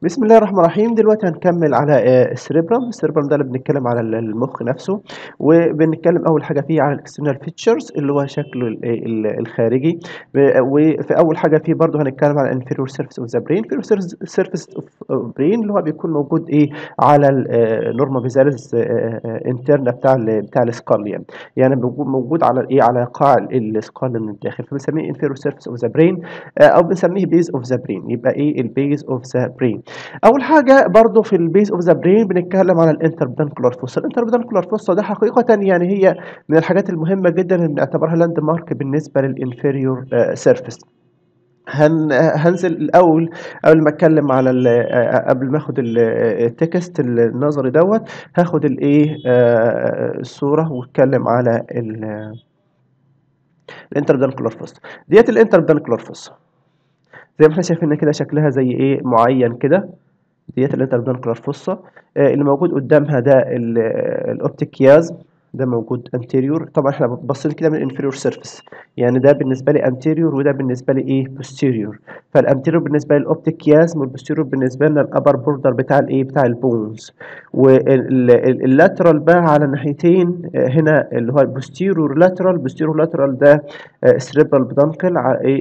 بسم الله الرحمن الرحيم دلوقتي هنكمل على آه، السريبرم السريبرم ده اللي بنتكلم على ال- المخ نفسه وبنتكلم اول حاجه فيه على الاكسترنال فيتشرز اللي هو شكله ال- ال- الخارجي ب- وفي اول حاجه فيه برضه هنتكلم على الانفيرور سيرفيس اوف ذا برين الانفيرور سيرفيس اوف برين اللي هو بيكون موجود ايه على النورما فيزاليس انترنا بتاع ال بتاع السكال يعني يعني بيكون موجود على ايه على قاع السكال من الداخل فبنسميه انفيرور سيرفيس اوف ذا برين او بنسميه بيز اوف ذا برين يبقى ايه البيز اوف ذا برين اول حاجه برضو في البيز اوف ذا برين بنتكلم على الانتربدانكولار فوسا الانتربدانكولار فوسا ده حقيقه يعني هي من الحاجات المهمه جدا اللي بنعتبرها لاند مارك بالنسبه للانفيريور سيرفيس هن هنزل الاول قبل ما اتكلم على ال- آه، قبل ما اخد ال- آه، التكست النظري دوت هاخد الايه آه، الصوره واتكلم على الانتربدانكولار فوسا ديت الانتربدانكولار فوسا زي ما احنا شايفين كده شكلها زي ايه معين كده ديت الانتربدانكولار فوسا آه، اللي موجود قدامها ده ال- آه، الاوبتيك كياز ده موجود انتيريور طبعا احنا باصين كده من الانفيريور سيرفيس يعني ده بالنسبه لي انتيريور وده بالنسبه لي ايه بوستيريور فالانتيريور بالنسبه لي الاوبتيك كياز والبوستيريور بالنسبه لنا الابر بوردر بتاع الايه بتاع البونز واللاترال بقى على الناحيتين آه، هنا اللي هو البوستيريور لاترال بوستيريور لاترال ده سريبرال بدانكل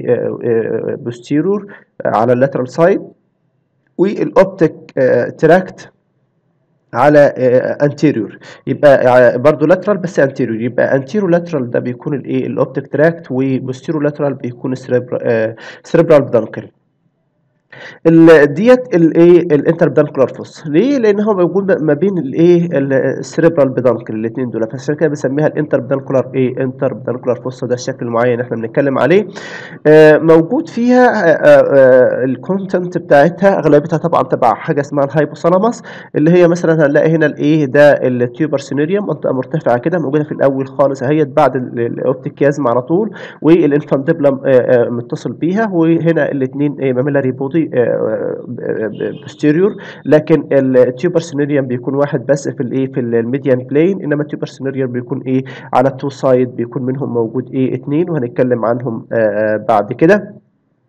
بوستيريور على اللاترال سايد والاوبتيك تراكت على انتيريور يبقى برضه لاترال بس انتيريور يبقى انتيرو لاترال ده بيكون الايه الاوبتيك تراكت وبوستيرو لاترال بيكون سريبرال بدانكل ال- ديت الايه الانتربدانكولار فوس ليه لان هو موجود ما بين الايه السريبرال بدانكل الاثنين دول فعشان كده بنسميها الانتربدانكولار ايه انتربدانكولار فوس ده الشكل المعين اللي احنا بنتكلم عليه آه، موجود فيها الكونتنت بتاعتها اغلبيتها طبعا تبع حاجه اسمها الهايبوثالاموس اللي هي مثلا هنلاقي هنا الايه ده التيوبر سينيريوم منطقه مرتفعه كده موجوده في الاول خالص اهيت بعد الاوبتيك كيازم على طول والانفاندبلم متصل بيها وهنا الاثنين ماميلاري بودي بوستيريور لكن التيوبر سينيريوم بيكون واحد بس في الايه في الميديان بلين انما التيوبر سينيريوم بيكون ايه على التو سايد بيكون منهم موجود ايه اثنين وهنتكلم عنهم آه، آه، بعد كده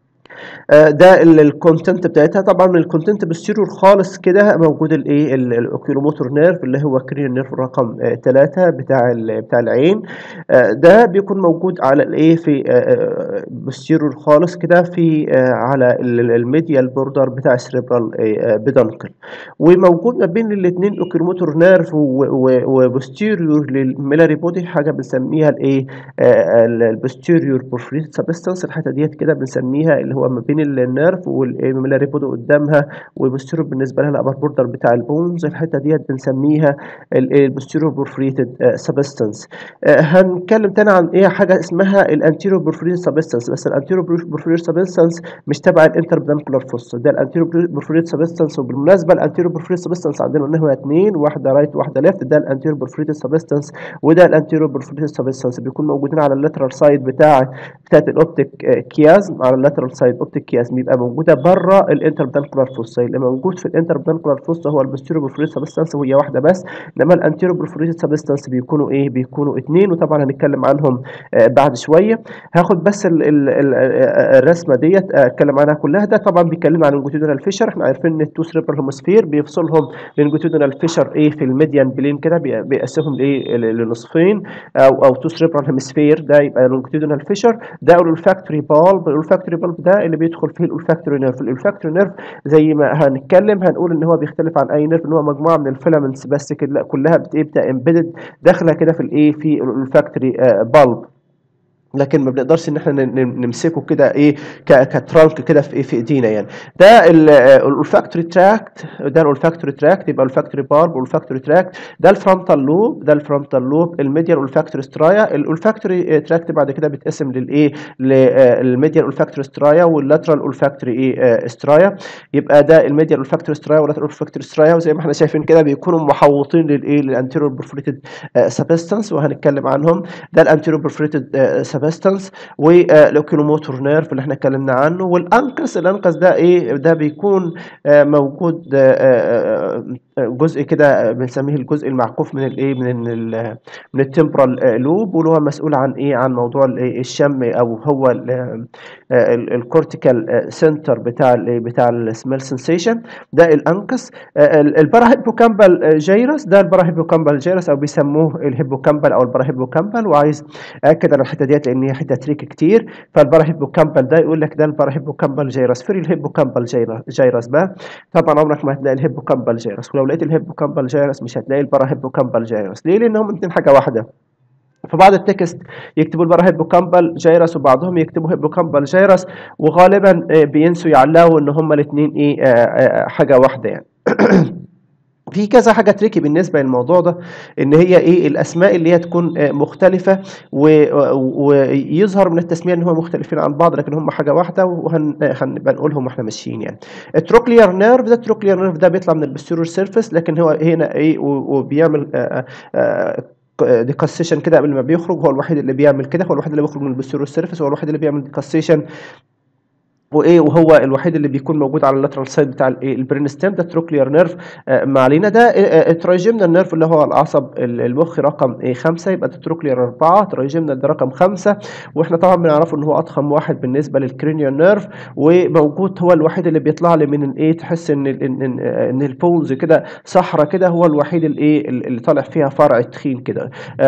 آه، ده الكونتنت بتاعتها طبعا من الكونتنت بالسيرور خالص كده موجود الايه ال- الاوكيلوموتور نيرف اللي هو كرين نيرف رقم 3 بتاع ال- بتاع العين آه، ده بيكون موجود على الايه في بالسيرور خالص كده في آه، على الميديال بوردر بتاع السريبرال بدانكل وموجود ما بين الاثنين اوكيلوموتور نيرف وبوستيريور للميلاري بودي حاجه بنسميها الايه البوستيريور بورفريت سبستانس الحته ديت كده بنسميها اللي هو ما بين النيرف والميلاري بودي قدامها وبوستيريور بالنسبه لها الابر بوردر بتاع البونز الحته ديت بنسميها البوستيريور بورفريتد سبستانس هنتكلم تاني عن ايه حاجه اسمها الانتيريور بورفريتد سبستانس بس الانتيريور بورفريتد سبستانس مش تبع الانتربدانكولار فوس ده الانتيريور بورفريتد سبستانس وبالمناسبه الانتيريور بورفريتد سبستانس عندنا قلنا هو اثنين واحده رايت واحده ليفت ده الانتيريور بورفريتد سبستانس وده الانتيريور بورفريتد سبستانس بيكون موجودين على اللاترال سايد بتاع بتاعت الاوبتيك كيازم على اللاترال سايد اوبتيك كيازم يبقى موجوده بره الانتربدانكولار فوسا اللي موجود في الانتربدانكولار فوسا هو البوستيريور بورفريتد سبستانس وهي واحده بس انما الانتيريور بورفريتد سبستانس بيكونوا ايه بيكونوا اثنين وطبعا هنتكلم عنهم آه، بعد شويه هاخد بس ال ال ال آه، الرسمه ديت آه، اتكلم عنها كلها ده طبعا بيتكلم عن الجوتيدونال فيشر احنا عارفين ان التو سريبرال هيموسفير بيفصلهم للجوتيدونال فيشر ايه في الميديان بلين كده بي- بيقسمهم لايه ل- لنصفين او او تو سريبرال هيموسفير ده يبقى الجوتيدونال فيشر ده الولفاكتوري بالب الولفاكتوري بالب ده اللي بيدخل فيه الولفاكتوري نيرف الولفاكتوري نيرف زي ما هنتكلم هنقول ان هو بيختلف عن اي نيرف ان هو مجموعه من الفيلامنتس بس كده كلها بتبقى امبيدد داخله كده في الايه في الولفاكتوري بالب لكن ما بنقدرش ان احنا ن- ن- نمسكه كده ايه ك- كترانك كده في إيه في ايدينا يعني ده الفاكتوري تراكت ده الفاكتوري تراكت يبقى الفاكتوري بارب والفاكتوري تراكت ده الفرونتال لوب ده الفرونتال لوب الميديال والفاكتوري سترايا الفاكتوري تراكت بعد كده بيتقسم للايه للميديال والفاكتوري سترايا واللاترال والفاكتوري ايه سترايا يبقى ده الميديال والفاكتوري سترايا واللاترال والفاكتوري سترايا وزي ما احنا شايفين كده بيكونوا محوطين للايه للانتيريور برفوريتد سبستانس وهنتكلم عنهم ده الانتيريور برفوريتد سبستانس والاوكيلوموتور نيرف اللي احنا اتكلمنا عنه والانكس الانكس ده ايه ده بيكون آه موجود آه جزء كده بنسميه الجزء المعكوف من الايه من ال من التمبرال لوب واللي هو مسؤول عن ايه عن موضوع الشم او هو الكورتيكال سنتر بتاع الايه بتاع السميل سنسيشن ده الانكس الباراهيبوكامبال جيرس ده الباراهيبوكامبال جيرس او بيسموه الهيبوكامبال او الباراهيبوكامبال وعايز اكد على الحته ديت لان هي حته تريك كتير فالباراهيبوكامبال ده يقول لك ده الباراهيبوكامبال جيرس فين الهيبوكامبال جيرس بقى طبعا عمرك ما هتلاقي الهيبوكامبال جيرس ولو لقيت الهيبوكامبال جيرس مش هتلاقي الباراهيبوكامبال جيرس ليه لانهم الاثنين حاجه واحده في بعض التكست يكتبوا البرا هيبوكامبال جيرس وبعضهم يكتبوا هيبوكامبال جيرس وغالبا بينسوا يعلقوا ان هما الاثنين ايه حاجه واحده يعني في كذا حاجة تريكي بالنسبة للموضوع ده ان هي ايه الاسماء اللي هي تكون مختلفة ويظهر من التسمية ان هم مختلفين عن بعض لكن هم حاجة واحدة وهنبقى نقولهم واحنا ماشيين يعني التروكلير نيرف ده التروكلير نيرف ده بيطلع من البستيرور سيرفيس لكن هو هنا ايه وبيعمل آآ آآ ديكاسيشن كده قبل ما بيخرج هو الوحيد اللي بيعمل كده هو الوحيد اللي بيخرج من البستيرور سيرفيس هو الوحيد اللي بيعمل ديكاسيشن وايه وهو الوحيد اللي بيكون موجود على اللاترال سايد بتاع البرين ستيم ده التروكلير نيرف آه ما علينا ده الترايجيمنال نيرف اللي هو العصب المخ رقم إيه خمسة يبقى ده التروكلير أربعة ترايجيمنال ده رقم خمسة واحنا طبعا بنعرفه ان هو اضخم واحد بالنسبه للكرينيال نيرف وموجود هو الوحيد اللي بيطلع لي من الايه تحس ان ال ان, إن, إن البولز كده صحراء كده هو الوحيد الايه اللي طالع فيها فرع تخين كده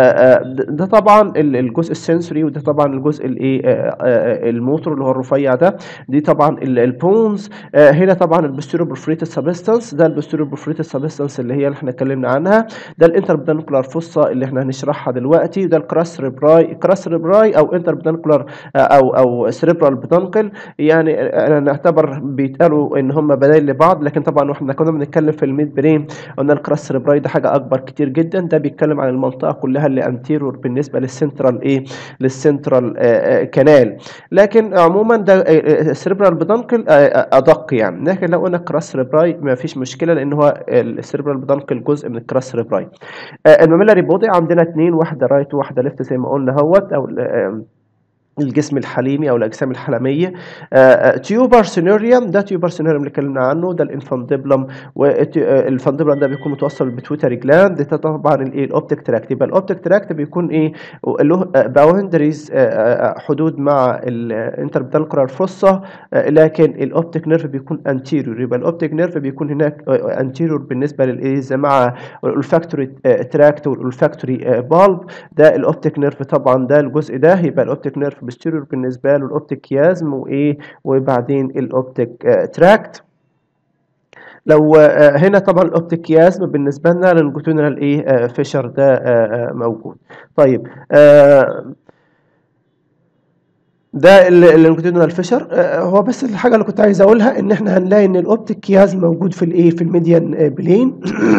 ده طبعا الجزء السنسوري وده طبعا الجزء الايه الموتور اللي هو الرفيع ده دي طبعا البونز آه هنا طبعا البستيرو برفريتد سبستانس ده البستيرو برفريتد سبستانس اللي هي اللي احنا اتكلمنا عنها ده الانتربدانكولار فوسا اللي احنا هنشرحها دلوقتي ده الكراس ريبراي كراس ريبراي او انتربدانكولار آه او او سريبرال بدانكل يعني انا نعتبر بيتقالوا ان هم بدايل لبعض لكن طبعا واحنا كنا بنتكلم في الميد برين قلنا الكراس ريبراي ده حاجه اكبر كتير جدا ده بيتكلم عن المنطقه كلها اللي انتيرور بالنسبه للسنترال ايه للسنترال آه كانال لكن عموما ده السيربرال بدانكل ادق يعني لكن لو قلنا كراس سيربراي ما فيش مشكله لان هو السيربرال بدانكل جزء من الكراس سيربراي الماميلاري بودي عندنا اثنين واحده رايت وواحده ليفت زي ما قلنا اهوت او الجسم الحليمي او الاجسام الحلميه تيوبر سينوريوم ده تيوبر سينوريوم اللي اتكلمنا عنه ده الانفانديبلم والانفانديبلم ده بيكون متوصل بالبيتويتري جلاند ده طبعا الايه الاوبتيك تراكت يبقى الاوبتيك تراكت بيكون ايه له باوندريز حدود مع الانتربتانكولار فوسا لكن الاوبتيك نيرف بيكون انتيريور يبقى الاوبتيك نيرف بيكون هناك انتيريور بالنسبه للايه مع الولفاكتوري تراكت والولفاكتوري بالب ده الاوبتيك نيرف طبعا ده الجزء ده يبقى الاوبتيك نيرف بستيريور بالنسبه له الاوبتيك كيازم وايه وبعدين الاوبتيك تراكت لو هنا طبعا الاوبتيك كيازم بالنسبه لنا للجوتونال ايه فيشر ده موجود طيب ده اللونجيتودينال فيشر هو بس الحاجه اللي كنت عايز اقولها ان احنا هنلاقي ان الاوبتيك كيازم موجود في الايه في الميديان بلين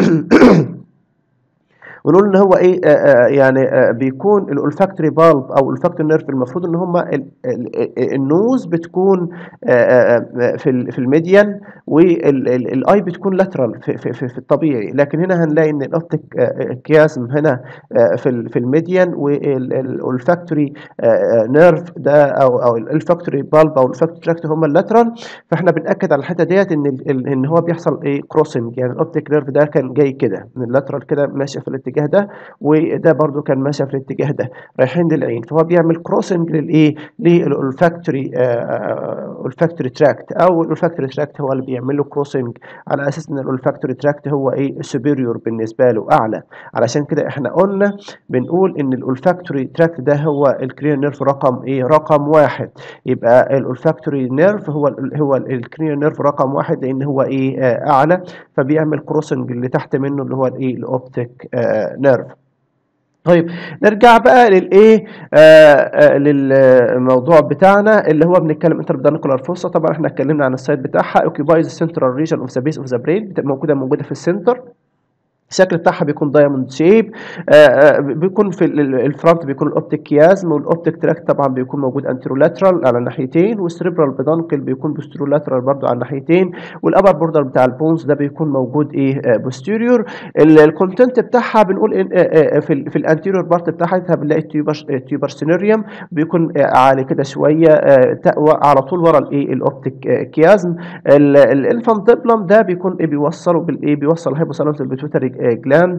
ونقول ان هو ايه آآ آآ يعني آآ بيكون الاولفاكتوري بالب او الفاكتوري نيرف المفروض ان هم النوز بتكون في في الميديان والاي بتكون لاترال في, في, في, في الطبيعي لكن هنا هنلاقي ان الاوبتيك كيازم هنا في في الميديان والفاكتوري نيرف ده او او الفاكتوري بالب او الفاكتوري تراكت هم اللاترال فاحنا بناكد على الحته ديت ان ان هو بيحصل ايه كروسنج يعني الاوبتيك نيرف ده كان جاي كده من اللاترال كده ماشي في الاتجاه ده وده برضو كان ماشي في الاتجاه ده رايحين للعين فهو بيعمل كروسنج للايه للفاكتوري الفاكتوري تراكت او الفاكتوري تراكت هو اللي بيعمل له كروسنج على اساس ان الفاكتوري تراكت هو ايه سوبيريور بالنسبه له اعلى علشان كده احنا قلنا بنقول ان الفاكتوري تراكت ده هو الكرينيال نيرف رقم ايه رقم واحد يبقى الفاكتوري نيرف هو ال هو الكرينيال نيرف رقم واحد لان هو ايه آه اعلى فبيعمل كروسنج اللي تحت منه اللي هو الايه الاوبتيك آه نيرف طيب نرجع بقى للايه آه للموضوع بتاعنا اللي هو بنتكلم انتربدانكولار فوسا طبعا احنا اتكلمنا عن السايت بتاعها اوكيبايز السنترال ريجن اوف ذا بيس اوف ذا برين موجوده موجوده في السنتر الشكل بتاعها بيكون دايموند شيب بيكون في الفرونت بيكون الاوبتيك كيازم والاوبتيك تراكت طبعا بيكون موجود انترولاترال على الناحيتين والسريبرال بيدانكل بيكون بوسترولاترال برضو على الناحيتين والابر بوردر بتاع البونز ده بيكون موجود ايه بوستيريور الكونتنت بتاعها بنقول إن في في الانتيريور بارت بتاعتها بنلاقي التيوبر التيوبر سينيريوم بيكون عالي كده شويه على طول ورا الايه الاوبتيك كيازم الانفانتبلم ده بيكون ايه بيوصله بالايه بيوصل الهايبوثالاموس البيتوتري جلاند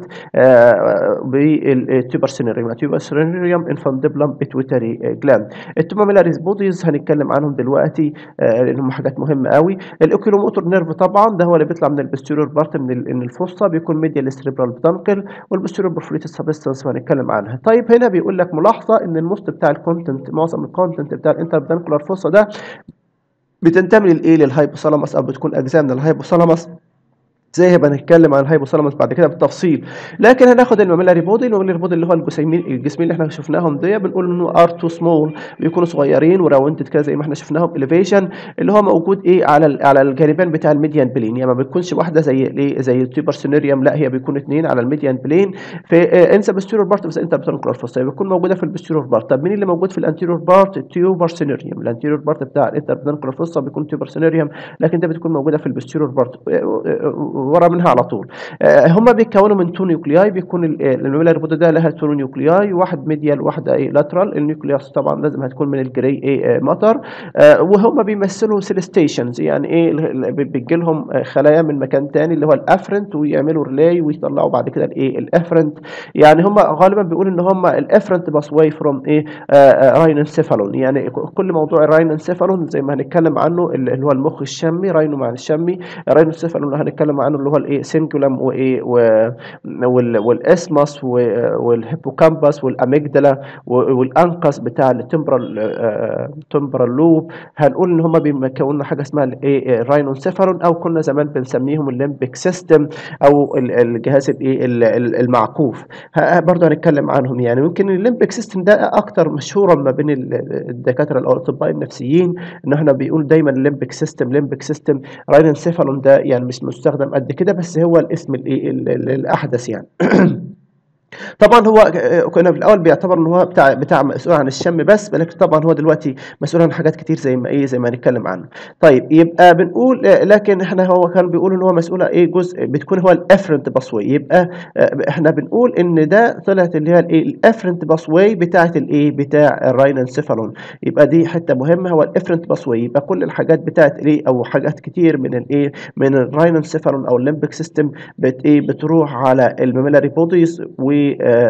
بالتيوبر سينيريوم التيوبر سينيريوم انفانتبلم بيتوتري جلاند التوماميلاريز بوديز هنتكلم عنهم دلوقتي لان هم حاجات مهمه قوي الاوكيلوموتور نيرف طبعا ده هو اللي بيطلع من البستيريور بارت من الفصه بيكون ميديال سريبرال بتنقل والبستيريور برفوريتد سبستانس وهنتكلم عنها طيب هنا بيقول لك ملاحظه ان الموست بتاع الكونتنت معظم الكونتنت بتاع الانتربدانكولار فوسا ده بتنتمي للايه للهايبوثالاموس او بتكون اجزاء من الهايبوثالاموس زي هيبقى هنتكلم عن الهايبوثالاموس بعد كده بالتفصيل لكن هناخد الماميلاري بودي الماميلاري بودي اللي هو الجسيمين الجسمين اللي احنا شفناهم دي بنقول انه ار تو سمول بيكونوا صغيرين وراوندد كده زي ما احنا شفناهم اليفيشن اللي هو موجود ايه على على الجانبين بتاع الميديان بلين يعني ما بتكونش واحده زي ايه زي التيوبر سينيريوم لا هي بيكون اثنين على الميديان بلين في انسى بستيرور بارت بس انت بتنقل الفصل بتكون موجوده في البستيرور بارت طب مين اللي موجود في الانتيرور بارت التيوبر سينيريوم الانتيرور بارت بتاع الانتر بتنقل الفصل بيكون تيوبر سينيريوم لكن ده بتكون موجوده في البستيرور بارت ورا منها على طول هم بيتكونوا من تو نيوكلياي بيكون الميلر بودي ده لها تو نيوكلياي واحد ميديال واحده ايه لاترال النيوكليوس طبعا لازم هتكون من الجراي ايه ماتر وهم بيمثلوا سيل ستيشنز يعني ايه بيجي لهم خلايا من مكان تاني اللي هو الافرنت ويعملوا ريلاي ويطلعوا بعد كده الايه الافرنت يعني هم غالبا بيقولوا ان هم الافرنت باس واي فروم ايه رايننسيفالون يعني كل موضوع الرايننسيفالون زي ما هنتكلم عنه اللي هو المخ الشمي راينو مع الشمي رايننسيفالون اللي هنتكلم عنه اللي هو الايه سينجولم وايه والاسمس والهيبوكامبس والاميجدلا والانقص بتاع التمبرال تمبرال لوب هنقول ان هم بيكونوا حاجه اسمها الايه الراينونسيفالون او كنا زمان بنسميهم الليمبيك سيستم او الجهاز الايه المعكوف برضه هنتكلم عنهم يعني ممكن الليمبيك سيستم ده اكتر مشهورا ما بين الدكاتره او الاطباء النفسيين ان احنا بيقول دايما الليمبيك سيستم ليمبيك سيستم راينونسيفالون ده يعني مش مستخدم قد كده بس هو الاسم الايه الاحدث يعني طبعا هو كنا في الاول بيعتبر ان هو بتاع بتاع مسؤول عن الشم بس ولكن طبعا هو دلوقتي مسؤول عن حاجات كتير زي ما ايه زي ما هنتكلم عنه طيب يبقى بنقول لكن احنا هو كان بيقول ان هو مسؤول ايه جزء بتكون هو الافرنت باسوي يبقى احنا بنقول ان ده طلعت اللي هي الايه الافرنت باسوي بتاعه الايه بتاع الرايننسيفالون يبقى دي حته مهمه هو الافرنت باسوي يبقى كل الحاجات بتاعه الايه او حاجات كتير من الايه من الرايننسيفالون او الليمبيك سيستم بت ايه بتروح على الميميلاري بوديز و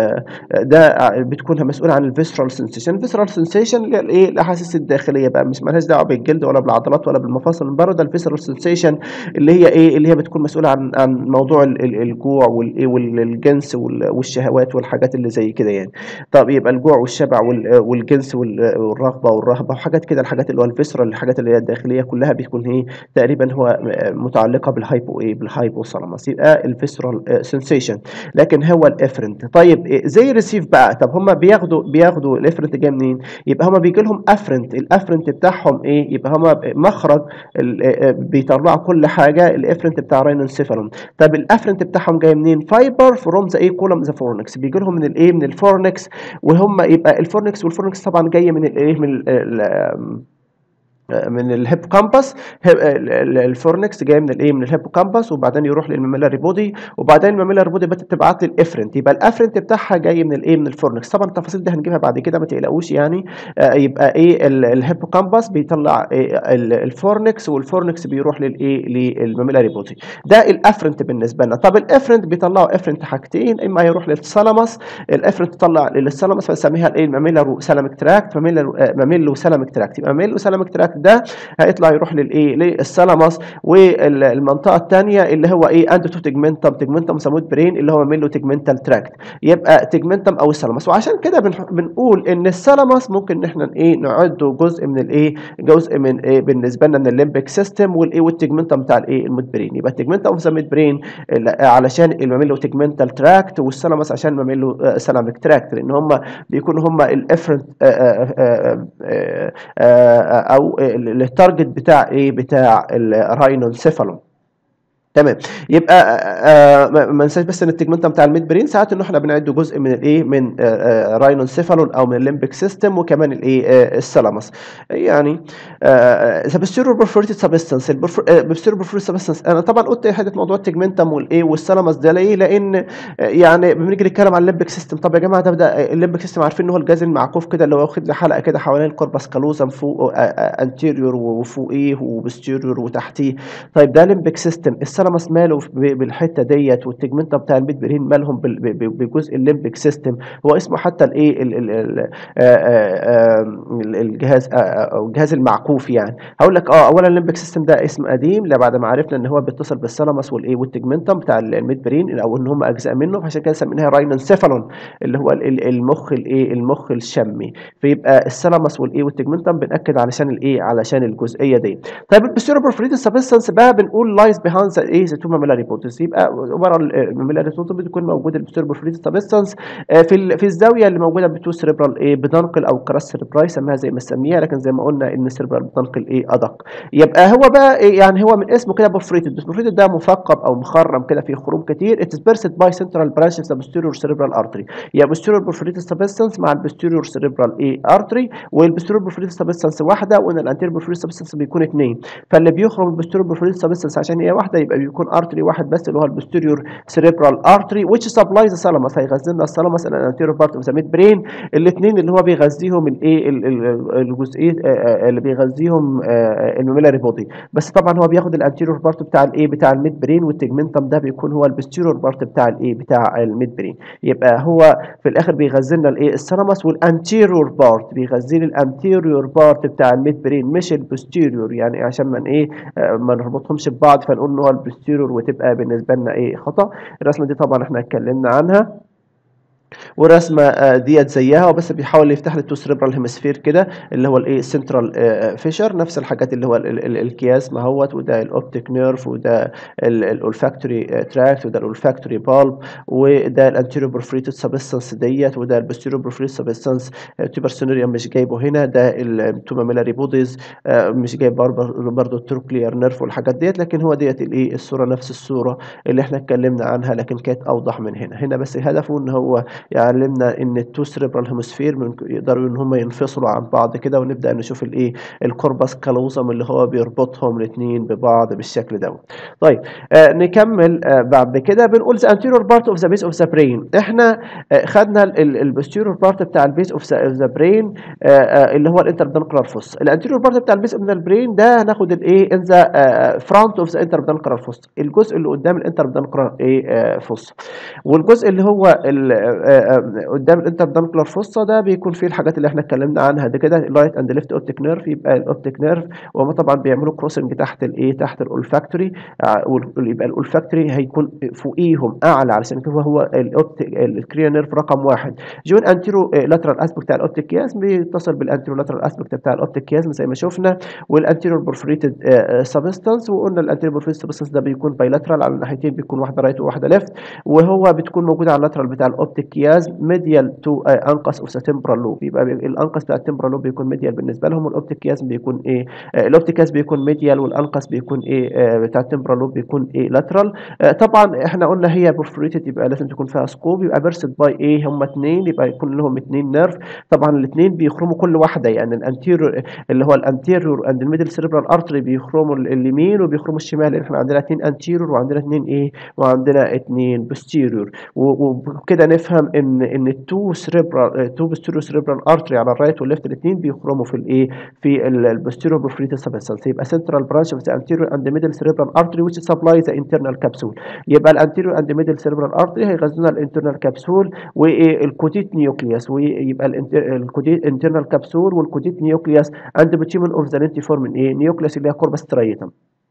ده بتكون مسؤول عن الفيسرال سنسيشن الفيسرال سنسيشن اللي هي الايه الاحاسيس الداخليه بقى مش مالهاش دعوه بالجلد ولا بالعضلات ولا بالمفاصل من بره ده الفيسرال سنسيشن اللي هي ايه اللي هي بتكون مسؤوله عن عن موضوع الجوع والايه والجنس والشهوات والحاجات اللي زي كده يعني طب يبقى الجوع والشبع والجنس والرغبه والرهبه وحاجات كده الحاجات اللي هو الفيسرال الحاجات اللي هي الداخليه كلها بتكون ايه تقريبا هو متعلقه بالهايبو ايه بالهايبو ثالاموس يبقى الفيسرال سنسيشن لكن هو الافرنت طيب زي ريسيف بقى طب هم بياخدوا بياخدوا الافرنت جاي منين يبقى هم بيجي لهم افرنت الافرنت بتاعهم ايه يبقى هم مخرج بيطلعوا كل حاجه الافرنت بتاع راينونسيفالون طب الافرنت بتاعهم جاي منين فايبر فروم ذا ايه كولوم ذا فورنكس بيجي لهم من الايه من الفورنكس وهم يبقى الفورنكس والفورنكس طبعا جايه من الايه من ال من الهيب كامبس الفورنكس جاي من الايه من الهيب كامبس وبعدين يروح للميميلاري بودي وبعدين الميميلاري بودي بتبعت لي الافرنت يبقى الافرنت بتاعها جاي من الايه من الفورنكس طبعا التفاصيل دي هنجيبها بعد كده ما تقلقوش يعني آه يبقى ايه الهيب كامبس بيطلع إيه الفورنكس والفورنكس بيروح للايه للميميلاري بودي ده الافرنت بالنسبه لنا طب الافرنت بيطلعوا افرنت حاجتين اما يروح للثالاموس الافرنت تطلع للثالاموس فنسميها الايه الميميلارو سالاميك تراكت ميميلو سالاميك تراكت يبقى ميميلو سالاميك تراكت ده هيطلع يروح للايه للثالاموس والمنطقه الثانيه اللي هو ايه اندوتو تيجمنتم تيجمنتم سمود برين اللي هو ميلو تيجمنتال تراكت يبقى تيجمنتم او الثالاموس وعشان كده بنقول ان الثالاموس ممكن ان احنا ايه نعده جزء من الايه جزء من ايه بالنسبه لنا من الليمبيك سيستم والايه والتيجمنتم بتاع الايه المود برين يبقى التيجمنتم اوف ذا برين علشان الميلو تيجمنتال تراكت والثالاموس عشان الميلو سلاميك تراكت لان هم بيكونوا هم الافرنت او التارجت بتاع ايه بتاع الراينونسيفالون تمام يبقى آه ما ما ننساش بس ان التجمنتم بتاع الميد برين ساعات ان احنا بنعد جزء من الايه من آه راينونسيفالون او من الليمبيك سيستم وكمان الايه آه الثالاموس يعني ذا بوستيريور برفوريتد سبستانس البوستيريور برفوريتد سبستانس انا طبعا قلت حته موضوع التجمنتم والايه والثالاموس ده ليه لان آه، يعني بنيجي نتكلم عن الليمبيك سيستم طب يا جماعه ده ده الليمبيك سيستم عارفين ان هو الجهاز المعكوف كده اللي هو واخد له حلقه كده حوالين الكوربس كالوزم فوق انتيريور وفوقيه وبوستيريور وتحتيه طيب ده ليمبيك سيستم الثالاموس ماله ب- بالحته ديت والتجمنتم بتاع الميد برين مالهم بال- ب- ب- بجزء الليمبيك سيستم هو اسمه حتى الايه ال- ال- ال- آه، آه، آه، الجهاز آه، آه، أو الجهاز المعكوف يعني هقول لك اه اولا الليمبيك سيستم ده اسم قديم لا بعد ما عرفنا ان هو بيتصل بالثالاموس والايه والتجمنتم بتاع الميد برين او ان هم اجزاء منه فعشان كده سميناها راينونسيفالون اللي هو ال- ال- المخ الايه المخ الشمي فيبقى الثالاموس والايه والتجمنتم بناكد علشان الايه علشان الجزئيه دي طيب البستيرو بورفريتد سبستانس بقى بنقول لايز بيهاند ذا ايه ذا تو ماميلاري بودز يبقى ورا الماميلاري بودز بتكون موجود البستيرو بورفريتد سبستانس في ال- في الزاويه اللي موجوده بتو سيريبرال ايه بتنقل او كراس سيريبراي سميها زي ما سميها لكن زي ما قلنا ان السيريبرال بتنقل ايه ادق يبقى هو بقى إيه يعني هو من اسمه كده بورفريتد البورفريتد ده مثقب او مخرم كده فيه خروم كتير اتس بيرسد باي سنترال برانش اوف ذا posterior cerebral artery يا posterior perforated substance مع البوستيريور cerebral ايه artery والبوستيريور perforated substance واحده وان الانتيريور perforated substance بيكون اثنين فاللي بيخرج من البوستيريور perforated substance عشان هي واحده يبقى بيكون artery واحد بس اللي هو البوستيريور cerebral artery which supplies the thalamus هيغذي لنا الثالاموس and anterior part of the midbrain الاثنين اللي هو بيغذيهم الايه ال- ال- الجزئيه آه، آه، اللي بيغذيهم الميميلاري بودي بس طبعا هو بياخد الانتيريور بارت بتاع الايه بتاع الميد برين والتجمنتم ده بيكون هو البوستيريور بارت بتاع الايه بتاع الميد برين يبقى هو في الاخر بيغذي لنا الايه الثالاموس والانتيريور بارت بيغذي لي الانتيريور بارت بتاع الميد برين مش البوستيريور يعني عشان ما ايه آه، ما نربطهمش ببعض فنقول ان هو البوستيريور وتبقى بالنسبه لنا ايه خطا الرسمه دي طبعا احنا اتكلمنا عنها ورسمه آه، ديت زيها وبس بيحاول يفتح لي التو سيريبرال هيمسفير كده اللي هو الايه سنترال فيشر نفس الحاجات اللي هو ال- ال- ال- الكياس ما هوت وده الاوبتيك نيرف وده الاولفاكتوري تراكت وده الاولفاكتوري بالب وده الانتيريور برفريتد سبستانس ديت وده البوستيريور برفريتد سبستانس تيبرسونيريوم مش جايبه هنا ده التو ماميلاري بوديز مش جايب برضه التروكلير نيرف والحاجات ديت لكن هو ديت الايه الصوره نفس الصوره اللي احنا اتكلمنا عنها لكن كانت اوضح من هنا هنا بس هدفه ان هو يعلمنا ان التو سيريبرال هيموسفير يقدروا ان هم ينفصلوا عن بعض كده ونبدا نشوف الايه الكوربس كالوزم اللي هو بيربطهم الاثنين ببعض بالشكل دوت طيب آه نكمل آه بعد كده بنقول the anterior part of the base of the brain احنا آه خدنا البوستيريور بارت بتاع البيس اوف ذا برين اللي هو الانتردنكلر فوس الانتيريور بارت بتاع البيس اوف ذا برين ده هناخد الايه ان ذا فرونت اوف ذا انتردنكلر فوس الجزء اللي قدام الانتردنكلر ايه فوس والجزء اللي هو ال- آه، آه، قدام الانتردنكلر فوسا ده بيكون فيه الحاجات اللي احنا اتكلمنا عنها دي كده رايت اند ليفت اوبتيك نيرف يبقى الاوبتيك نيرف وهم طبعا بيعملوا كروسنج تحت الايه تحت الاولفاكتوري يبقى الاولفاكتوري هيكون فوقيهم اعلى علشان كده هو الاوبتيك الكريا نيرف رقم واحد جون انتيرو لاترال اسبكت بتاع الاوبتيك كيازم بيتصل بالانتيرو لاترال اسبكت بتاع الاوبتيك كيازم زي ما شفنا والانتيرو بورفريتد سبستانس وقلنا الانتيرو بورفريتد سبستانس ده بيكون بايلاترال على الناحيتين بيكون واحده رايت وواحده ليفت وهو بتكون موجوده على اللاترال بتاع الاوبتيك كياز ميديال تو انقص اوف تمبرال لوب يبقى بي- الانقص بتاع التمبرال لوب بيكون ميديال بالنسبه لهم والاوبتيك كياز بيكون ايه آه، الاوبتيك كياز بيكون ميديال والانقص بيكون ايه آه، بتاع التمبرال لوب بيكون ايه لاترال طبعا احنا قلنا هي بورفريتد يبقى لازم تكون فيها سكوب يبقى بيرسد باي ايه هم اثنين يبقى يكون لهم اثنين نيرف طبعا الاثنين بيخرموا كل واحده يعني الانتيريور اللي هو الانتيريور اند الميدل سيريبرال ارتري بيخرموا ال- اليمين وبيخرموا الشمال لان احنا عندنا اثنين انتيريور وعندنا اثنين ايه وعندنا اثنين بوستيريور وكده نفهم ان ان التو سيريبرال تو بوستيريور سيريبرال ارتري على الرايت والليفت الاثنين بيخرموا في الايه في البوستيريور بورفريتد سبستانس يبقى سنترال برانش اوف ذا انتيريور اند ميدل سيريبرال ارتري which supply the internal capsule يبقى الانتيريور اند ميدل سيريبرال ارتري هيغذونا الانترنال كابسول والكوديت نيوكليوس ويبقى الكوديت انترنال كابسول والكوديت نيوكليوس اند بتيمون اوف ذا لينتيفورم ايه نيوكليوس اللي هي كوربس ستريتم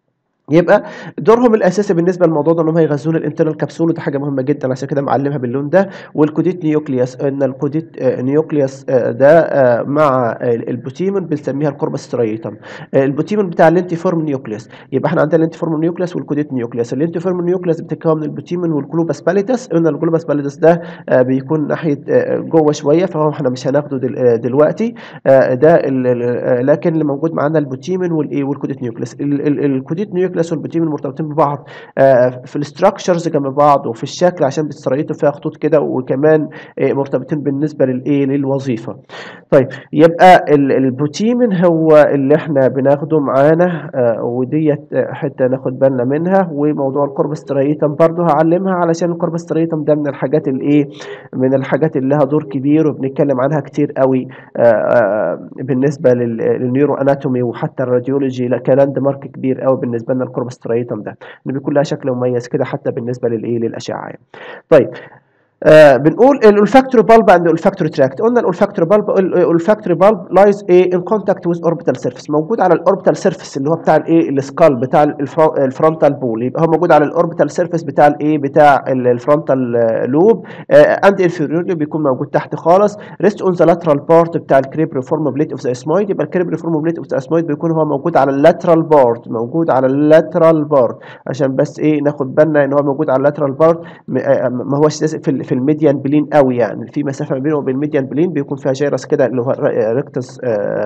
يبقى دورهم الاساسي بالنسبه للموضوع ده ان هم يغذون الانترنال كبسول ودي حاجه مهمه جدا عشان كده معلمها باللون ده والكوديت نيوكليوس ان الكوديت آه، نيوكليوس آه، ده آه، مع آه، البوتيمون بنسميها الكوربس ستريتم البوتيمون بتاع اللينتيفورم نيوكليوس يبقى احنا عندنا اللينتيفورم نيوكليوس والكوديت نيوكليوس اللينتيفورم نيوكليوس بتتكون من البوتيمون والكلوباس باليتس قلنا الكلوباس باليتس ده آه، بيكون ناحيه آه، جوه شويه فهو احنا مش هناخده دل- آه، دلوقتي آه، ده ال- ال- آه، لكن اللي موجود معانا البوتيمون والايه والكوديت نيوكليوس ال- ال- الكوديت نيوكليوس النيوكليس والبروتين مرتبطين ببعض آه، في الاستراكشرز جنب بعض وفي الشكل عشان بتستريتوا فيها خطوط كده وكمان آه، مرتبطين بالنسبه للايه للوظيفه طيب يبقى ال- البروتين هو اللي احنا بناخده معانا آه، وديت آه، حته ناخد بالنا منها وموضوع الكوربستريتم برضو هعلمها علشان الكوربستريتم ده من الحاجات الايه من الحاجات اللي لها دور كبير وبنتكلم عنها كتير قوي آه، آه، بالنسبه لل- للنيورو اناتومي وحتى الراديولوجي لا كلاند مارك كبير قوي بالنسبه لنا الكوربستريتم ده ان بيكون لها شكل مميز كده حتى بالنسبه للايه للاشعه يعني. طيب آه بنقول الولفاكتوري بالب اند الولفاكتوري تراكت قلنا الولفاكتوري بالب الولفاكتوري بالب لايز ايه ان كونتاكت ويز اوربيتال سيرفيس موجود على الاوربيتال سيرفيس اللي هو بتاع الايه السكال بتاع الفرونتال بول يبقى هو موجود على الاوربيتال سيرفيس بتاع الايه بتاع الفرونتال لوب اند انفيريورلي بيكون موجود تحت خالص ريست اون ذا لاترال بارت بتاع الكريب ريفورم بليت اوف ذا اسمويد يبقى الكريب ريفورم بليت اوف ذا اسمويد بيكون هو موجود على اللاترال بارت موجود على اللاترال بارت عشان بس ايه ناخد بالنا ان هو موجود على اللاترال بارت ما هوش لازق في ال- في الميديان بلين قوي يعني في مسافه ما بينه وبين الميديان بلين بيكون فيها جيرس كده اللي هو ريكتس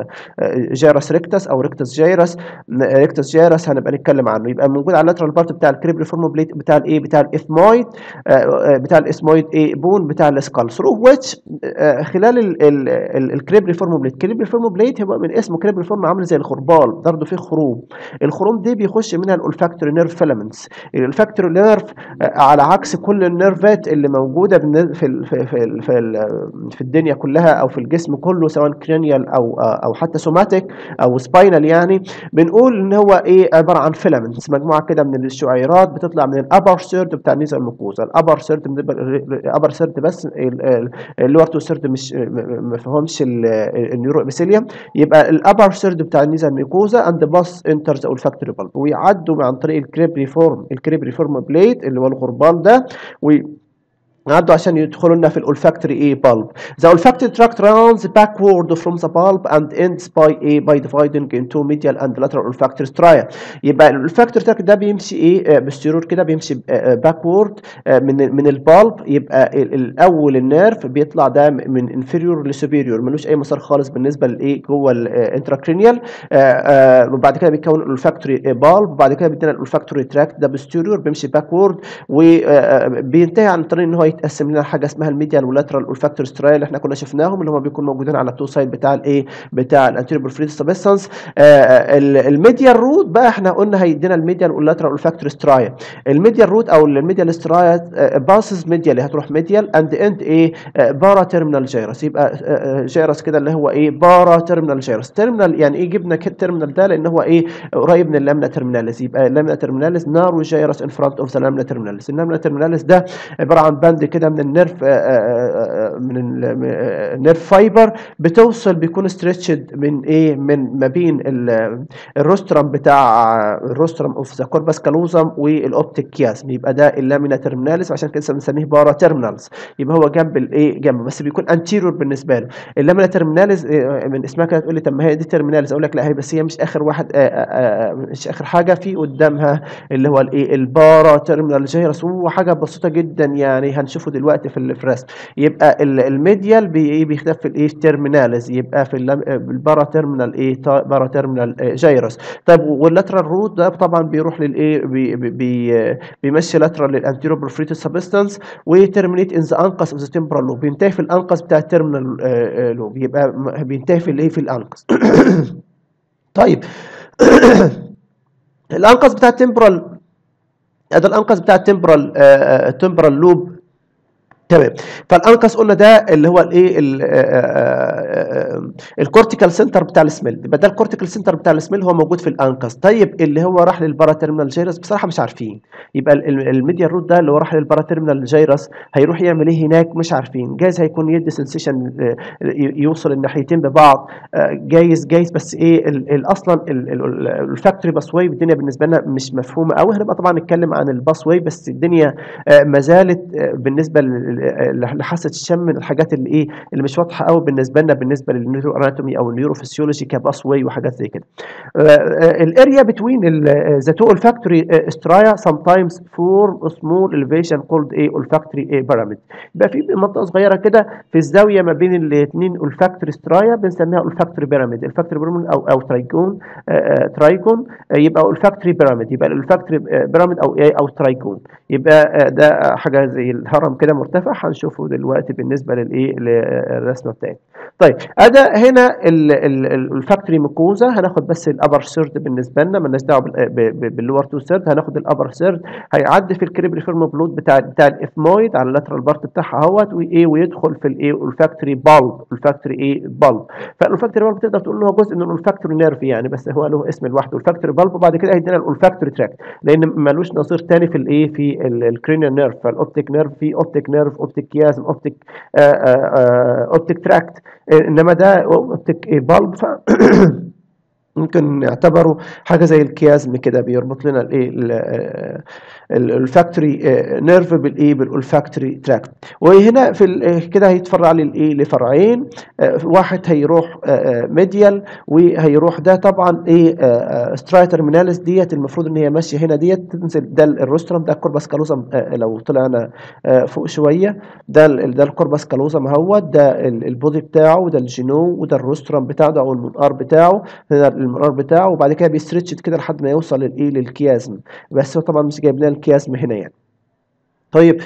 جيرس ريكتس او ريكتس جيرس ريكتس جيرس هنبقى نتكلم عنه يبقى موجود على اللاترال بارت بتاع الكريب ريفورم بليت بتاع الايه بتاع الاثمويد بتاع الاسمويد ايه بون بتاع السكال ثرو ويتش خلال ال- ال- ال- الكريب ريفورم بليت الكريب ريفورم بليت هو من اسمه كريب ريفورم عامل زي الخربال برضه فيه خروم الخروم دي بيخش منها الاولفاكتوري نيرف فيلامنتس الاولفاكتوري نيرف على عكس كل النيرفات اللي موجوده بالن- في ال في في ال في, ال في الدنيا كلها او في الجسم كله سواء كرينيال او او حتى سوماتيك او سباينال يعني بنقول ان هو ايه عباره عن فيلامنتس مجموعه كده من الشعيرات بتطلع من الابر سيرد بتاع النيزل الميكوزا الابر سيرد الابر سيرد بس اللور تو سيرد مش ما فيهمش النيورو ابيثيليوم يبقى الابر سيرد بتاع النيزل الميكوزا اند باس انتر ذا اولفاكتوري بالب ويعدوا عن طريق الكريب ريفورم الكريب ريفورم بليت اللي هو الغربال ده وي عدوا عشان يدخلوا لنا في الولفاكتوري ايه بالب the olfactory tract runs backward from the bulb and ends by a by dividing into medial and lateral olfactory stria يبقى الولفاكتوري تراكت ده بيمشي ايه بالسيرور كده بيمشي باكورد من من البالب يبقى ال- الاول النيرف بيطلع ده من انفيريور لسوبيريور ملوش اي مسار خالص بالنسبه لايه جوه الانتراكرينيال وبعد كده بيتكون الولفاكتوري بالب وبعد كده بيدينا الولفاكتوري تراكت ده بالسيرور بيمشي باكورد وبينتهي عن طريق ان هو يتقسم لنا حاجه اسمها الميديال واللاترال اولفاكتوري سترايل اللي احنا كنا شفناهم اللي هم بيكونوا موجودين على التو سايد بتاع الايه بتاع الانتيريور برفريتس سبستانس الميديال روت بقى احنا قلنا هيدينا الميديال واللاترال اولفاكتوري سترايل الميديال روت او الميديال سترايل باسز ميديال هتروح ميديال اند اند ايه بارا تيرمينال جيرس يبقى جيرس كده اللي هو ايه بارا تيرمينال جيرس تيرمينال يعني ايه جبنا كده تيرمينال ده لان هو ايه قريب من اللامنا تيرميناليز يبقى اللامنا تيرميناليز نارو جيرس ان فرونت اوف ذا لامنا تيرميناليز اللامنا تيرميناليز ده عباره عن باند كده من النيرف آه، آه، آه، من ال- م- آه، النيرف فايبر بتوصل بيكون ستريتشد من ايه من ما بين ال- الروسترم بتاع الروسترم اوف ذا كوربس كالوزم والاوبتيك كياسم يبقى ده اللامينا تيرميناليز عشان كده بنسميه بارا تيرمينالز يبقى هو جنب الايه جنب بس بيكون انتيريور بالنسبه له اللامينا تيرميناليز آه، من اسمها كده تقول لي طب ما هي دي تيرميناليز اقول لك لا هي بس هي مش اخر واحد آه، آه، آه، مش اخر حاجه في قدامها اللي هو الايه البارا تيرمينال جيرس وهو حاجه بسيطه جدا يعني هنشوفه دلوقتي في ال- في الرسم يبقى ال- الميديال بي إيه بيختفي في الايه تيرمينالز يبقى في اللم- البارا تيرمينال ايه تا- بارا تيرمينال آه، جيرس طيب واللاترال روت ده طبعا بيروح للايه بي بي بي بيمشي لاترال للانتيرو برفريتد سبستانس وترمينيت ان ذا انقص اوف ذا تمبرال لوب بينتهي في الانقص بتاع التيرمينال لوب يبقى م- بينتهي في الايه في الانقص طيب الانقص بتاع التمبرال ده الانقص بتاع التمبرال التمبرال لوب تمام فالانقص قلنا ده اللي هو الايه الكورتيكال سنتر بتاع السميل يبقى ده الكورتيكال سنتر بتاع السميل هو موجود في الانقص طيب اللي هو راح للبارا تيرمينال جيرس بصراحه مش عارفين يبقى الميديال روت ده اللي هو راح للبارا تيرمينال جيرس هيروح يعمل ايه هناك مش عارفين جايز هيكون يدي سنسيشن يوصل الناحيتين ببعض آه، جايز جايز بس ايه ال- ال- اصلا الفاكتوري باس واي الدنيا بالنسبه لنا مش مفهومه قوي هنبقى طبعا نتكلم عن الباس واي بس الدنيا آه، ما زالت آه، بالنسبه لل- لحاسه الشم من الحاجات اللي ايه اللي مش واضحه قوي بالنسبه لنا بالنسبه للنيورو اناتومي او النيوروفيسيولوجي كباس واي وحاجات زي كده الاريا بتوين ذا تو olfactory سترايا sometimes form a small elevation called a olfactory pyramid يبقى في منطقه صغيره كده في الزاويه ما بين الاثنين olfactory سترايا بنسميها olfactory pyramid olfactory pyramid او او ترايجون ترايجون يبقى olfactory pyramid يبقى الolfactory pyramid او ايه او ترايجون يبقى ده حاجه زي الهرم كده مرتفع هنشوفه دلوقتي بالنسبه للايه للرسمه بتاعتنا طيب ادا هنا الفاكتوري ميكوزا هناخد بس الابر سيرد بالنسبه لنا مالناش دعوه باللور تو سيرد هناخد الابر سيرد هيعدي في الكريبري فيرم بلود بتاع بتاع الاثمويد على اللاترال بارت بتاعها اهوت وايه ويدخل في الايه الفاكتوري بالب الفاكتوري ايه بالب فالفاكتوري بالب تقدر تقول ان هو جزء من الفاكتوري نيرف يعني بس هو له اسم لوحده الفاكتوري بالب وبعد كده هيدينا الفاكتوري تراكت لان ملوش نظير تاني في الايه في الكرينيال نيرف فالاوبتيك نيرف في اوبتيك نيرف اوبتيك كيازم اوبتيك اوبتيك تراكت انما ده اوبتيك بالب ف ممكن نعتبره حاجه زي الكيازم كده بيربط لنا الايه الفاكتوري نيرف بالايه بالفاكتوري تراكت وهنا في كده هيتفرع للايه لفرعين واحد هيروح ميديال وهيروح ده طبعا ايه سترايتر ميناليس ديت المفروض ان هي ماشيه هنا ديت تنزل ده الروسترم ده الكوربس كالوزم لو طلعنا فوق شويه ده ده الكوربس كالوزم اهوت ده البودي بتاعه وده الجينو وده الروسترم بتاعه ده او المنقار بتاعه ده المنقار بتاعه وبعد كده بيستريتش كده لحد ما يوصل للايه للكيازم بس هو طبعا مش جايب لنا الكيازم هنا يعني طيب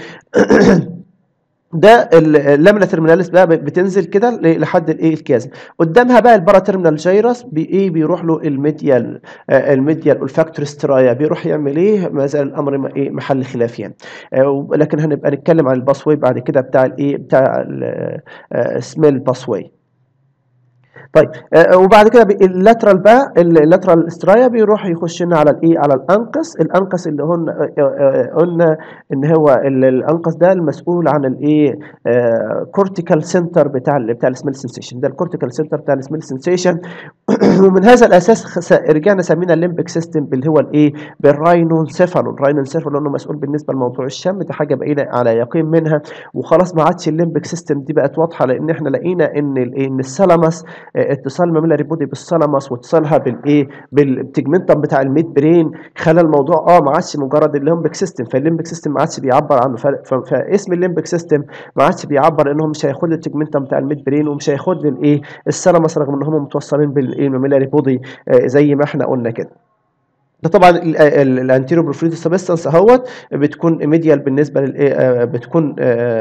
ده اللامنا ترميناليس بقى بتنزل كده لحد الايه الكيازم قدامها بقى البارا ترمينال جيرس بايه بيروح له الميديال الميديال الفاكتور سترايا بيروح يعمل ايه ما زال الامر ايه محل خلاف يعني لكن هنبقى نتكلم عن الباسوي بعد كده بتاع الايه بتاع السميل باسوي طيب آه وبعد كده اللاترال بقى اللاترال سترايا بيروح يخش لنا على الايه على الانقص الانقص اللي هن قلنا ان هو الانقص ده المسؤول عن الايه كورتيكال سنتر بتاع ال بتاع السميل سنسيشن ده الكورتيكال سنتر بتاع السميل سنسيشن ومن هذا الاساس رجعنا سمينا الليمبك سيستم اللي هو الايه بالراينونسيفالون الراينونسيفالون انه مسؤول بالنسبه لموضوع الشم دي حاجه بقينا على يقين منها وخلاص ما عادش الليمبك سيستم دي بقت واضحه لان احنا لقينا ان ان الثالاموس اتصال الماميلاري بودي بالثالاموس واتصالها بالايه بالتجمنتم بتاع الميد برين خلى الموضوع اه ما عادش مجرد الليمبك سيستم فالليمبك سيستم ما عادش بيعبر عنه فاسم الليمبك سيستم ما عادش بيعبر انهم مش هياخد لي التجمنتم بتاع الميد برين ومش هياخد لي الايه الثالاموس رغم ان هم متوصلين بالايه الماميلاري بودي آه زي ما احنا قلنا كده ده طبعا الانتيرو بروفليتو سبستانس اهوت بتكون ميديال بالنسبه للايه بتكون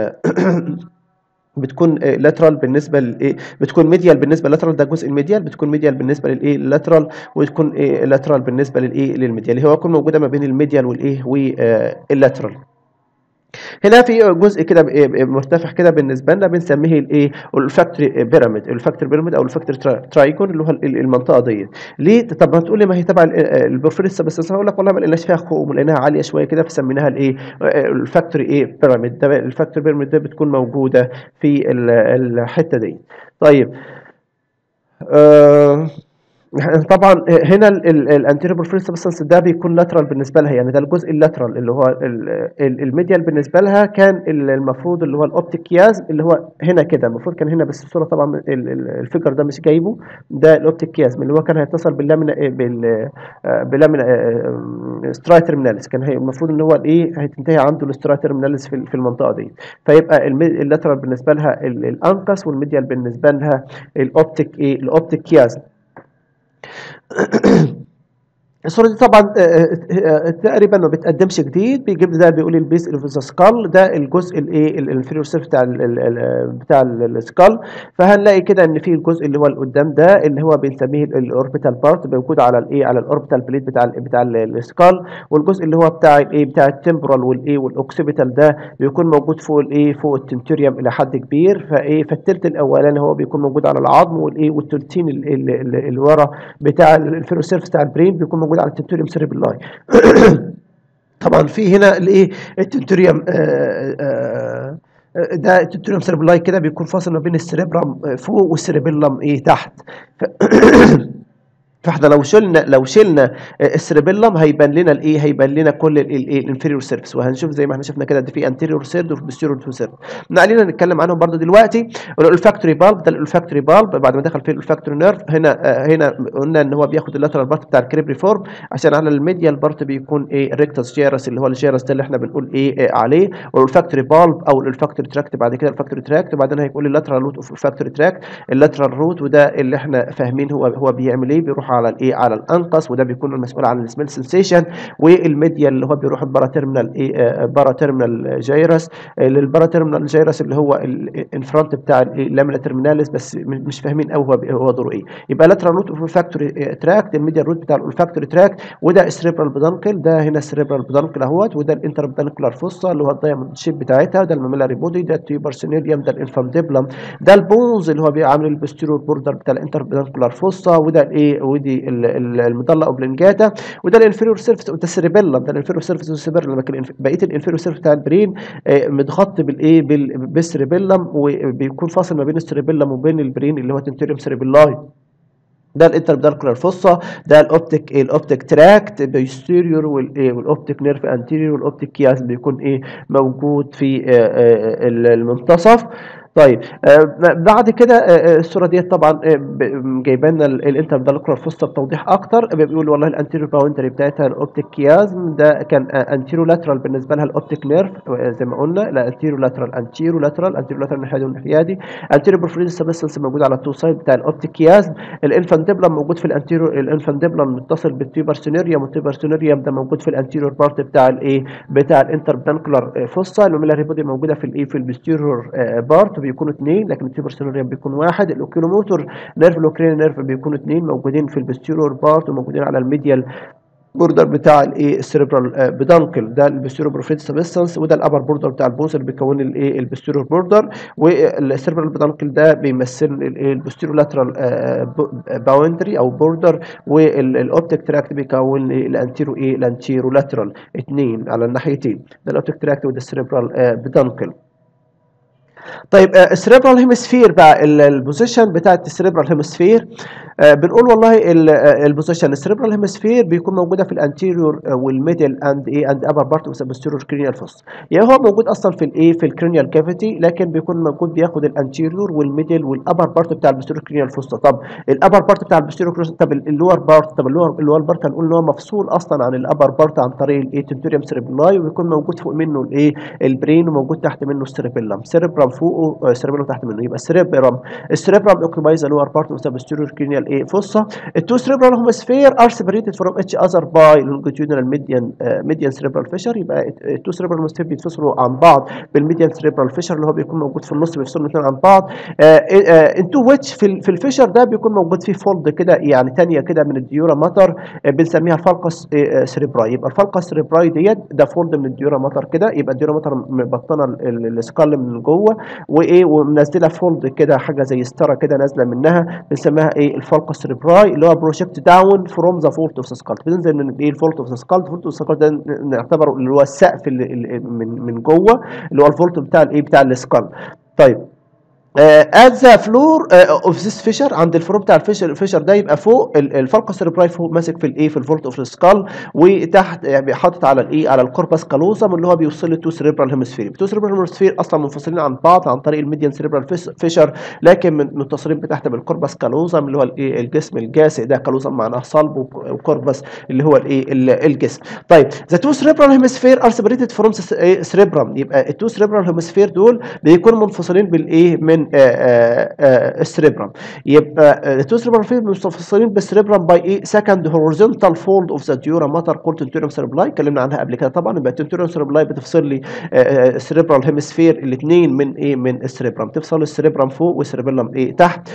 بتكون لاترال بالنسبه للايه بتكون ميديال بالنسبه لاترال ده الجزء الميديال بتكون ميديال بالنسبه للايه اللاترال وتكون إيه لاترال بالنسبه للايه للميديال اللي هو يكون موجوده ما بين الميديال والايه واللاترال هنا في جزء كده مرتفع كده بالنسبه لنا بنسميه الايه الفاكتوري بيراميد الفاكتوري بيراميد او الفاكتوري ترايكون اللي هو المنطقه ديت ليه طب ما تقول لي ما هي تبع البورفيريس بس هقول لك والله ما لقيناش فيها خوم لقيناها عاليه شويه كده فسميناها الايه الفاكتوري ايه بيراميد ده الفاكتوري بيراميد ده بتكون موجوده في الحته دي طيب آه طبعا هنا الانتيريور بورفيريس سبستانس ده بيكون لاترال بالنسبه لها يعني ده الجزء اللاترال اللي هو الميديال بالنسبه لها كان المفروض اللي هو الاوبتيك كياز اللي هو هنا كده المفروض كان هنا بس الصوره طبعا الفيجر ده مش جايبه ده الاوبتيك كياز اللي هو كان هيتصل باللامينا بال باللامينا سترايترميناليس كان هي المفروض ان هو الايه هتنتهي عنده السترايترميناليس في, في المنطقه دي فيبقى اللاترال بالنسبه لها الانقص والميديال بالنسبه لها الاوبتيك ايه الاوبتيك كياز الصوره دي طبعا تقريبا ما بتقدمش جديد بيجيب ده بيقول البيس اوف ذا سكال ده الجزء الايه الانفيريور سيرف بتاع ال بتاع السكال فهنلاقي كده ان في الجزء اللي هو اللي قدام ده اللي هو بنسميه الاوربيتال بارت موجود على الايه على الاوربيتال بليت بتاع ال بتاع السكال والجزء اللي هو بتاع الايه بتاع التمبرال والايه والاوكسيبيتال ده بيكون موجود فوق الايه فوق التنتوريوم الى حد كبير فايه فالثلث الاولاني هو بيكون موجود على العظم والايه والثلثين اللي ورا بتاع الانفيريور سيرف بتاع البرين بيكون موجود على التنتوريوم سيريبلاي طبعا في هنا الايه التنتوريوم ده التنتوريوم سيريبلاي كده بيكون فاصل ما بين السيريبرام فوق والسيريبيلم ايه تحت ف فاحنا لو شلنا لو شلنا السريبيلم هيبان لنا الايه هيبان لنا كل الايه الانفيريور سيرفيس وهنشوف زي ما احنا شفنا كده في انتيريور سيرد وفي بوستيريور سيرد علينا نتكلم عنهم برضو دلوقتي الفاكتوري بالب ده الفاكتوري بالب بعد ما دخل في الفاكتوري نيرف هنا هنا قلنا ان هو بياخد اللاترال بارت بتاع الكريبري فورم عشان على الميديال بارت بيكون ايه ريكتس جيرس اللي هو الجيرس ده اللي احنا بنقول ايه عليه والفاكتوري بالب او الفاكتوري تراكت بعد كده الفاكتوري تراكت وبعدين هيقول لي اللاترال روت اوف الفاكتوري تراكت اللاترال روت وده اللي احنا فاهمين هو هو بيعمل ايه بيروح على الايه على الانقص وده بيكون المسؤول عن السميل سنسيشن والميديا اللي هو بيروح البارا تيرمينال ايه بارا تيرمينال جايرس للبارا تيرمينال جايرس اللي هو الانفرونت بتاع اللامينا تيرميناليس بس مش فاهمين قوي هو هو دوره ايه يبقى لاترال روت اوف الفاكتوري تراكت الميديا روت بتاع الفاكتوري تراكت وده السريبرال بدانكل ده هنا السريبرال بدانكل اهوت وده الانتر بدانكولار فوسا اللي هو الدايموند شيب بتاعتها ده الماميلاري بودي ده التيوبر سينيريوم ده الانفانديبلم ده البونز اللي هو بيعمل البوستيرور بوردر بتاع الانتر بدانكولار فوسا وده الايه ودي المضله اوبلنجاتا وده الانفيريور سيرفيس وده السيربيلم ده الانفيريور سيرفيس والسيربيلم لكن بقيه الانفيريور سيرفيس بتاع البرين متغطي بالايه بالسيربيلم وبيكون فاصل ما بين السيربيلم وبين البرين اللي هو تنتوريوم سيربيلاي ده الانتربدالكولار فوسا ده الاوبتيك الاوبتيك تراكت بيستيريور والاوبتيك نيرف انتيريور والاوبتيك كياس بيكون ايه موجود في المنتصف طيب آه بعد كده آه الصوره ديت طبعا آه جايبه لنا الانترفالكولار فوستا بتوضيح اكتر بيقول والله الانتيريور باوندري بتاعتها الاوبتيك كيازم ده كان انتيرو لاترال بالنسبه لها الاوبتيك نيرف زي ما قلنا لا انتيرو لاترال انتيرو لاترال انتيرو لاترال الناحيه دي والناحيه دي انتيرو بروفريز سبستنس موجود على التو سايد بتاع الاوبتيك كيازم الانفانديبلم موجود في الانتيرو الانفانديبلم متصل بالتيوبر سينيريوم والتيوبر سينيريوم ده موجود في الانتيريور بارت بتاع الايه بتاع الانتربلانكولار فوسا الميلاري بودي موجوده في الايه في البستيريور بارت بيكونوا اثنين لكن التيبر سينوريوم بيكون واحد الاوكيلوموتور نيرف الاوكرين نيرف بيكونوا اثنين موجودين في البستيرور بارت وموجودين على الميديال بوردر بتاع الايه السيربرال بدانكل ده البستيرو بروفيت سبستانس وده الابر بوردر بتاع البوز اللي بيكون الايه البستيرو بوردر والسيربرال بدانكل ده بيمثل البستيرو لاترال باوندري او بوردر والاوبتيك تراكت بيكون الانتيرو ايه الانتيرو لاترال اثنين على الناحيتين ده الاوبتيك تراكت وده السيربرال بدانكل طيب السريبرال هيمسفير بقى البوزيشن بتاعت السريبرال هيمسفير آه بنقول والله البوزيشن السريبرال هيمسفير بيكون موجوده في الانتيريور والميدل اند ايه اند ابر بارت اوف ذا كرينيال فوس يعني هو موجود اصلا في الايه في الكرينيال كافيتي لكن بيكون موجود بياخد الانتيريور والميدل والابر بارت بتاع البوستيريور كرينيال فوس طب الابر بارت بتاع البوستيريور طب اللور بارت طب اللور اللور بارت هنقول ان هو مفصول اصلا عن الابر بارت عن طريق الايه تنتوريوم سيربلاي وبيكون موجود فوق منه الايه البرين وموجود تحت منه السيربيلم سيربرام فوقه سيربيلم تحت منه يبقى السيربرام السيربرام اوكيبايز اللور بارت اوف ذا posterior cranial ايه فوسا التو cerebral hemisphere are separated from each other by longitudinal median uh, median cerebral fissure يبقى التو cerebral hemisphere بيتفصلوا عن بعض بالميديان cerebral fissure اللي هو بيكون موجود في النص بيفصلوا الاثنين عن بعض انتو ويتش في في الفيشر ده بيكون موجود فيه فولد كده يعني ثانيه كده من الديورا ماتر بنسميها الفالقس سيريبراي يبقى الفالقس سيريبراي ديت ده فولد من الديورا ماتر كده يبقى الديورا ماتر مبطنه السكال من جوه وايه ومنزله فولد كده حاجه زي ستاره كده نازله منها بنسميها ايه الفالقس سيريبراي اللي هو بروجكت داون فروم ذا فولت اوف ذا سكال بتنزل من ايه الفولت اوف ذا سكال الفولت اوف ذا سكال ده نعتبره اللي هو السقف اللي من من جوه اللي هو الفولت بتاع الايه بتاع السكال طيب ات ذا فلور اوف ذيس فيشر عند الفلور بتاع الفيشر الفيشر ده يبقى فوق الفالقا سيربراي فوق ماسك في الايه في الفولت اوف السكال وتحت يعني حاطط على الايه على الكوربس كالوزم اللي هو بيوصل للتو سيربرال هيمسفير التو سيربرال هيمسفير اصلا منفصلين عن بعض عن طريق الميديان سيربرال فيشر لكن متصلين بتحت بالكوربس كالوزم اللي هو الايه الجسم الجاسئ ده كالوزم معناه صلب وكوربس اللي هو الايه الجسم طيب ذا تو سيربرال هيمسفير ار سيبريتد فروم سيربرم يبقى التو سيربرال هيمسفير دول بيكونوا منفصلين بالايه من السريبرم يبقى التو سريبرم مستفصلين بالسريبرم باي ايه سكند هوريزونتال فولد اوف ذا ديورا ماتر كولد تنتوريوم سيربلاي اتكلمنا عنها قبل كده طبعا يبقى التنتوريوم سيربلاي بتفصل لي السريبرال هيمسفير الاثنين من ايه من السريبرم تفصل السريبرم فوق والسريبرم ايه تحت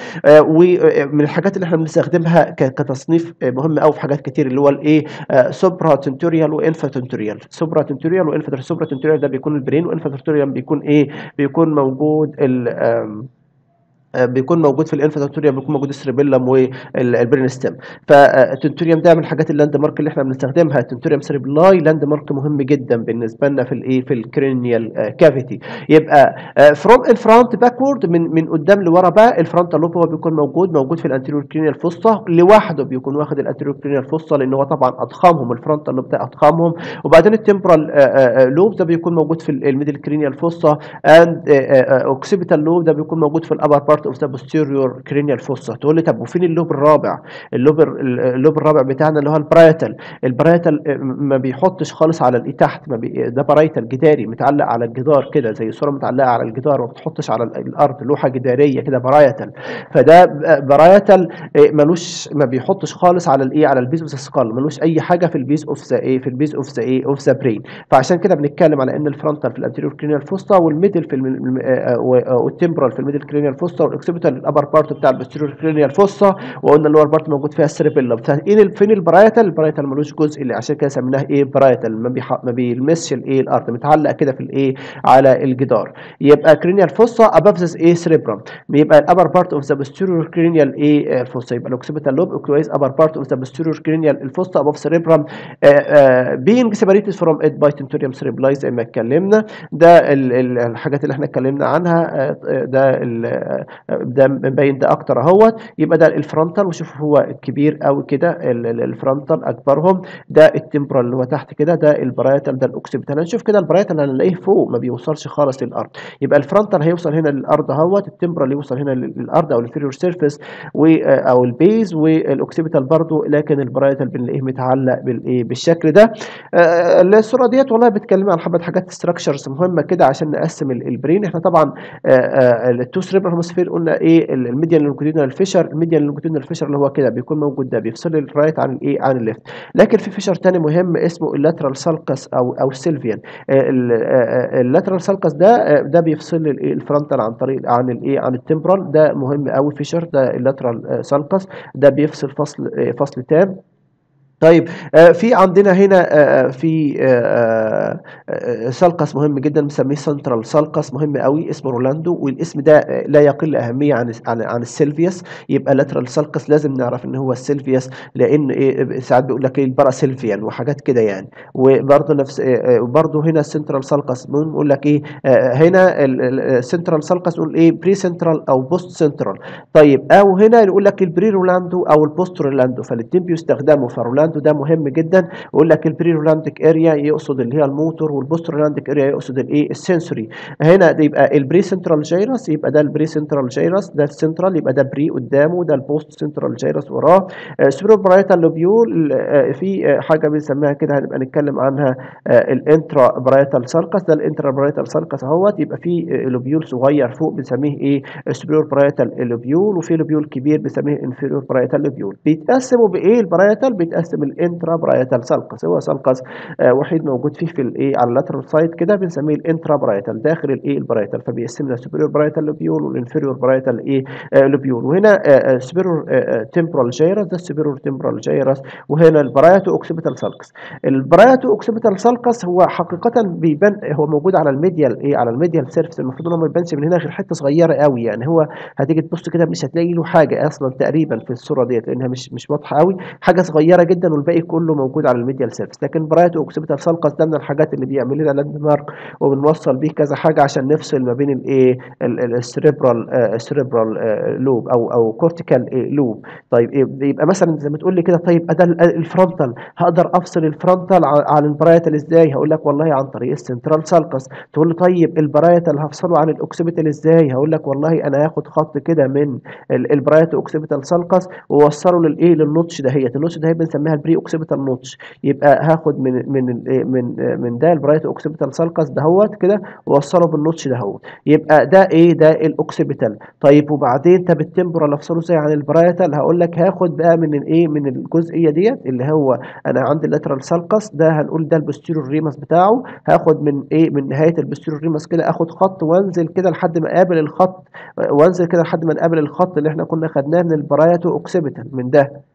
ومن الحاجات اللي احنا بنستخدمها كتصنيف مهم قوي في حاجات كتير اللي هو الايه سوبرا تنتوريال وانفا تنتوريال سوبرا تنتوريال وانفا سوبرا تنتوريال ده بيكون البرين وانفا تنتوريال بيكون ايه بيكون موجود ال بيكون موجود في الانفاتوريوم بيكون موجود السريبيلم والبرين ستيم فالتنتوريوم ده من الحاجات اللاند مارك اللي احنا بنستخدمها التنتوريوم سريبلاي لاند مارك مهم جدا بالنسبه لنا في الايه في الكرينيال كافيتي يبقى فروم ان فرونت باكورد من من قدام لورا بقى الفرونتال لوب هو بيكون موجود موجود في الانتيريور كرينيال فوسطى لوحده بيكون واخد الانتيريور كرينيال فوسطى لان هو طبعا اضخامهم الفرونتال لوب ده اضخامهم وبعدين التمبرال لوب ده بيكون موجود في الميدل كرينيال فوسطى اند اوكسيبيتال لوب ده بيكون موجود في الابر بارت اوف ذا posterior cranial fossa تقول لي طب وفين اللوب الرابع اللوب اللوب الرابع بتاعنا اللي هو البرايتال البرايتال ما بيحطش خالص على الايه تحت ما بي ده برايتال جداري متعلق على الجدار كده زي صوره متعلقه على الجدار ما بتحطش على الارض لوحه جداريه كده برايتال فده برايتال ملوش ما بيحطش خالص على الايه على البيز اوف ذا سكال ملوش اي حاجه في البيز اوف ذا ايه في البيز اوف ذا ايه اوف ذا برين فعشان كده بنتكلم على ان الفرونتال في الانتيريور كرينيال فوسطى والميدل في والتمبرال في الميدل كرينيال فوسطى والاوكسيبيتال الابر بارت بتاع البوستيريور كرينيال فوسا وقلنا اللور بارت موجود فيها السيربيلم فين فين البرايتال البرايتال ملوش جزء اللي عشان كده سميناه ايه برايتال ما, بيح... ما بيلمسش الايه الارض متعلق كده في الايه على الجدار يبقى كرينيال فوسا اباف ذا ايه سيربرم يبقى الابر بارت اوف ذا بوستيريور كرينيال ايه الفوسا يبقى الاوكسيبيتال لوب اوكلويز ابر بارت اوف ذا بوستيريور كرينيال الفوسا اباف سيربرم بينج سيبريتد فروم ات باي تنتوريوم سيربلاي زي ما اتكلمنا ده ال... ال... الحاجات اللي احنا اتكلمنا عنها ده ال... ده مبين ده اكتر اهوت يبقى ده الفرونتال وشوف هو كبير قوي كده الفرونتال اكبرهم ده التمبرال اللي هو تحت كده ده البرايتال ده الاوكسيبيتال هنشوف كده البرايتال هنلاقيه فوق ما بيوصلش خالص للارض يبقى الفرونتال هيوصل هنا للارض اهوت التمبرال يوصل هنا للارض او الفيريور سيرفيس او البيز والاوكسيبيتال برضو لكن البرايتال بنلاقيه متعلق بالايه بالشكل ده الصوره ديت والله بتكلم عن حبه حاجات ستراكشرز مهمه كده عشان نقسم البرين احنا طبعا التو سريبرال هيموسفير قلنا ايه الميديان لونجيتودينال فيشر الميديان لونجيتودينال فيشر اللي هو كده بيكون موجود ده بيفصل الرايت عن الايه عن الليفت لكن في فيشر تاني مهم اسمه اللاترال سالكس او او سيلفيان اللاترال سالكس ده ده بيفصل الفرونتال عن طريق عن الايه عن التمبرال ده مهم قوي فيشر ده اللاترال سالكس ده بيفصل فصل فصل تام طيب آه في عندنا هنا آه في آه سالكس مهم جدا بنسميه سنترال سالكس مهم قوي اسمه رولاندو والاسم ده لا يقل اهميه عن عن, عن السيلفيوس يبقى لاترال سالكس لازم نعرف ان هو السيلفيوس لان إيه ساعات بيقول لك ايه الباراسيلفيان وحاجات كده يعني وبرده نفس وبرده هنا السنترال سالكس نقول لك ايه هنا السنترال سالكس نقول ايه بري سنترال او بوست سنترال طيب او هنا نقول لك البري رولاندو او البوست رولاندو فالاثنين بيستخدموا فرولان رولاندو ده مهم جدا يقول لك البري رولانديك اريا يقصد اللي هي الموتور والبوست رولانديك اريا يقصد الايه السنسوري هنا ده يبقى البري سنترال جيرس يبقى ده البري سنترال جيرس ده السنترال يبقى ده بري قدامه ده البوست سنترال جيرس وراه سوبر برايتال لوبيول في حاجه بنسميها كده هنبقى نتكلم عنها الانترا برايتال سالكس ده الانترا برايتال سالكس اهوت يبقى في لوبيول صغير فوق بنسميه ايه سوبر برايتال لوبيول وفي لوبيول كبير بنسميه انفيريور برايتال لوبيول بيتقسموا بايه البرايتال بيتقسم الانترا برايتال سالكس هو سالكس آه وحيد موجود فيه في الايه على اللاترال سايد كده بنسميه الانترا برايتال داخل الايه البرايتال فبيقسمنا سوبيريور برايتال لوبيول والانفيريور برايتال ايه آه لوبيول وهنا آه سوبيريور تمبرال جيرس ده السوبيريور تمبرال جيرس وهنا البرايتو اوكسيبيتال سالكس البرايتو اوكسيبيتال سالكس هو حقيقه بيبان هو موجود على الميديال ايه على الميديال سيرفيس المفروض انه ما يبانش من هنا غير حته صغيره قوي يعني هو هتيجي تبص كده مش هتلاقي له حاجه اصلا تقريبا في الصوره ديت لانها مش مش واضحه قوي حاجه صغيره جدا والباقي كله موجود على الميديال سيرفيس لكن برايتو اوكسيبيتال سالكس ده من الحاجات اللي بيعمل لنا لاند مارك وبنوصل بيه كذا حاجه عشان نفصل ما بين الايه السريبرال السريبرال لوب او او كورتيكال لوب طيب يبقى مثلا زي ما تقول لي كده طيب ده الفرونتال هقدر افصل الفرونتال عن البرايتال ازاي هقول لك والله عن طريق السنترال سالكس تقول لي طيب البرايتال هفصله عن الاوكسيبيتال ازاي هقول لك والله انا هاخد خط كده من البرايتو اوكسيبيتال سالكس واوصله للايه للنوتش دهيت النوتش ده بنسميها البري اوكسيبيتال نوتش يبقى هاخد من من من من ده البرايتو اوكسيبيتال سالكس دهوت كده واوصله بالنوتش دهوت يبقى ده ايه ده الاوكسيبيتال طيب وبعدين طب التمبرال افصله ازاي عن البرايتال هقول لك هاخد بقى من الايه من الجزئيه ديت اللي هو انا عندي اللاترال سالكس ده هنقول ده البوستيريور ريمس بتاعه هاخد من ايه من نهايه البوستيريور ريمس كده اخد خط وانزل كده لحد ما اقابل الخط وانزل كده لحد ما نقابل الخط اللي احنا كنا خدناه من البرايتو اوكسيبيتال من ده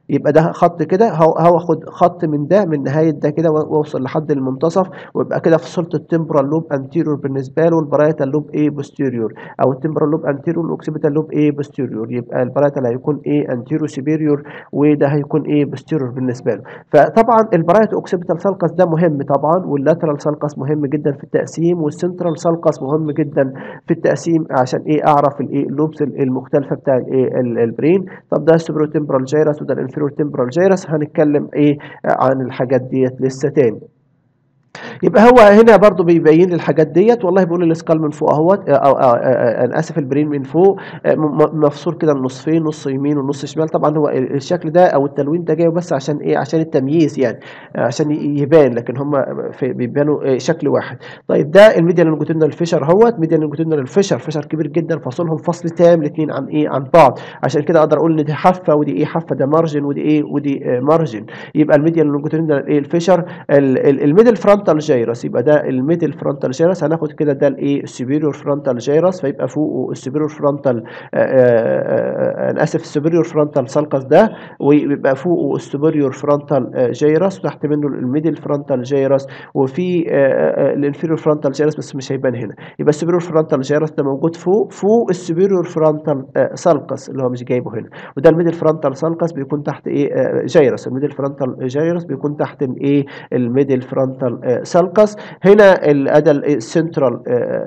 يبقى ده خط كده هو- هاخد خط من ده من نهايه ده كده واوصل لحد المنتصف ويبقى كده فصلت التمبرال لوب انتيريور بالنسبه له والبرايتال لوب ايه بوستيريور او التمبرال لوب انتيريور والاوكسيبيتال لوب ايه بوستيريور يبقى البرايتال هيكون ايه انتيريور سوبيريور وده هيكون ايه بوستيريور بالنسبه له فطبعا البرايت اوكسيبيتال سالكس ده مهم طبعا واللاترال سالكس مهم جدا في التقسيم والسنترال سالكس مهم جدا في التقسيم عشان ايه اعرف الايه اللوبس المختلفه بتاع الايه ال- البرين طب ده السوبرو تمبرال جيرس وده الانفيرور تمبرال جيرس هنتكلم ايه عن الحاجات ديت لسه تاني يبقى هو هنا برضو بيبين لي الحاجات ديت والله بيقول الاسكال من فوق اهوت أو- أو- أو- انا اسف البرين من فوق آه، م- م- مفصول كده لنصفين نص يمين ونص شمال طبعا هو ال- الشكل ده او التلوين ده جاي بس عشان ايه عشان التمييز يعني آه، عشان ي- يبان لكن هم في- بيبانوا آه، شكل واحد طيب ده الميديان لونجيتودينال فيشر اهوت ميديان لونجيتودينال فيشر فيشر كبير جدا فاصلهم فصل تام الاثنين عن ايه عن بعض عشان كده اقدر اقول ان دي حافه ودي ايه حافه ده مارجن ودي ايه ودي آه، مارجن يبقى الميديان لونجيتودينال ايه الفيشر الميدل فرونتال جايرس يبقى ده الميدل فرونتال جايرس هناخد كده ده الايه السوبيريور فرونتال جايرس فيبقى فوقه السوبيريور فرونتال انا اسف السوبيريور فرونتال سالكس ده ويبقى فوقه السوبيريور فرونتال جايرس وتحت منه الميدل فرونتال جايرس وفي الانفيريور فرونتال جايرس بس مش هيبان هنا يبقى السوبيريور فرونتال جايرس ده موجود فوق فوق السوبيريور فرونتال سالكس اللي هو مش جايبه هنا وده الميدل فرونتال سالكس بيكون تحت ايه آه، جايرس الميدل فرونتال جايرس بيكون تحت الايه الميدل فرونتال سالكس هنا الادى السنترال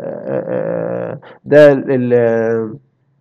ده ال-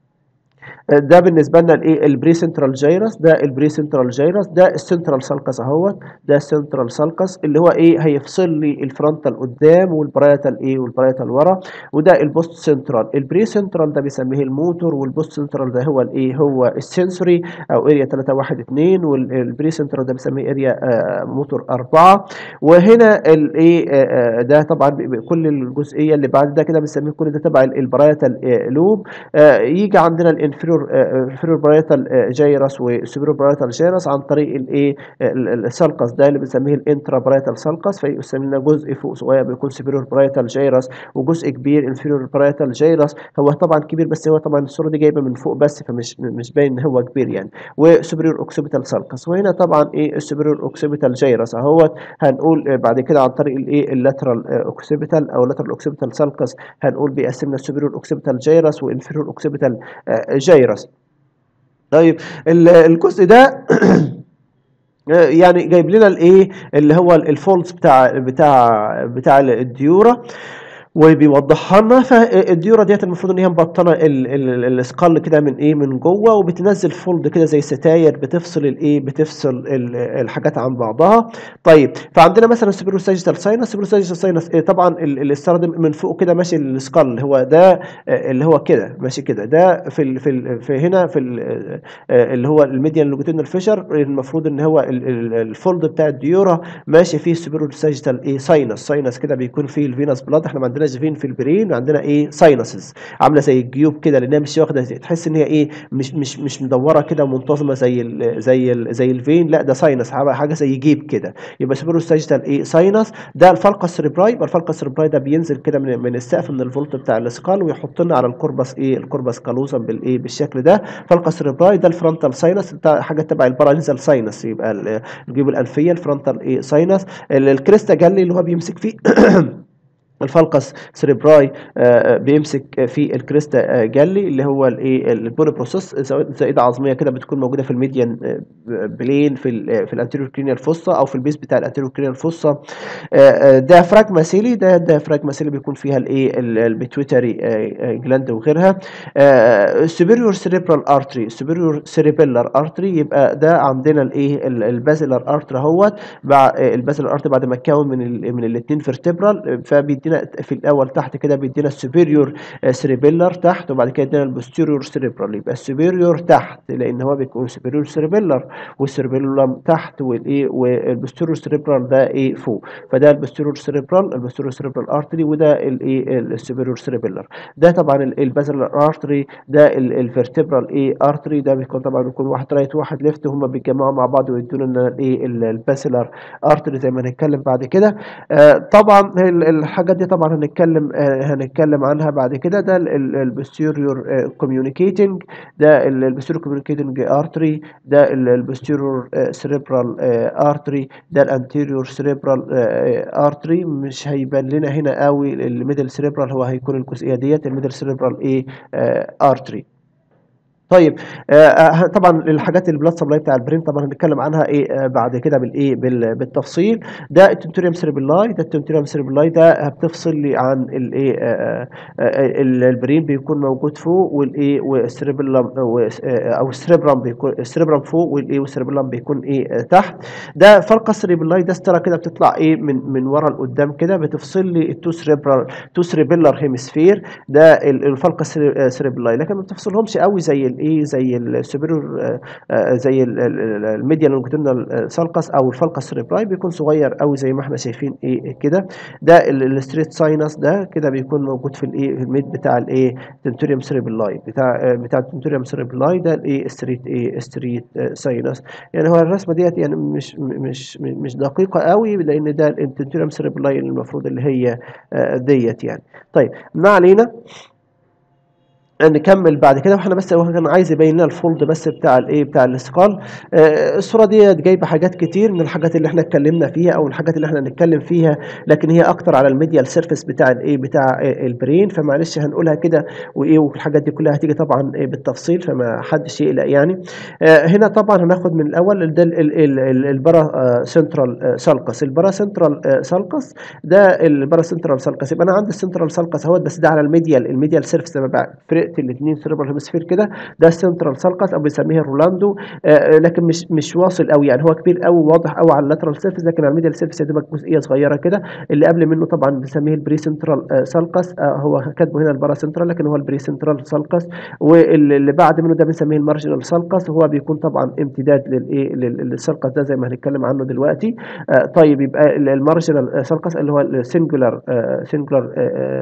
ده بالنسبه لنا الايه البري سنترال جايرس ده البري سنترال جايرس ده السنترال سالكس اهوت ده السنترال سالكس اللي هو ايه هيفصل لي الفرونتال قدام والبرايتال ايه والبرايتال ورا وده البوست سنترال البري سنترال ده بيسميه الموتور والبوست سنترال ده هو الايه هو السنسوري او اريا 312 والبري سنترال ده بيسميه اريا موتور 4 وهنا الايه آه، آه، ده طبعا بي- بي- كل الجزئيه اللي بعد ده كده بنسميه كل ده تبع البرايتال لوب آه، يجي عندنا الانفيرور انفيرور برايتال جايرس والسوبيرور برايتال جايرس عن طريق الايه ال- ال- السالكس ده اللي بنسميه الانترا برايتال سالكس فيسمى لنا جزء فوق صغير بيكون سوبيرور برايتال جايرس وجزء كبير انفيرور برايتال جايرس هو طبعا كبير بس هو طبعا الصوره دي جايبه من فوق بس فمش مش باين ان هو كبير يعني وسوبيرور اوكسيبيتال سالكس وهنا طبعا ايه السوبيرور اوكسيبيتال جايرس اهوت هنقول آه، بعد كده عن طريق الايه اللاترال اوكسيبيتال او اللاترال اوكسيبيتال سالكس هنقول بيقسمنا السوبيرور اوكسيبيتال جايرس وانفيرور اوكسيبيتال جايرس طيب ال- الجزء ده يعني جايب لنا الايه اللي هو الفولز بتاع بتاع بتاع الديوره وبيوضحها لنا فالديوره ديت المفروض ان هي مبطنه ال- ال- السكال كده من ايه من جوه وبتنزل فولد كده زي ستاير بتفصل الايه بتفصل ال- الحاجات عن بعضها طيب فعندنا مثلا السوبرو ساجيتال ساينس السوبرو ساجيتال ساينس إيه طبعا ال- الاستاره دي من فوق كده ماشي السكال اللي هو ده آه، اللي هو كده ماشي كده ده في ال في ال في هنا في ال آه، اللي هو الميديان لونجيتودينال فيشر المفروض ان هو ال- ال- الفولد بتاع الديوره ماشي فيه السوبرو ساجيتال ايه ساينس ساينس كده بيكون فيه الفينس بلاد احنا ما عندناش فين في البرين وعندنا ايه ساينسز عامله زي الجيوب كده لانها مش واخده زي- تحس ان هي ايه مش مش مش مدوره كده ومنتظمه زي ال زي ال زي الفين لا ده ساينس حاجه حاجة زي جيب كده يبقى سوبرو ساجيتال ايه ساينس ده الفالقس سيربراي يبقى الفالقس سيربراي ده بينزل كده من من السقف من الفولت بتاع الاسكال ويحط لنا على الكوربس ايه الكوربس كالوزم بالايه بالشكل ده فالقس سيربراي ده الفرونتال ساينس بتاع حاجه تبع البارانيزال ساينس يبقى ال- الجيوب الانفيه الفرونتال ايه ساينس ال- الكريستا جالي اللي هو بيمسك فيه الفالكس سريبراي آه، بيمسك في الكريستا آه، جالي اللي هو الايه البون بروسيس زائده عظميه كده بتكون موجوده في الميديان آه، بلين في ال في الانتيريور كرينيال فوسا او في البيس بتاع الانتيريور كرينيال فوسا ديافراجما سيلي ده الديافراجما سيلي بيكون فيها الايه البيتويتري جلاند وغيرها سوبيريور سيريبرال ارتري سوبيريور سيريبيلر ارتري يبقى ده عندنا الايه البازلر ارتري اهوت البازلر ارتري بعد ما اتكون من ال من الاثنين فيرتبرال فبيدينا في الاول تحت كده بيدينا السوبيريور سيريبيلر تحت وبعد كده يدينا البوستيريور سيريبرال يبقى السوبيريور تحت لان هو بيكون سوبيريور سيريبيلر والسيربيلم تحت والايه والبوستيريور سيريبرال ده ايه فوق فده البوستيريور سيريبرال البوستيريور سيريبرال ارتري وده الايه السوبيريور سيريبيلر ده طبعا البازلر ارتري ده الفيرتبرال ايه ارتري ده بيكون طبعا بيكون واحد رايت واحد ليفت هم بيتجمعوا مع بعض ويدونا لنا الايه البازلر ارتري زي ما هنتكلم بعد كده آه طبعا ال- الحاجات دي طبعا هنتكلم آه، هنتكلم عنها بعد كده ده البوستيريور كوميونيكيتنج ده البوستيريور كوميونيكيتنج ارتري ده البوستيريور سيريبرال ارتري ده الانتيريور سيريبرال ارتري مش هيبان لنا هنا قوي الميدل سيريبرال هو هيكون الجزئيه ديت الميدل سيريبرال ايه ارتري طيب آه، آه، طبعا الحاجات البلاد سبلاي بتاع البرين طبعا هنتكلم عنها ايه آه، بعد كده بالايه بال- بالتفصيل ده التنتوريوم سيربيلاي ده التنتوريوم سيربيلاي ده بتفصل لي عن الايه آه، آه، آه، ال- البرين بيكون موجود فوق والايه والسيربيلم او السيربرام بيكون السيربرام فوق والايه والسيربيلم بيكون ايه آه، تحت ده فرقه سيربيلاي ده ستاره كده بتطلع ايه من من ورا لقدام كده بتفصل لي التو سيربرال تو سيربيلر هيمسفير ده ال- الفلقه سيربيلاي لكن ما بتفصلهمش قوي زي الايه زي السوبيريور زي ال- ال- ال- الميديال لونجيتودينال سالكس او الفلقه السيربراي بيكون صغير قوي زي ما احنا شايفين ايه كده ده الستريت ساينس ده كده بيكون موجود في الايه في الميد بتاع الايه تنتوريوم سيربيلاي بتاع آه، بتاع التنتوريوم سيربيلاي ده الايه ستريت ايه ستريت ساينس يعني هو الرسمه ديت يعني مش مش مش دقيقه قوي لان ده التنتوريوم سيربيلاي المفروض اللي هي آه، ديت يعني طيب ما علينا نكمل بعد كده واحنا بس هو كان عايز يبين لنا الفولد بس بتاع الايه بتاع الاسقال آه الصوره دي جايبه حاجات كتير من الحاجات اللي احنا اتكلمنا فيها او الحاجات اللي احنا هنتكلم فيها لكن هي اكتر على الميديال سيرفيس بتاع الايه بتاع آه البرين فمعلش هنقولها كده وايه والحاجات دي كلها هتيجي طبعا آه بالتفصيل فما حدش يقلق يعني آه هنا طبعا هناخد من الاول ده ال- ال- ال- ال- البرا آه سنترال آه سالكس البرا سنترال آه سالكس ده البرا سنترال سالكس يبقى انا عندي السنترال سالكس اهوت بس ده على الميديال الميديال سيرفيس لما بقى فرقت الاثنين سيربرال هيمسفير كده ده السنترال سالكس او بنسميه الرولاندو آه، آه، لكن مش مش واصل قوي يعني هو كبير قوي واضح قوي على اللاترال سيرفيس لكن على الميديال سيرفيس يا دوبك جزئيه صغيره كده اللي قبل منه طبعا بنسميه البري سنترال سالكس آه، هو كاتبه هنا البارا سنترال لكن هو البري سنترال سالكس واللي بعد منه ده بنسميه المارجنال سالكس هو بيكون طبعا امتداد للايه لل- للسالكس ده زي ما هنتكلم عنه دلوقتي آه، طيب يبقى المارجنال سالكس اللي هو السنجولار سنجولار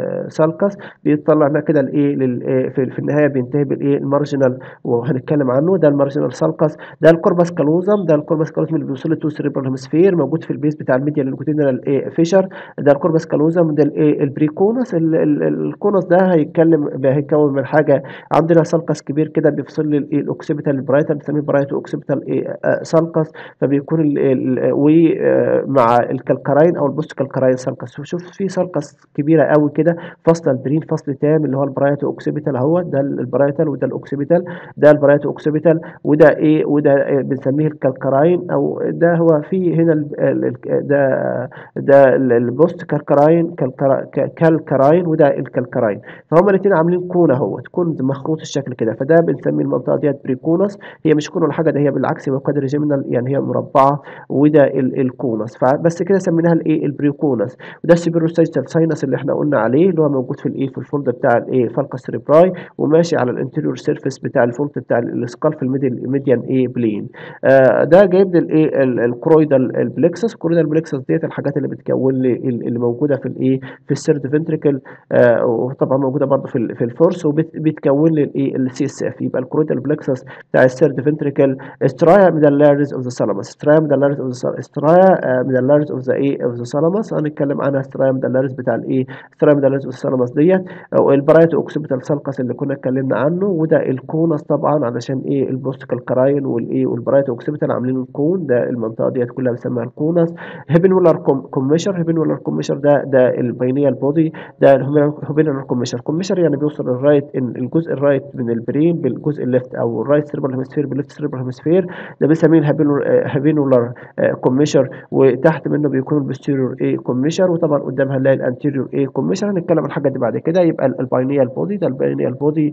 سالكس بيطلع لنا كده الايه لل- آه، في في النهايه بينتهي بالايه المارجنال وهنتكلم عنه ده المارجنال سالكس ده الكوربس كالوزم ده الكوربس كالوزم اللي بيوصل لتو سيريبرال هيمسفير موجود في البيس بتاع الميديا لونجيتودينال ايه فيشر ده الكوربس كالوزم ده الايه البريكونس ال- ال- الكونس ده هيتكلم هيتكون من حاجه عندنا سالكس كبير كده بيفصل لي الايه الاوكسيبيتال البرايتال بنسميه برايتو اوكسيبيتال ايه آه، سالكس فبيكون ال- ال- ومع الكالكراين او البوست كالكراين سالكس شوف شوف في سالكس كبيره قوي كده فصل البرين فصل تام اللي هو البرايتو اوكسيبيتال اهو ده البرايتال وده الاوكسيبيتال ده البرايتو اوكسيبيتال وده ايه وده إيه بنسميه الكالكراين او ده هو في هنا ال- ال- ال- ده ده ال- البوست كالكراين كالكرا- ك- كالكراين وده الكالكراين فهم الاثنين عاملين كون اهو تكون مخروط الشكل كده فده بنسمي المنطقه ديت بريكونس هي مش كون ولا حاجه ده هي بالعكس هي قدر جيمينال يعني هي مربعه وده ال- الكونس فبس كده سميناها الايه البريكونس وده السيبيروسايتال ساينس اللي احنا قلنا عليه اللي هو موجود في الايه في الفولد بتاع الايه فالكا سيريبراي وماشي على الانتيريور سيرفيس بتاع الفولد بتاع السكال في الميديال ميديان ايه بلين آه ده جايب لي الايه ال- الكرويدال البلكسس الكرويدال بلكسس ديت الحاجات اللي بتكون لي ال- اللي موجوده في الايه في السيرد فنتريكل آه وطبعا موجوده برضه في ال- في الفورس وبتكون لي الايه السي اس اف يبقى الكرويدال بلكسس بتاع السيرد فنتريكل استرايا ميدالاريز اوف ذا ثالاموس استرايا ميدالاريز اوف ذا استرايا ميدالاريز اوف ذا ايه اوف ذا ثالاموس هنتكلم عنها استرايا ميدالاريز بتاع الايه استرايا ميدالاريز اوف ذا ثالاموس ديت والبرايت اوكسيبيتال سالكس اللي كنا اتكلمنا عنه وده الكونس طبعا علشان ايه البوست كالكراين والايه والبرايت اوكسيبيتال عاملين الكون ده المنطقه ديت كلها بنسميها الكونس هيبنولار كوميشر هيبنولار كوميشر ده ده البينيال بودي ده الهيبنولار كوميشر كوميشر يعني بيوصل الرايت إن الجزء الرايت من البرين بالجزء الليفت او الرايت سيربرال هيمسفير بالليفت سيربرال هيمسفير ده بنسميه الهيبنولار كوميشر وتحت منه بيكون البوستيريور ايه كوميشر وطبعا قدامها نلاقي الانتيريور ايه كوميشر هنتكلم عن الحاجات دي بعد كده يبقى الباينيال بودي ده الباينيال بودي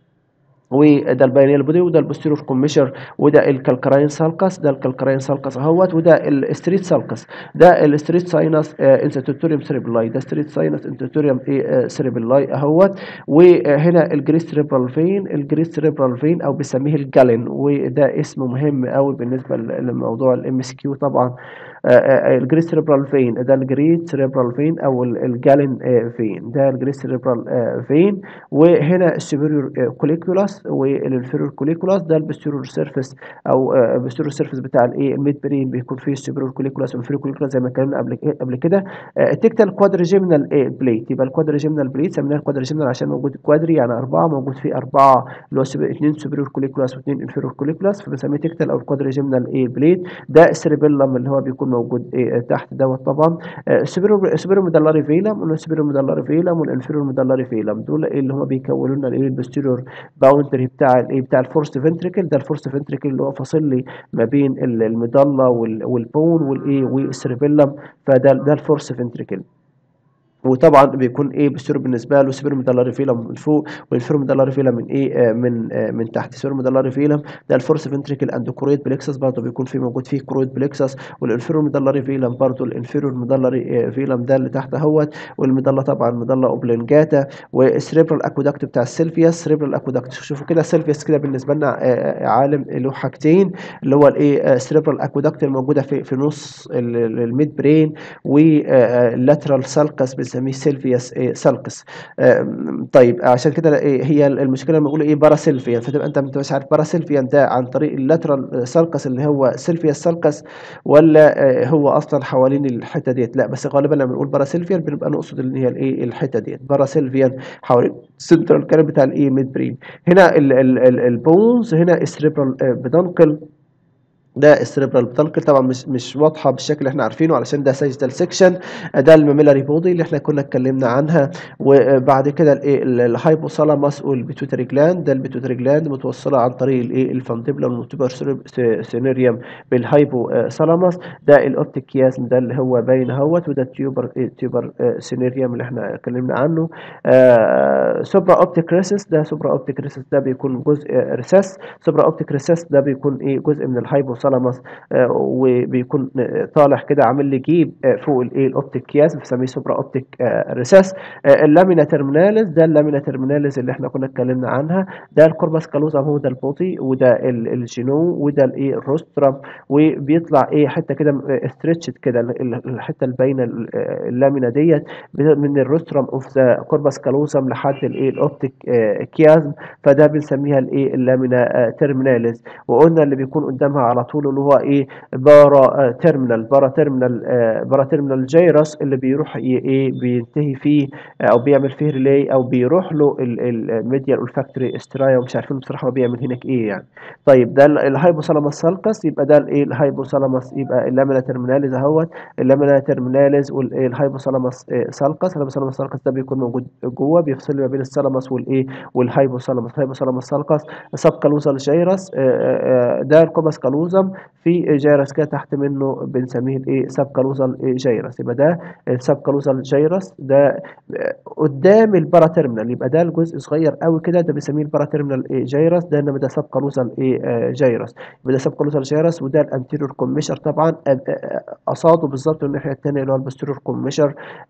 وده الباينيال بودي وده البوستيريور كوميشر وده الكالكراين سالكس ده الكالكراين سالكس اهوت وده الستريت سالكس ده الستريت ساينس انستوتوريوم سيريبلاي ده ستريت ساينس انستوتوريوم سيريبلاي اهوت وهنا الجريس سيريبرال فين الجريس سيريبرال فين او بنسميه الجالين وده اسم مهم قوي بالنسبه لموضوع الام اس كيو طبعا الجريت سيريبرال فين ده الجريت سيريبرال فين او الجالين فين ده الجريت سيريبرال فين وهنا السوبيريور كوليكولاس كوليكولاس والانفيرور كوليكولاس ده البستيرور سيرفيس او البستيرور سيرفيس بتاع الايه الميد برين بيكون فيه السوبرور كوليكولاس والانفيرور كوليكولاس زي ما اتكلمنا قبل قبل كده التكتال كوادريجيمنال بليت يبقى الكوادريجيمنال بليت سميناها الكوادريجيمنال عشان موجود كوادري يعني اربعه موجود فيه اربعه اللي هو اثنين سوبرور كوليكولاس واثنين انفيرور كوليكولاس فبنسميه تكتال او الكوادريجيمنال ايه بليت ده السيربيلم اللي هو بيكون موجود إيه تحت دوت طبعا السوبرور سوبرور ميدالاري فيلم والسوبرور ميدالاري فيلم والانفيرور ميدالاري فيلم دول ايه اللي هم بيكونوا لنا الايه البوستيريور باوندري بتاع الايه بتاع الفورست فنتريكل ده الفورست فنتريكل اللي هو فاصل لي ما بين المضله والبون والايه والسيربيلم فده ده الفورست فنتريكل وطبعا بيكون ايه بيصير بالنسبه له سيبرم دولار فيلم من فوق والفيرم دولار فيلم من ايه آه من آه من تحت سيبرم دولار فيلم ده الفورس فنتريكل اند كرويد بلكسس برضه بيكون فيه موجود فيه كرويد بلكسس والانفيرور دولار فيلم برضه الانفيرور دولار فيلم ده اللي تحت اهوت والمضله طبعا مضله اوبلنجاتا والسريبرال اكودكت بتاع السيلفياس سريبرال اكودكت شوفوا كده السيلفياس كده بالنسبه لنا آه عالم له حاجتين اللي هو الايه سريبرال اكودكت الموجوده في في نص الميد برين واللاترال سالكس بنسميه سيلفياس إيه سالكس طيب عشان كده إيه هي المشكله لما بقول ايه باراسيلفيان فتبقى انت ما انتش عارف باراسيلفيان ده عن طريق اللاترال سالكس اللي هو سيلفياس سالكس ولا هو اصلا حوالين الحته ديت لا بس غالبا لما بنقول باراسيلفيان بنبقى نقصد اللي هي الايه الحته ديت باراسيلفيان حوالين السنترال كارب بتاع الايه ميد برين هنا البونز هنا السريبرال بدنقل ده السريبرال بتنقل طبعا مش مش واضحه بالشكل اللي احنا عارفينه علشان ده ساجيتال سيكشن ده الميميلاري بودي اللي احنا كنا اتكلمنا عنها وبعد كده الايه الهايبوثالاموس والبيتوتري جلاند ده البيتوتري جلاند متوصله عن طريق الايه الفانديبلر والموتيبر سينيريوم بالهايبوثالاموس ده الاوبتيك كيازم ده اللي هو باين اهوت وده التيوبر تيوبر سينيريوم اللي احنا اتكلمنا عنه آه سوبرا اوبتيك ريسس ده سوبرا اوبتيك ريسس ده بيكون جزء ريسس سوبرا اوبتيك ريسس ده بيكون ايه جزء من الهايبوثالاموس الثالاموس آه وبيكون طالع كده عامل لي جيب آه فوق الايه الاوبتيك كياس بنسميه سوبرا اوبتيك آه ريساس اللامينا ترميناليز ده اللامينا ترميناليز اللي احنا كنا اتكلمنا عنها ده الكوربس كالوزا هو ده البوطي وده الجينو وده الايه الروسترم وبيطلع ايه حته كده ستريتشد كده الحته الباينه اللامينا ديت من الروسترم اوف ذا كوربس كالوزم لحد الايه الاوبتيك كيازم فده بنسميها الايه اللامينا ترميناليز وقلنا اللي بيكون قدامها على طول اللي هو ايه بارا تيرمينال بارا تيرمينال بارا تيرمينال جيرس اللي بيروح ايه بينتهي فيه او بيعمل فيه ريلي او بيروح له الميديال اولفاكتوري استرايا ومش عارفين بصراحه هو بيعمل هناك ايه يعني طيب ده الهايبوثالاموس سالكس يبقى ده الايه الهايبوثالاموس يبقى اللامينا ترميناليز اهوت اللامينا ترميناليز والهايبوثالاموس سالكس الهايبوثالاموس سالكس ده بيكون موجود جوه بيفصل ما بين الثالاموس والايه والهايبوثالاموس الهايبوثالاموس سالكس سب كالوزال جيرس ده الكوباس كالوزم في جيرس كده تحت منه بنسميه الايه سب كالوزال جيرس يبقى ده السب كالوزال جيرس ده قدام البارا تيرمينال يبقى ده الجزء صغير قوي كده ده بنسميه البارا تيرمينال جيرس ده انما ده سب كالوزال ايه جيرس يبقى ده سب كالوزال جيرس وده الانتيريور كوميشر طبعا قصاده بالظبط الناحيه الثانيه اللي هو البوستيريور كوميشر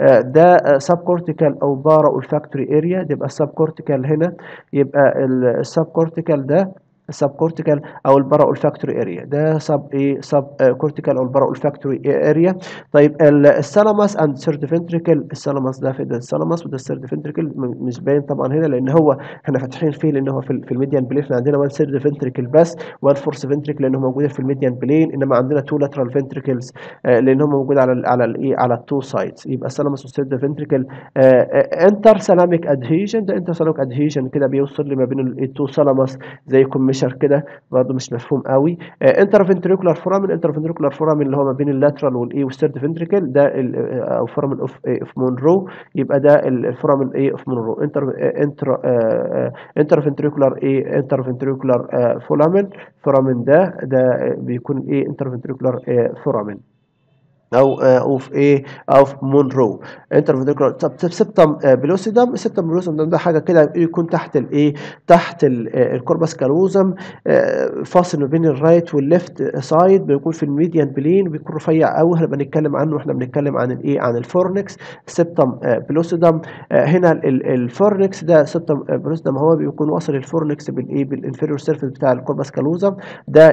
ده سب كورتيكال او بارا اولفاكتوري اريا ده يبقى السب كورتيكال هنا يبقى السب كورتيكال ده السب كورتيكال او البارا اولفاكتوري اريا ده سب ايه سب كورتيكال او البارا اولفاكتوري اريا طيب الثالاموس اند سيرد فنتريكل الثالاموس ده في ده الثالاموس وده السيرد فنتريكل مش باين طبعا هنا لان هو احنا فاتحين فيه لان هو في, في الميديان بلين احنا عندنا وان سيرد فنتريكل بس وان فورس فنتريكل لانه موجودين في الميديان بلين انما عندنا تو لاترال فنتريكلز لان هم موجود على ال على الايه على التو سايدز يبقى الثالاموس والسيرد فنتريكل انتر سلاميك ادهيجن ده انتر سلاميك ادهيجن كده بيوصل لي ما بين التو ثالاموس زي كوميشر كده برضه مش مفهوم قوي انترفنتريكولار فورامين انترفنتريكولار فورامين اللي هو ما بين اللاترال والايه والثيرد فنتريكل ده او فورامين اوف اوف مونرو يبقى ده الفورامين ايه اوف مونرو انتر انتر انترفنتريكولار ايه انترفنتريكولار فورامين فورامين ده ده بيكون ايه انترفنتريكولار فورامين او او في ايه او في مونرو انترفنتريكولار طب سبتم بلوسيدم السبتم بلوسيدم ده حاجه كده يكون تحت الايه تحت الكوربس كالوزم فاصل ما بين الرايت والليفت سايد بيكون في الميديان بلين بيكون رفيع قوي هنبقى نتكلم عنه واحنا بنتكلم عن الايه عن الفورنكس سبتم بلوسيدم هنا الفورنكس ده سبتم بلوسيدم هو بيكون واصل الفورنكس بالايه بالانفيريور سيرفيس بتاع الكوربس كالوزم ده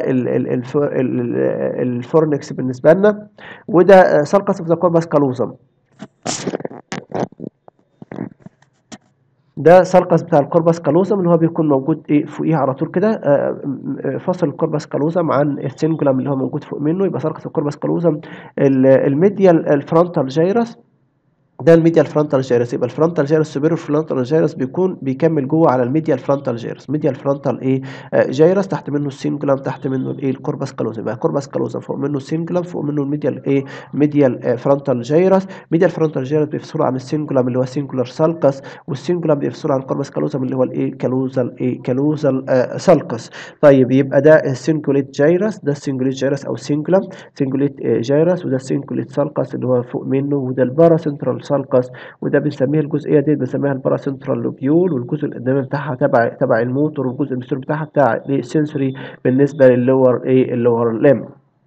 الفورنكس بالنسبه لنا وده سالكس اوف ذا كوربس كالوزم ده سالكس بتاع الكوربس كالوزم اللي هو بيكون موجود ايه فوقيه على طول كده آه، م- م- فاصل الكوربس كالوزم عن السينجولم اللي هو موجود فوق منه يبقى سالكس الكوربس كالوزم ال- الميديال الفرونتال جايرس ده الميديال فرونتال جيرس يبقى الفرونتال جيرس سوبيريور فرونتال جيرس بيكون بيكمل جوه على الميديال فرونتال جيرس ميديال فرونتال ايه آه، جيرس تحت منه السينجولم تحت منه الايه الكوربس كالوزم يبقى الكوربس كالوزم فوق منه السينجولم فوق منه الميديال ايه ميديال آه، فرونتال جيرس ميديال فرونتال جيرس بيفصلوا عن السينجولم اللي هو سينجولار سالكس والسينجولم بيفصلوا عن الكوربس كالوزم اللي هو الايه كالوزال ايه كالوزال آه سالكس طيب يبقى ده السينجوليت جيرس ده السينجوليت جيرس او سينجولم سينجوليت آه، جيرس وده السينجوليت سالكس اللي هو فوق منه وده البارا سنترال سالكس وده بنسميه الجزئيه دي بنسميها البارا سنترال لوبيول والجزء القدامي بتاعها تبع تبع الموتور والجزء المستور بتاعها بتاع السنسوري بالنسبه للور ايه اللور ليم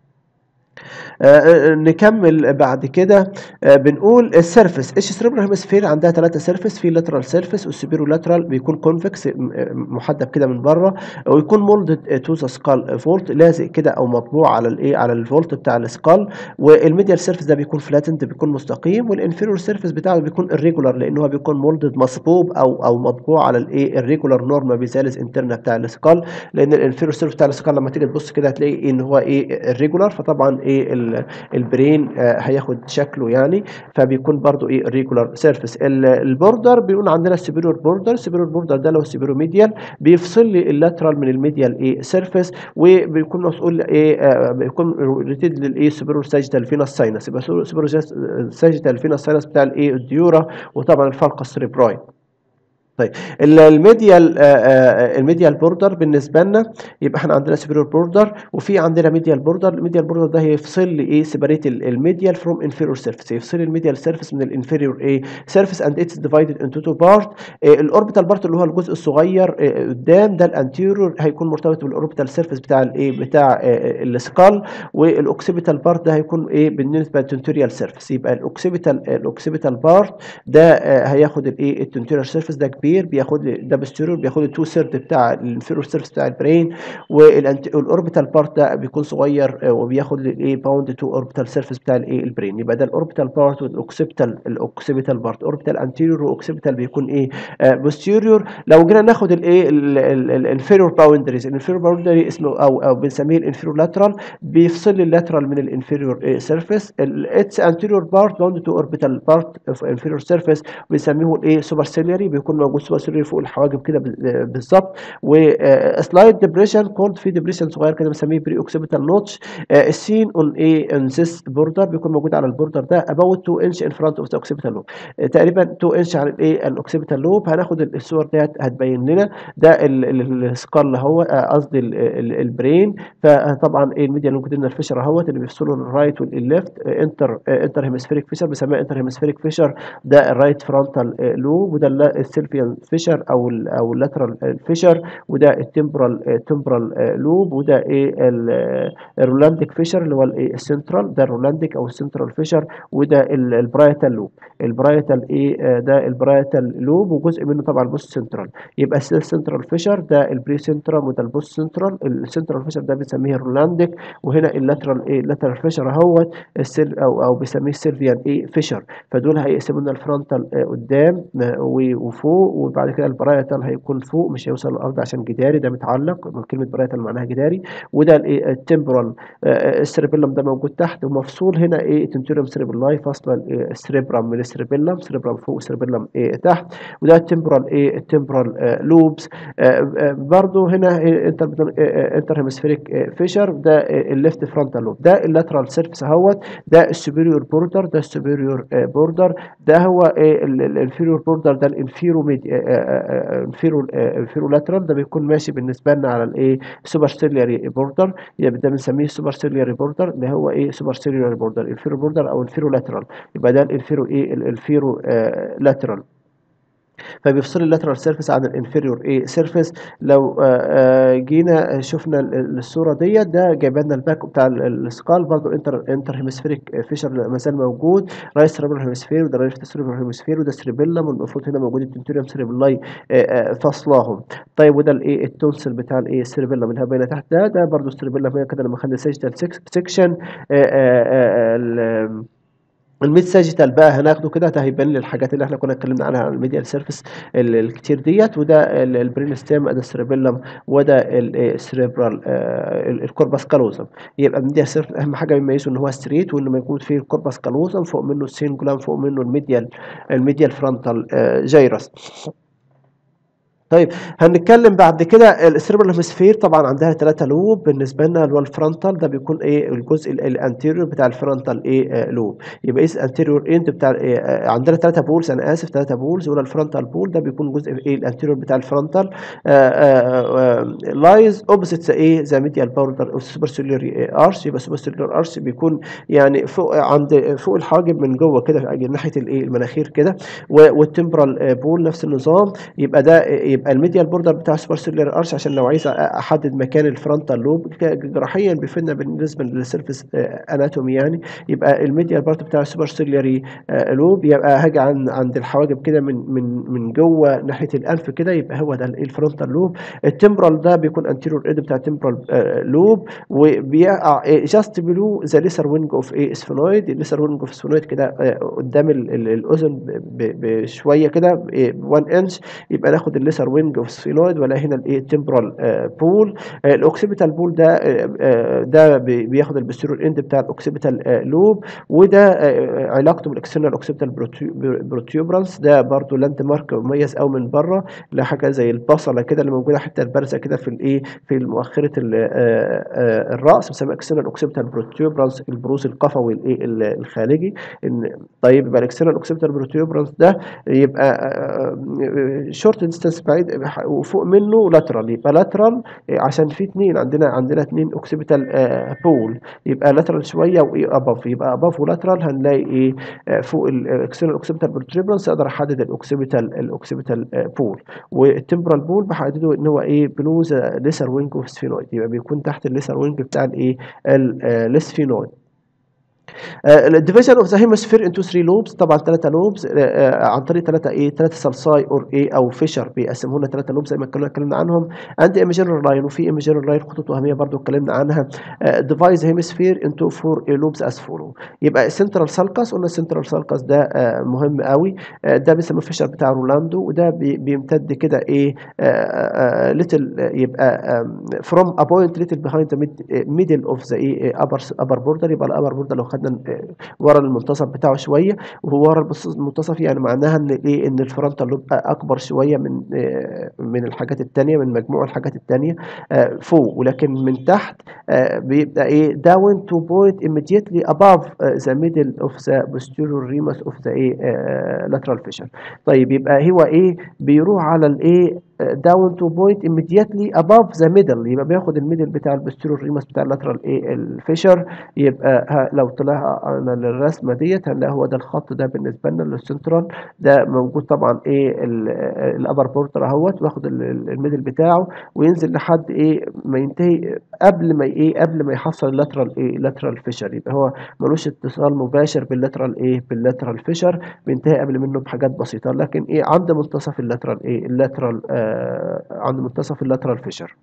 آه، آه، نكمل بعد كده آه، بنقول السيرفس ايش سيربرال هيمسفير عندها ثلاثه سيرفس في لاترال سيرفس والسوبيرو لاترال بيكون كونفكس محدب كده من بره ويكون مولدد تو ذا سكال فولت لازق كده او مطبوع على الايه على الفولت بتاع السكال والميديال سيرفس ده بيكون فلاتنت بيكون مستقيم والانفيرور سيرفس بتاعه بيكون irregular لان هو بيكون مولدد مصبوب او او مطبوع على الايه الريجولار نورما بيزالز انترنا بتاع السكال لان الانفيرور سيرفس بتاع السكال لما تيجي تبص كده هتلاقي ان هو ايه الريجولار فطبعا ايه ال- البرين آه، هياخد شكله يعني فبيكون برضو ايه الريجولار سيرفيس البوردر بيقول عندنا السوبيريور بوردر السوبيريور بوردر ده لو السوبيريور ميديال بيفصل لي اللاترال من الميديال ايه سيرفيس وبيكون مسؤول ايه آه، بيكون ريتد للايه سوبيريور ساجيتال فينس ساينس يبقى سوبيريور ساجيتال فينس ساينس بتاع الايه الديورا وطبعا الفالقس سريبراي طيب ال- الميديال آه، آه، الميديال بوردر بالنسبه لنا يبقى احنا عندنا سوبيريور بوردر وفي عندنا ميديال بوردر الميديال بوردر ده هيفصل لي ايه سيبريت الميديال فروم انفيريور سيرفيس يفصل الميديال سيرفيس من الانفيريور ايه سيرفيس اند اتس ديفايدد انتو تو بارت الاوربيتال بارت اللي هو الجزء الصغير آه، قدام ده الانتيريور هيكون مرتبط بالاوربيتال سيرفيس بتاع الايه بتاع السكال والاوكسيبيتال بارت ده هيكون ايه بالنسبه للتنتوريال سيرفيس يبقى الاوكسيبيتال الاوكسيبيتال بارت ده آه، هياخد الايه التنتوريال سيرفيس ده كبير بياخد لي ده بستيرور بياخد التو سيرد بتاع الانفيرور سيرفيس بتاع البرين والاوربيتال بارت ده بيكون صغير آه، وبياخد لي الايه باوند تو اوربيتال سيرفيس بتاع الايه البرين يبقى ده الاوربيتال بارت والاوكسيبيتال الاوكسيبيتال بارت اوربيتال انتيريور واوكسيبيتال بيكون ايه بوستيريور لو جينا ناخد الايه الانفيرور باوندريز الانفيرور باوندري اسمه او او بنسميه الانفيرور لاترال بيفصل اللاترال من الانفيرور سيرفيس اتس انتيريور بارت باوند تو اوربيتال بارت اوف انفيرور سيرفيس بنسميه الايه سوبر سيلياري بيكون موجود سوبر سيلياري فوق الحواجب كده بال- بالظبط وسلايد ديبريشن كولد في ديبريشن صغير كده بنسميه بري اوكسيبيتال نوتش السين اون ايه اون ذيس بوردر بيكون موجود على البوردر ده about 2 انش ان فرونت اوف ذا اوكسيبيتال لوب تقريبا 2 انش على الايه الاوكسيبيتال لوب هناخد الصور ديت هتبين لنا ده السكال هو آه، قصدي ال- ال- البرين فطبعا ايه الميديا لونجيتودينال فيشر اهوت اللي بيفصلوا الرايت والليفت انتر انتر هيمسفيريك فيشر بنسميها انتر هيمسفيريك فيشر ده الرايت فرونتال لوب وده السيلفيان فيشر او ال او اللاترال فيشر وده التمبرال تمبرال لوب وده ايه الرولانديك فيشر اللي هو الايه السنترال ده الرولانديك او السنترال فيشر وده البرايتال لوب البرايتال ايه آه، ده البرايتال لوب وجزء منه طبعا البوست سنترال يبقى السنترال فيشر ده البري سنترال وده البوست سنترال السنترال فيشر ده بنسميه الرولانديك وهنا اللاترال ايه اللاترال فيشر اهوت السيل او او بنسميه السيلفيان ايه فيشر فدول هيقسموا لنا الفرونتال آه، قدام آه، و- وفوق وبعد كده البرايتال هيكون فوق مش هيوصل للارض عشان جداري ده متعلق كلمه برايتال معناها جداري وده الايه التمبرال السريبيلم ده موجود تحت ومفصول هنا ايه تنتوريوم سريبيلاي فاصله الإيه؟ السريبرم من السريبيلم سريبرم فوق والسريبيلم ايه تحت وده التمبرال ايه التمبرال لوبس برضو هنا انتر انتر هيمسفيريك فيشر ده الليفت فرونتال لوب ده اللاترال سيرفيس اهوت ده السوبيريور بوردر ده السوبيريور بوردر ده هو الانفيريور بوردر ده الانفيرو ميد انفيرو انفيرو لاترال ده بيكون ماشي بالنسبه لنا على الايه سوبر سيلياري بوردر يبقى ده بنسميه سوبر سيلياري بوردر اللي هو ايه سوبر سيلياري بوردر الانفيرو بوردر او الفيرو لاترال يبقى ده الانفيرو ايه الانفيرو لاترال فبيفصل اللاترال سيرفيس عن الانفيريور ايه سيرفيس لو آه، آه، جينا شفنا ال- ال- الصوره ديت ده جايب لنا الباك بتاع ال- السكال برضو انتر انتر هيمسفيريك فيشر ما زال موجود رايت سيربرال هيمسفير وده رايت سيربرال هيمسفير وده سريبيلم والمفروض هنا موجود التنتوريوم سريبيلاي فصلاهم طيب وده الايه التونسل بتاع الايه السريبيلم اللي هو باينه تحت ده ده برضو السريبيلم هنا كده لما خدنا سيجيتال سيكشن الميد ساجيتال بقى هناخده كده ده هيبان لي الحاجات اللي احنا كنا اتكلمنا عنها عن الميديال سيرفيس ال- الكتير ديت وده ال- البرين ستيم ده السيربيلم وده السريبرال الكوربس كالوزم يبقى الميديال سيرفيس اهم حاجه بيميزه ان هو ستريت وان موجود فيه الكوربس كالوزم فوق منه السينجولام فوق منه الميديال الميديال فرونتال جايرس طيب هنتكلم بعد كده السيربرال هيمسفير طبعا عندها ثلاثة لوب بالنسبه لنا اللي هو الفرونتال ده بيكون ايه الجزء الانتيريور بتاع الفرونتال ايه آه لوب يبقى ايه الانتيريور اند بتاع إيه آه عندنا ثلاثة بولز انا اسف ثلاثة بولز ولا الفرونتال بول ده بيكون جزء ايه الانتيريور بتاع الفرونتال لايز اوبوزيت ذا ايه ذا ميديال باوردر او سوبرسيلوري ارش يبقى سوبرسيلوري ارش بيكون يعني فوق عند فوق الحاجب من جوه كده ناحيه الايه المناخير كده والتمبرال بول نفس النظام يبقى ده يبقى الميديال بوردر بتاع السوبر سيلولار ارش عشان لو عايز احدد مكان الفرونتال لوب جراحيا بيفيدنا بالنسبه للسيرفيس اناتومي يعني يبقى الميديال بارت بتاع السوبر سيلولاري لوب يبقى هاجي عند عند الحواجب كده من من من جوه ناحيه الانف كده يبقى هو ده الفرونتال لوب التمبرال ده بيكون انتيريور ايد بتاع التمبرال لوب وبيقع جاست بلو ذا ليسر وينج اوف ايه سفينويد الليسر وينج اوف سفينويد كده قدام الاذن بشويه كده 1 انش يبقى ناخد الليسر وينج اوف سفينويد ولا هنا الايه التمبرال بول الاوكسيبيتال بول ده ده بياخد البستيرول اند بتاع الاوكسيبيتال لوب وده علاقته بالاكسترنال اوكسيبيتال بروتيوبرانس ده برضو لاند مارك مميز قوي من بره لا حاجه زي البصله كده اللي موجوده حتى البارزه كده في الايه في مؤخره الراس بنسميها اكسترنال اوكسيبيتال بروتيوبرانس البروز القفوي الايه الخارجي ان طيب يبقى الاكسترنال اوكسيبيتال بروتيوبرانس ده يبقى شورت ديستانس بعيد وفوق منه لاترال يبقى لاترال عشان في اثنين عندنا عندنا اثنين اوكسيبيتال بول يبقى لاترال شويه وايه اباف يبقى اباف ولاترال هنلاقي ايه فوق الاكسترنال اوكسيبيتال بروتيوبرانس اقدر احدد الاوكسيبيتال الاوكسيبيتال بول والتمبرال بول بحدده ان هو ايه بلو ذا ليسر وينج اوف سفينويد يبقى بيكون تحت الليسر وينج بتاع الايه السفينويد الديفيجن اوف ذا هيموسفير انتو 3 لوبس طبعا ثلاثه لوبس عن طريق ثلاثه ايه ثلاثه سلساي اور ايه او فيشر بيقسموا لنا ثلاثه لوبس زي ما كنا اتكلمنا عنهم عندي ايميجينال لاين وفي ايميجينال لاين خطوط وهميه برضو اتكلمنا عنها ديفايز هيموسفير انتو 4 لوبس از فولو يبقى السنترال سالكس قلنا السنترال سالكس ده مهم قوي ده بيسموه فيشر بتاع رولاندو وده بيمتد كده ايه ليتل يبقى فروم ا بوينت ليتل بيهايند ذا ميدل اوف ذا ايه ابر ابر بوردر يبقى الابر بوردر لو خدنا ورا المنتصف بتاعه شويه وهو ورا المنتصف يعني معناها ان ايه ان الفرونتال لوب اكبر شويه من من الحاجات الثانيه من مجموع الحاجات الثانيه فوق ولكن من تحت بيبقى ايه داون تو بوينت immediately above the middle of the posterior remus of the ايه lateral fissure طيب يبقى هو ايه بيروح على الايه داون تو بوينت immediately above the middle يبقى بياخد الميدل بتاع البستيرور ريمس بتاع اللاترال ايه الفيشر يبقى لو طلع للرسمه ديت هنلاقي هو ده الخط ده بالنسبه لنا للسنترال ده موجود طبعا ايه الابر بورتر اهوت واخد الميدل بتاعه وينزل لحد ايه ما ينتهي قبل ما ايه قبل ما يحصل اللاترال ايه لاترال فيشر يبقى هو ملوش اتصال مباشر باللاترال ايه باللاترال فيشر بينتهي قبل منه بحاجات بسيطه لكن ايه عند منتصف اللاترال ايه اللاترال آه عند منتصف اللاترال فيشر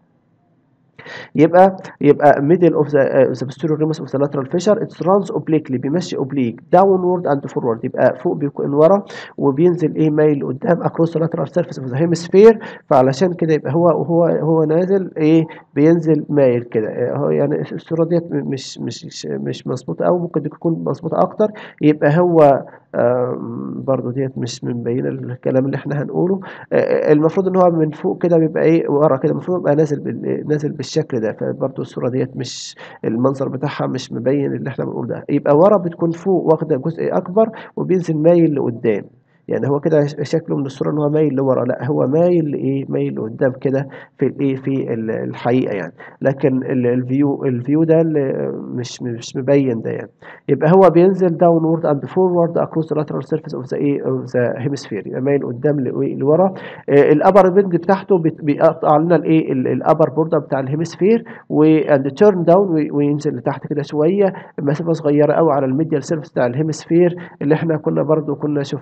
يبقى يبقى middle of the uh, the posterior remus of the lateral fissure it runs obliquely بيمشي oblique downward and forward يبقى فوق بيكون ورا وبينزل ايه مايل قدام across the lateral surface of the hemisphere فعلشان كده يبقى هو هو هو نازل ايه بينزل مايل كده هو يعني الصوره ديت مش مش مش مظبوطه قوي ممكن تكون مظبوطه اكتر يبقى هو برضو ديت مش مبينه الكلام اللي احنا هنقوله المفروض ان هو من فوق كده بيبقى ايه ورا كده المفروض يبقى نازل بال... نازل بالشكل ده فبرضو الصوره ديت مش المنظر بتاعها مش مبين اللي احنا بنقول ده يبقى ورا بتكون فوق واخده جزء اكبر وبينزل مايل لقدام يعني هو كده شكله من الصوره ان هو مايل لورا لا هو مايل لايه مايل لقدام كده في الايه في الحقيقه يعني لكن الفيو الفيو ده مش مش مبين ده يعني يبقى هو بينزل داونورد اند فورورد اكروس ذا لاترال سيرفيس اوف ذا ايه اوف ذا هيمسفير يبقى مايل قدام لورا الابر بند بتاعته بيقطع لنا الايه الابر بوردر بتاع الهيمسفير واند تيرن داون وينزل لتحت كده شويه مسافه صغيره قوي على الميديال سيرفيس بتاع الهيمسفير اللي احنا كنا برضو كنا شفناه هنا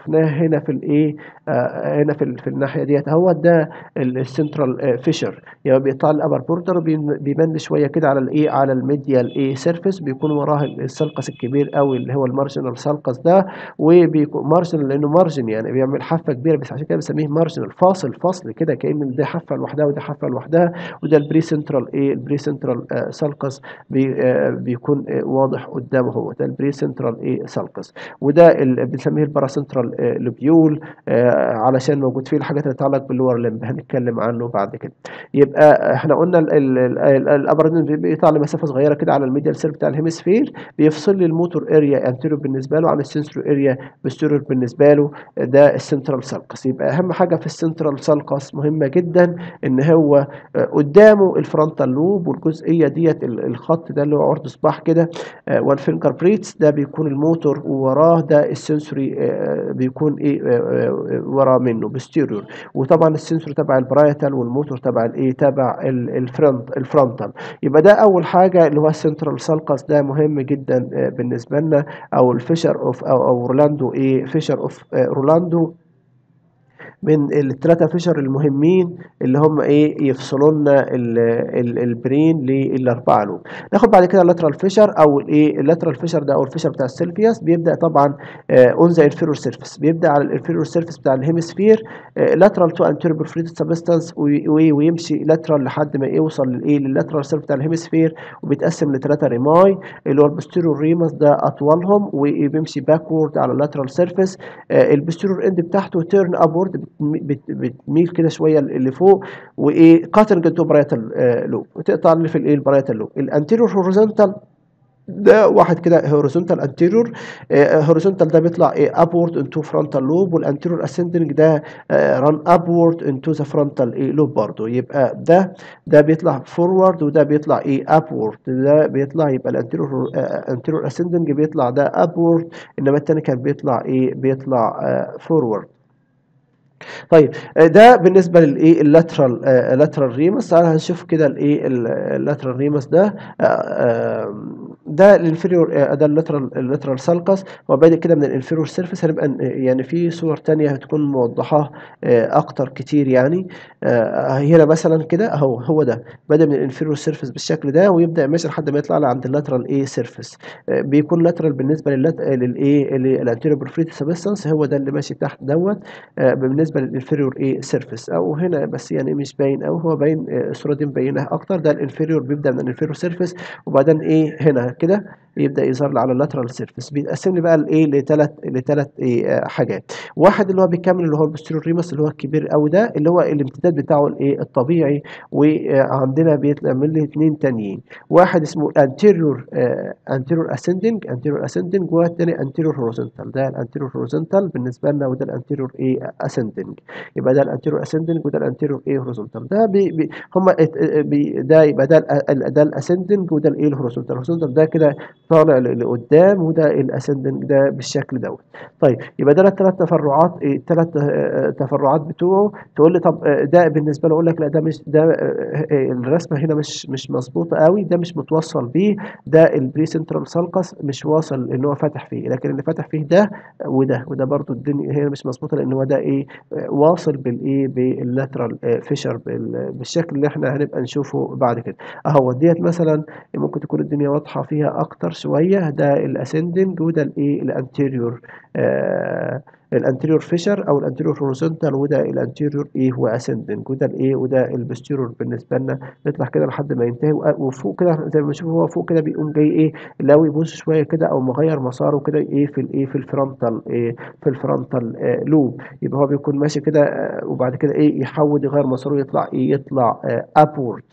هنا في الايه آه هنا في, ال- في الناحيه ديت اهو ده السنترال فيشر يعني بيطلع الابر بوردر بيبان شويه كده على الايه على الميديال ايه سيرفيس بيكون وراه السلقس الكبير قوي اللي هو المارجنال سلقس ده وبيكون مارجنال لانه مارجن يعني بيعمل حافه كبيره بس عشان كده بنسميه مارجنال فاصل فصل كده كان ده حافه لوحدها وده حافه لوحدها وده البري سنترال ايه البري سنترال آه سلقس بي آه بيكون آه واضح قدامه هو ده البري سنترال ايه سلقس وده ال- بنسميه الباراسنترال آه لوبيول آه علشان موجود فيه الحاجات اللي تتعلق باللور لمب هنتكلم عنه بعد كده يبقى احنا قلنا ال- ال- ال- ال- الابر بيطلع لمسافه صغيره كده على الميديال سير بتاع الهيمسفير بيفصل لي الموتور اريا انتيريور بالنسبه له عن السنسور اريا بوستيريور بالنسبه له ده السنترال سالكس يبقى اهم حاجه في السنترال سالكس مهمه جدا ان هو آه، قدامه الفرونتال لوب والجزئيه ديت ال- الخط ده اللي هو عرض صباح كده والفينجر بريتس ده بيكون الموتور ووراه ده السنسوري آه، بيكون ايه آه، آه، وراه منه بوستيريور وطبعا السنسور تبع البرايتال والموتور تبع الايه تبع ال- الفرونت الفرونتال يبقى ده اول حاجه اللي هو السنترال سالكس ده مهم جدا آه، بالنسبه لنا او الفيشر اوف او او رولاندو ايه فيشر اوف آه، رولاندو من الثلاثه فيشر المهمين اللي هم ايه يفصلوا لنا ال- ال- البرين للاربعه لوب ناخد بعد كده اللاترال فيشر او الايه اللاترال فيشر ده او الفيشر بتاع السيلفياس بيبدا طبعا اون ذا انفيرور سيرفيس بيبدا على الانفيرور سيرفيس بتاع الهيمسفير لاترال تو انتيريور برفريتد سبستانس ويمشي لاترال لحد ما يوصل للايه لللاترال سيرفيس بتاع الهيمسفير وبيتقسم لثلاثه ريماي اللي هو البوستيرور ريمس ده اطولهم وبيمشي باكورد على اللاترال سيرفيس البوستيرور اند بتاعته تيرن ابورد بتميل كده شويه لفوق وايه قاتل تو برايتال لوب وتقطع اللي في الايه البرايتال لوب الانتيريور هوريزونتال ده واحد كده هوريزونتال انتيريور هوريزونتال ده بيطلع ايه ابورد انتو فرونتال لوب والانتيريور اسcending ده ران ابورد انتو ذا فرونتال ايه لوب برضه يبقى ده ده بيطلع فورورد وده بيطلع ايه ابورد ده بيطلع يبقى الانتيريور انتيريور اسcending بيطلع ده ابورد انما التاني كان بيطلع ايه بيطلع فورورد طيب آه، ده بالنسبه للايه اللاترال اللاترال ريمس تعالى هنشوف كده الايه اللاترال ريمس ده آه، آه، ده الانفيريور ده اللاترال اللاترال سالكس وبعد كده من الانفيريور سيرفيس هنبقى ن- يعني في صور تانية هتكون موضحاه آه، اكتر كتير يعني آه، هنا مثلا كده اهو هو ده بدا من الانفيريور سيرفيس بالشكل ده ويبدا ماشي لحد ما يطلع عند اللاترال ايه سيرفيس بيكون لاترال بالنسبه للات للايه للانتيريور برفريتي سبستانس هو ده اللي ماشي تحت دوت آه، بالنسبه للانفيريور ايه سيرفيس او هنا بس يعني مش باين او هو باين آه، الصوره دي مبينه اكتر ده الانفيريور بيبدا من الانفيريور سيرفيس وبعدين ايه هنا كده يبدا يظهر لي على اللاترال سيرفيس بيتقسم لي بقى الايه لثلاث لثلاث ايه آه، حاجات واحد اللي هو بيكمل اللي هو البوستيريور ريمس اللي هو الكبير قوي ده اللي هو الامتداد بتاعه الايه الطبيعي وعندنا بيتعمل لي اثنين تانيين واحد اسمه anterior آه anterior ascending anterior ascending والتاني anterior horizontal ده الانتيريور horizontal بالنسبه لنا وده الانتيريور ايه ascending يبقى ده الانتيريور ascending وده الانتيريور ايه horizontal ده بي بي هم بي ده يبقى ده ال ده الاسcending وده الايه الهوريزونتال الهوريزونتال ده كده طالع ل- لقدام وده الاسcending ده بالشكل دوت طيب يبقى ده الثلاث تفرعات الثلاث تفرعات بتوعه تقول لي طب آه، ده بالنسبه له اقول لك لا ده مش ده آه، آه، الرسمه هنا مش مش مظبوطه قوي ده مش متوصل بيه ده البري سنترال سالكس مش واصل ان هو فاتح فيه لكن اللي فاتح فيه ده وده وده برضو الدنيا هنا مش مظبوطه لان هو ده ايه آه، واصل بالايه باللاترال فيشر بالشكل اللي احنا هنبقى نشوفه بعد كده اهو ديت مثلا ممكن تكون الدنيا واضحه فيها اكتر شويه ده الاسcending وده الايه الانتيريور آه الانتيريور فيشر او الانتيريور هوريزونتال وده الانتيريور ايه هو اسcending وده الايه وده البوستيريور بالنسبه لنا بيطلع كده لحد ما ينتهي وأ- وفوق كده زي ما بنشوف هو فوق كده بيقوم جاي ايه لو يبص شويه كده او مغير مساره كده ايه في الايه في الفرونتال ايه في الفرونتال آه لوب يبقى هو بيكون ماشي كده آه وبعد كده ايه يحود يغير مساره يطلع ايه يطلع آه ابورد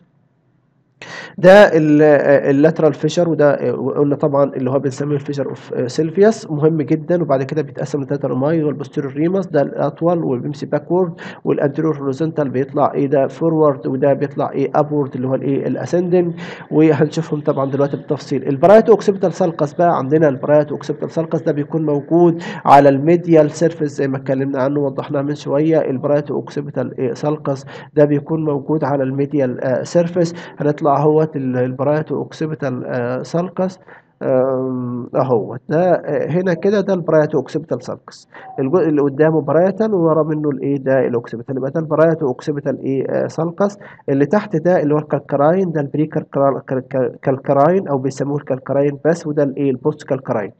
ده اللاترال فيشر وده آه، قلنا طبعا اللي هو بنسميه الفيشر اوف سيلفيوس مهم جدا وبعد كده بيتقسم لثلاثه رماي والبوستيريور ريمس ده الاطول وبيمشي باكورد والانتيريور هوريزونتال بيطلع ايه ده فورورد وده بيطلع ايه ابورد اللي هو الايه الاسندنج وهنشوفهم طبعا دلوقتي بالتفصيل البرايت اوكسيبيتال سالكس بقى عندنا البرايت اوكسيبيتال سالكس ده بيكون موجود على الميديال سيرفيس زي ما اتكلمنا عنه وضحناه من شويه البرايت اوكسيبيتال سالكس ده بيكون موجود على الميديال سيرفيس هنطلع اهوت ال- البرايت اوكسيبيتال سالكس آم، اهو ده آه، هنا كده ده البرايتو اوكسيبيتال سالكس الجزء اللي قدامه برايتال وورا منه الايه ده الاوكسيبيتال يبقى ده البرايتو اوكسيبيتال ايه آه، سالكس اللي تحت ده اللي هو الكالكراين ده البري كالكرا- كال- كالكراين او بيسموه الكالكراين بس وده الايه البوست كالكراين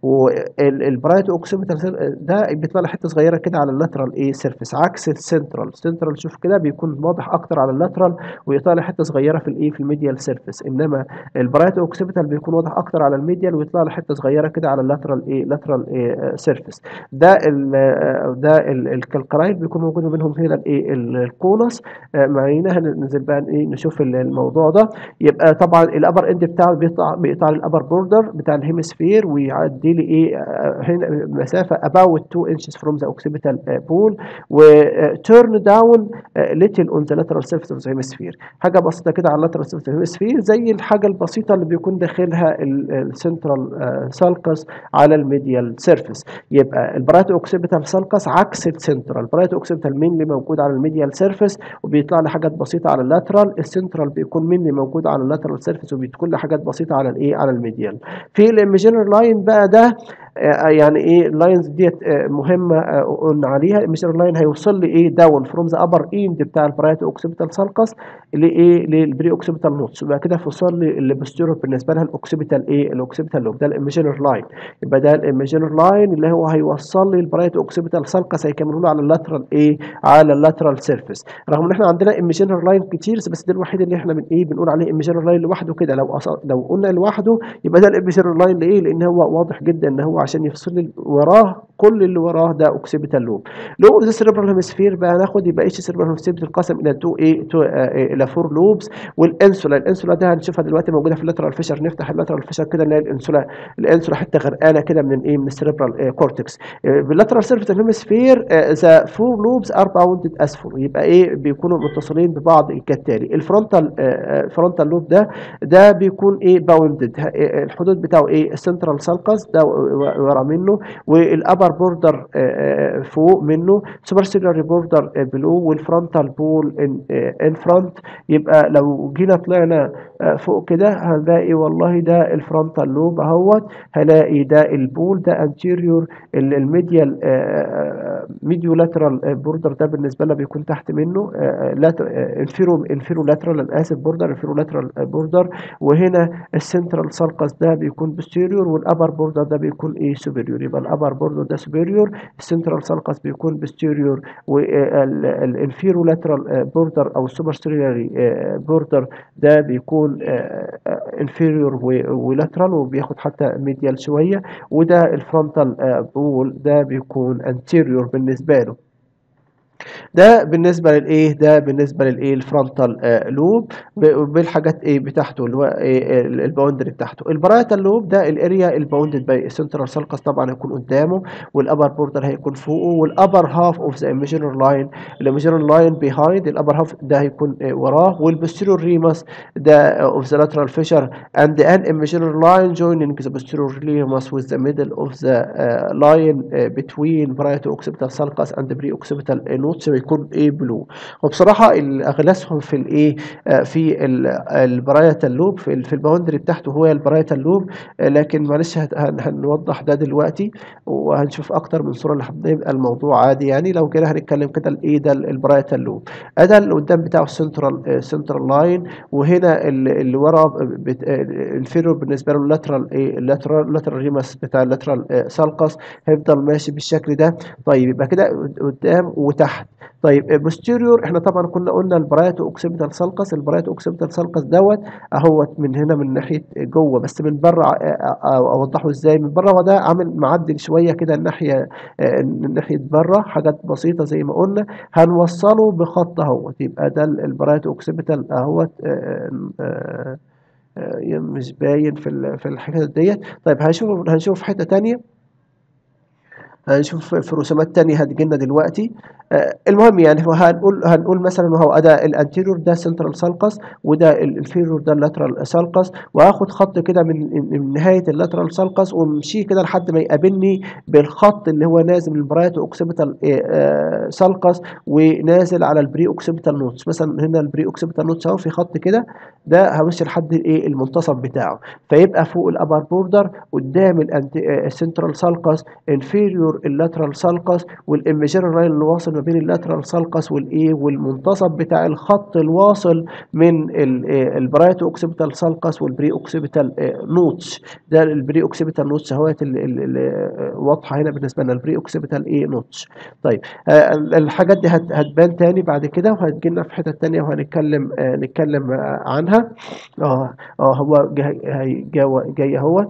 والبرايتو اوكسيبيتال سيل- ده بيطلع له حته صغيره كده على اللاترال ايه سيرفيس عكس السنترال السنترال شوف كده بيكون واضح اكتر على اللاترال ويطلع له حته صغيره في الايه في الميديال سيرفيس انما البرايتو اوكسيبيتال بيكون واضح اكتر على الميديال ويطلع له حته صغيره كده على اللاترال ايه لاترال ايه سيرفيس ده ال ده ال- الكالكراين بيكون موجود ما بينهم هنا الايه ال- الكونس آه، معينا هننزل بقى ايه نشوف ال- الموضوع ده يبقى طبعا الابر اند بتاعه بيقطع بيقطع الابر بوردر بتاع الهيمسفير ويعدي لي ايه آه، هنا مسافه about 2 inches from the occipital آه، ball و turn down آه، little on the lateral surface of the hemisphere حاجه بسيطه كده على lateral surface of the hemisphere زي الحاجه البسيطه اللي بيكون داخلها السنترال سالكس على الميديال سيرفيس يبقى البرايت اوكسيبيتال سالكس عكس السنترال البرايت اوكسيبيتال مين موجود على الميديال سيرفيس وبيطلع لي حاجات بسيطه على اللاترال السنترال بيكون مين موجود على اللاترال سيرفيس وبيكون لي حاجات بسيطه على الايه على الميديال في الايميجينر لاين بقى ده آه، يعني ايه اللاينز ديت آه، مهمه آه، قلنا عليها الميجر لاين هيوصل لي ايه داون فروم ذا ابر اند بتاع البرايت اوكسيبيتال سالكس لايه للبري اوكسيبيتال نوتس يبقى كده فوصل لي البوستيرور بالنسبه لها الاوكسيبيتال ايه الاوكسيبيتال لوب ده الايميجينر لاين يبقى ده الايميجينر لاين اللي هو هيوصل لي البرايت اوكسيبيتال سالكس هيكملوا له على اللاترال ايه على اللاترال سيرفيس رغم ان احنا عندنا ايميجينر لاين كتير بس ده الوحيد اللي احنا من ايه بنقول عليه ايميجينر لاين لوحده كده لو أص... لو قلنا لوحده يبقى ده الايميجينر لاين لايه لان هو واضح جدا ان هو عشان يفصل لي وراه كل اللي وراه ده اوكسيبيتال لوب لو ذا سيربرال هيمسفير بقى ناخد يبقى ايش سيربرال هيمسفير بتتقسم الى تو ايه تو آه الى فور لوبز والانسولا الانسولا ده هنشوفها دلوقتي موجوده في اللاترال فيشر نفتح اللاترال فيشر كده نلاقي الانسولا الانسولا حته غرقانه كده من الايه من السيربرال كورتكس باللاترال سيرفيس الهيمسفير ذا فور لوبز ار باوندد as follow يبقى ايه بيكونوا متصلين ببعض كالتالي الفرونتال الفرونتال لوب ده ده بيكون ايه باوندد الحدود بتاعه ايه السنترال سالكس ده ورا منه والابر بوردر فوق منه سوبرسيلري بوردر بلو والفرونتال بول ان فرونت يبقى لو جينا طلعنا آه، فوق كده هنلاقي والله ده الفرونتال لوب اهوت هلاقي ده البول ده انتيريور الميديال ميديو لاترال بوردر ده بالنسبه لنا بيكون تحت منه انفيرو انفيرو لاترال انا اسف بوردر انفيرو لاترال بوردر وهنا السنترال سالكس ده بيكون بوستيريور والابر بوردر ده بيكون ايه سوبريور يبقى الابر بوردر ده سوبريور السنترال سالكس بيكون بوستيريور والانفيرو لاترال بوردر او السوبر بوردر ده بيكون انفيريور ولاترال وبياخد حتى ميديال شويه وده الفرونتال بول ده بيكون انتيريور بالنسبه له ده بالنسبه للايه ده بالنسبه للايه الفرونتال لوب بالحاجات ايه بتاعته اللي هو إيه الباوندري بتاعته البرايتال لوب ده الاريا الباوندد باي السنترال سالكس طبعا هيكون قدامه والابر بوردر هيكون فوقه والابر هاف اوف ذا ايميجينر لاين الايميجينر لاين بيهايند الابر هاف ده هيكون إيه وراه والبوستيرور ريمس ده اوف ذا لاترال فيشر اند ان ايميجينر لاين joining the posterior remus with the middle of the uh, line uh, between parieto-occipital sulcus and the pre-occipital notes بيكون ايه بلو وبصراحه اغلسهم في الايه آه في البرايتال لوب في, في الباوندري بتاعته هو البرايتال لوب آه لكن معلش هنوضح ده دلوقتي وهنشوف اكتر من صوره لحد يبقى الموضوع عادي يعني لو كده هنتكلم كده الايه ده البرايتال لوب ده اللي قدام بتاعه السنترال سنترال لاين وهنا اللي ورا الفيرور بالنسبه له اللاترال ايه اللاترال اللاترال ريمس بتاع اللاترال سالكس هيفضل ماشي بالشكل ده طيب يبقى كده قدام وتحت طيب بوستيريور احنا طبعا كنا قلنا البرايتو اوكسيبيتال سالكس البرايتو اوكسيبيتال سالكس دوت اهوت من هنا من ناحيه جوه بس من بره اوضحه ازاي من بره هو ده عامل معدل شويه كده الناحيه ناحيه بره حاجات بسيطه زي ما قلنا هنوصله بخط اهوت يبقى ده البرايتو اوكسيبيتال اهوت مش باين في في الحته ديت طيب هنشوف هنشوف حته ثانيه هنشوف في رسومات تانية هتجيلنا دلوقتي آه، المهم يعني هو هنقول هنقول مثلا هو ده الانتيريور ده سنترال سالكس وده الانفيريور ده اللاترال سالكس وهاخد خط كده من من نهايه اللاترال سالكس وامشيه كده لحد ما يقابلني بالخط اللي هو نازل من البرايتو اوكسيبيتال سالكس ونازل على البري اوكسيبيتال نوتس مثلا هنا البري اوكسيبيتال نوتس اهو في خط كده ده همشي لحد الايه المنتصف بتاعه فيبقى فوق الابر بوردر قدام السنترال سالكس انفيريور اللاترال سالكس والايميجينال لاين اللي واصل ما بين اللاترال سالكس والايه والمنتصف بتاع الخط الواصل من البرايتو اوكسيبيتال سالكس والبري اوكسيبيتال نوتس ده البري اوكسيبيتال نوتس اهوت واضحه هنا بالنسبه لنا البري اوكسيبيتال ايه نوتس طيب آه الحاجات دي هتبان تاني بعد كده وهتجي لنا في حته تانيه وهنتكلم آه نتكلم آه عنها اه اه هو جاي جاي اهو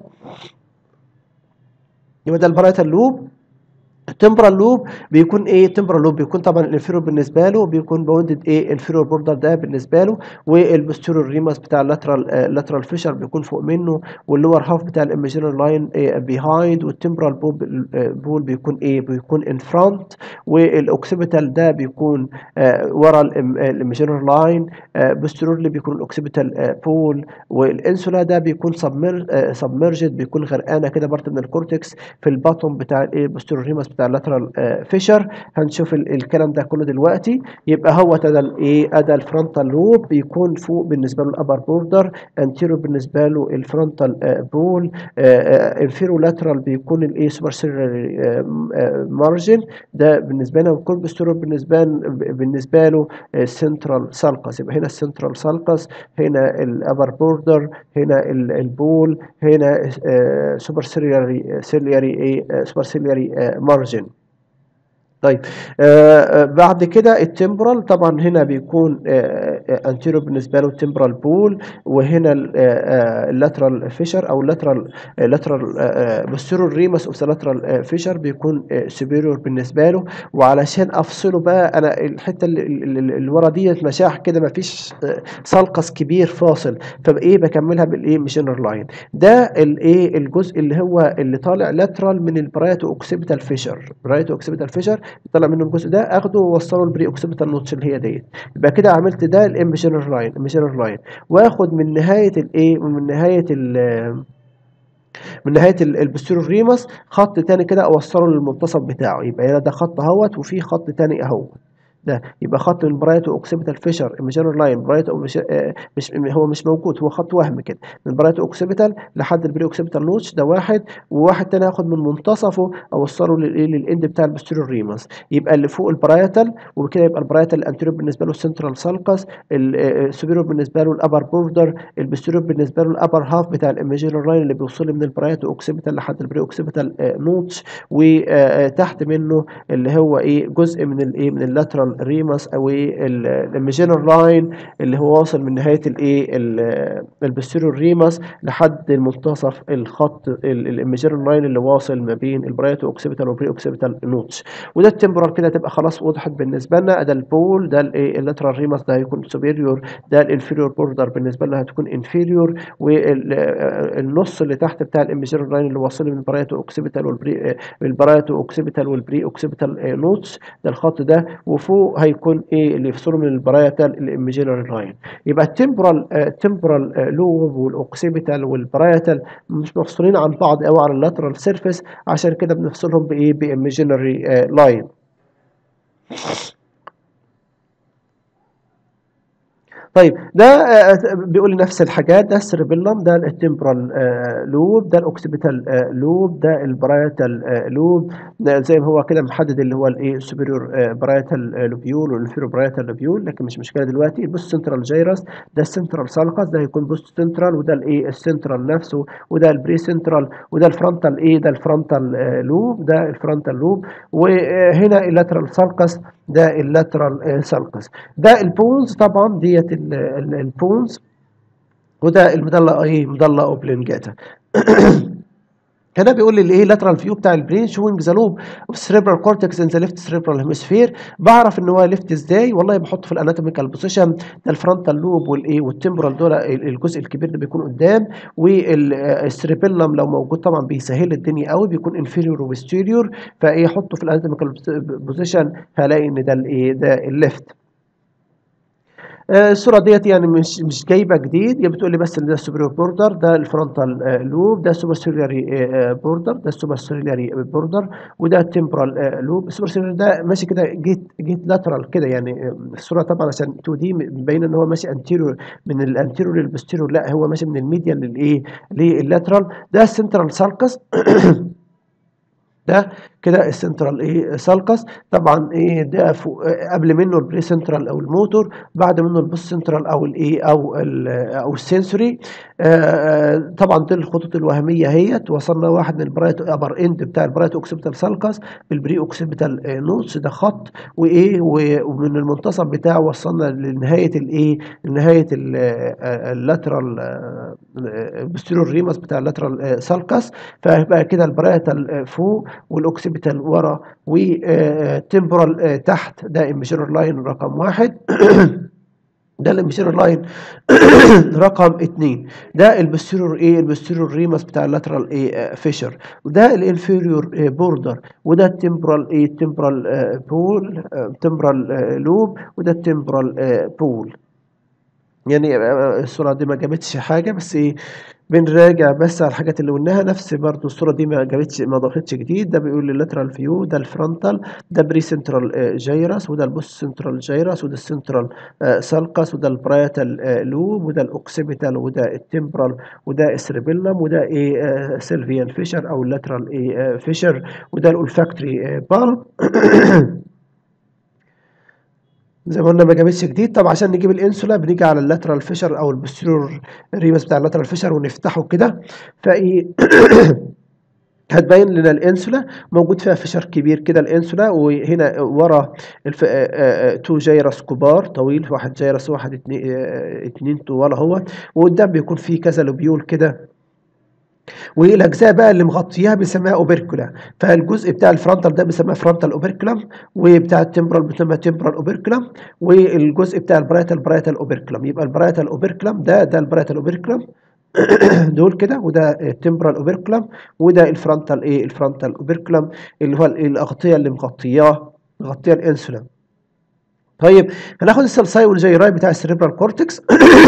يبقى ده البرايتال لوب التمبرال لوب بيكون ايه التمبرال لوب بيكون طبعا الانفيرور بالنسبه له بيكون باوندد ايه الانفيرور بوردر ده بالنسبه له والبوستيرور ريمس بتاع اللاترال لاترال فيشر بيكون فوق منه واللور هاف بتاع الايميجينال لاين بيهايند والتمبرال بول بول بيكون ايه بيكون ان فرونت والاوكسيبيتال ده بيكون آه ورا الايميجينال لاين آه بوستيرورلي بيكون الاوكسيبيتال بول والانسولا ده بيكون سبمر سبمرجد بيكون غرقانه كده بارت من الكورتكس في الباتوم بتاع الايه البوستيرور ريمس بتاع اللاترال فيشر هنشوف الكلام ده كله دلوقتي يبقى هو ده الايه ادى الفرونتال لوب بيكون فوق بالنسبه له الابر بوردر انتيرو بالنسبه له الفرونتال بول انفيرو لاترال بيكون الايه سوبر سيريري مارجن ده بالنسبه لنا والكور بوستيرور بالنسبه بالنسبه له السنترال سالكس يبقى هنا السنترال سالكس هنا الابر بوردر هنا البول هنا سوبر سيريري سيلياري ايه سوبر سيلياري مارجن طيب آه بعد كده التمبرال طبعا هنا بيكون آه انتيرو بالنسبه له التمبرال بول وهنا اللاترال فيشر او اللاترال لاترال بوستيرور ريمس اوف لاترال فيشر بيكون سوبيريور بالنسبه له وعلشان افصله بقى انا الحته اللي, اللي ورا ديت مشاح كده ما فيش سلقس كبير فاصل فايه بكملها بالايه ميشنر لاين ده الايه الجزء اللي هو اللي طالع لاترال من البرايتو اوكسيبيتال فيشر برايتو اوكسيبيتال فيشر طلع منه الجزء ده اخده ووصله البري اوكسيبيتال نوتش اللي هي ديت يبقى كده عملت ده الامبشنر لاين امبشنر لاين واخد من نهايه الايه من نهايه ال من نهايه البستيرور ريمس خط تاني كده اوصله للمنتصف بتاعه يبقى هنا ده خط اهوت وفي خط تاني اهوت ده يبقى خط من برايتو اوكسيبيتال فيشر ايميجينر لاين برايتو مش, مش هو مش موجود هو خط وهم كده من برايتو اوكسيبيتال لحد البري اوكسيبيتال نوتش ده واحد وواحد تاني هاخد من منتصفه اوصله للايه للاند بتاع البستيرور ريمس يبقى اللي فوق البرايتال وبكده يبقى البرايتال الانتيريور بالنسبه له السنترال سالكس السوبيريور بالنسبه له الابر بوردر البستيريور بالنسبه له الابر هاف بتاع الايميجينر لاين اللي بيوصل من البرايتو اوكسيبيتال لحد البري اوكسيبيتال نوتش وتحت منه اللي هو ايه جزء من الايه من اللاترال الريمس او الميجينر لاين اللي هو واصل من نهايه الايه البستيريور ريمس لحد المنتصف الخط الميجينر لاين اللي واصل ما بين البرايتو اوكسيبيتال والبري اوكسيبيتال نوتس وده التمبرال كده تبقى خلاص وضحت بالنسبه لنا ده البول ده الايه اللاترال ريمس ده هيكون سوبيريور ده الانفيريور بوردر بالنسبه لنا هتكون انفيريور والنص اللي تحت بتاع الميجينر لاين اللي واصل من البرايتو اوكسيبيتال والبري البرايتو اوكسيبيتال والبري اوكسيبيتال نوتس ده الخط ده وفوق هيكون ايه اللي يفصله من البرايتال الايميجينري لاين يبقى التمبرال التمبرال لوب والاوكسيبيتال والبرايتال مش مفصولين عن بعض قوي على اللاترال سيرفيس عشان كده بنفصلهم بايه بايميجينري لاين طيب ده بيقول نفس الحاجات ده السيربيلم ده التمبرال لوب ده الاوكسيبيتال لوب ده البرايتال لوب زي ما هو كده محدد اللي هو الايه السوبيريور برايتال لوبيول والانفيريور برايتال لوبيول لكن مش مشكله دلوقتي البوست سنترال جيرس ده السنترال سالكس ده هيكون بوست سنترال وده الايه السنترال نفسه وده البري سنترال وده الفرونتال ايه ده الفرونتال لوب ده الفرونتال لوب وهنا اللاترال سالكس ده اللاترال سالكس ده البونز طبعا ديت البونز وده المضلة ايه مضلة اوبلنجاتا هنا بيقول لي الايه لاترال فيو بتاع البرين شوينج ذا لوب اوف سيريبرال كورتكس ان ذا ليفت سيريبرال هيمسفير بعرف ان هو ليفت ازاي والله بحط في الاناتوميكال بوزيشن ده الفرونتال لوب والايه والتمبرال دول الجزء الكبير ده بيكون قدام والسريبيلم لو موجود طبعا بيسهل الدنيا قوي بيكون انفيريور وبستيريور فايه احطه في الاناتوميكال بوزيشن هلاقي ان ده الايه ده الليفت الصوره ديت يعني مش مش جايبه جديد هي بتقول لي بس ان ده السوبريور بوردر ده الفرونتال لوب ده السوبر سيرياري بوردر ده السوبر سيرياري بوردر وده التمبرال لوب السوبر سيرياري ده ماشي كده جيت جيت لاترال كده يعني الصوره طبعا عشان 2 دي مبينه ان هو ماشي انتيريور من الانتيريور للبوستيريور لا هو ماشي من الميديان للايه لللاترال ده السنترال سالكس ده كده السنترال ايه سالكس طبعا ايه ده فوق قبل منه البري سنترال او الموتور بعد منه البوست سنترال او الايه او ال او السنسوري آه طبعا دي الخطوط الوهميه اهيت وصلنا واحد من البرايت ابر اند بتاع البرايت اوكسيبيتال سالكس بالبري اوكسيبيتال نوتس ده خط وايه ومن المنتصف بتاعه وصلنا لنهايه الايه لنهايه اللاترال بوستيريور ريمس بتاع اللاترال سالكس فيبقى كده البرايتال فوق والاوكسيبيتال ورا وتمبرال تحت ده امبشيرور لاين رقم واحد ده الامبشيرور لاين رقم اتنين ده البستيرور ايه البستيرور ريمس بتاع اللاترال ايه فيشر وده الانفيريور بوردر وده التمبرال ايه التمبرال بول تمبرال لوب وده التمبرال بول يعني الصورة دي ما جابتش حاجة بس ايه بنراجع بس على الحاجات اللي قلناها نفس برضو الصورة دي ما جابتش ما ضافتش جديد ده بيقول لي اللاترال فيو ده الفرونتال ده بري سنترال جيرس وده البوست سنترال جيرس وده السنترال سالكس وده البرايتال لوب وده الاوكسيبيتال وده التمبرال وده السريبيلم وده ايه سيلفيان فيشر او اللاترال ايه فيشر وده الاولفاكتوري بالب زي ما قلنا ما جابتش جديد طب عشان نجيب الانسولا بنيجي على اللاترال فيشر او البوستيرور ريمس بتاع اللاترال فيشر ونفتحه كده فايه هتبين لنا الانسولا موجود فيها فشار كبير كده الانسولا وهنا ورا الف... تو جيرس كبار طويل واحد جيرس واحد اتنين, اتنين طوال اهو وقدام بيكون فيه كذا لوبيول كده والاجزاء بقى اللي مغطياها بيسميها اوبركولا فالجزء بتاع الفرونتال ده بيسميه فرونتال اوبركولم وبتاع التمبرال بيسميه تمبرال اوبركولم والجزء بتاع البرايتال برايتال اوبركولم يبقى البرايتال اوبركولم ده ده البرايتال اوبركولم دول كده وده التمبرال اوبركولم وده الفرونتال ايه الفرونتال اوبركولم اللي هو الاغطيه اللي مغطياه مغطيه الانسولين طيب هناخد السلساي والجيراي بتاع السريبرال كورتكس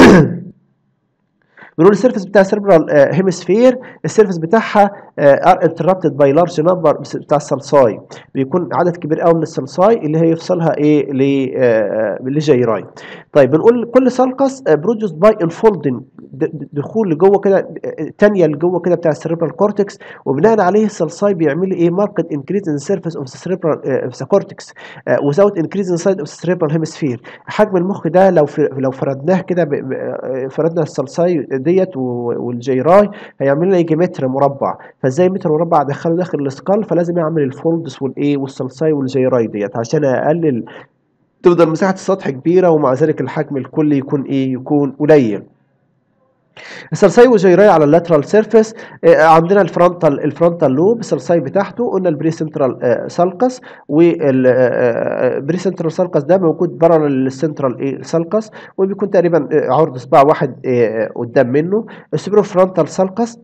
بنقول السيرفيس بتاع السيربرال هيمسفير السيرفيس بتاعها ار انتربتد باي لارج نمبر بتاع السلساي بيكون عدد كبير قوي من السلساي اللي هي يفصلها ايه لجيراي طيب بنقول كل سلقس بروديوس باي انفولدنج دخول لجوه كده تانية لجوه كده بتاع السيربرال كورتكس وبناء عليه السلساي بيعمل ايه ماركت انكريز ان سيرفيس اوف ذا سيربرال اوف ذا كورتكس وزاوت انكريز ان سايد اوف ذا سيربرال هيمسفير حجم المخ ده لو لو فردناه كده فردنا السلساي ديت والجيراي هيعمل لنا يجي متر مربع فازاي متر مربع ادخله داخل السكال فلازم اعمل الفولدز والايه والسلساي والجيراي ديت عشان اقلل تفضل مساحه السطح كبيره ومع ذلك الحجم الكلي يكون ايه يكون قليل السلساي وجيراي على اللاترال سيرفيس عندنا الفرونتال الفرونتال لوب السلساي بتاعته قلنا البري سنترال سالكس والبري سنترال سالكس ده موجود بره للسنترال ايه سالكس وبيكون تقريبا عرض صباع واحد قدام منه السوبرو فرونتال سالكس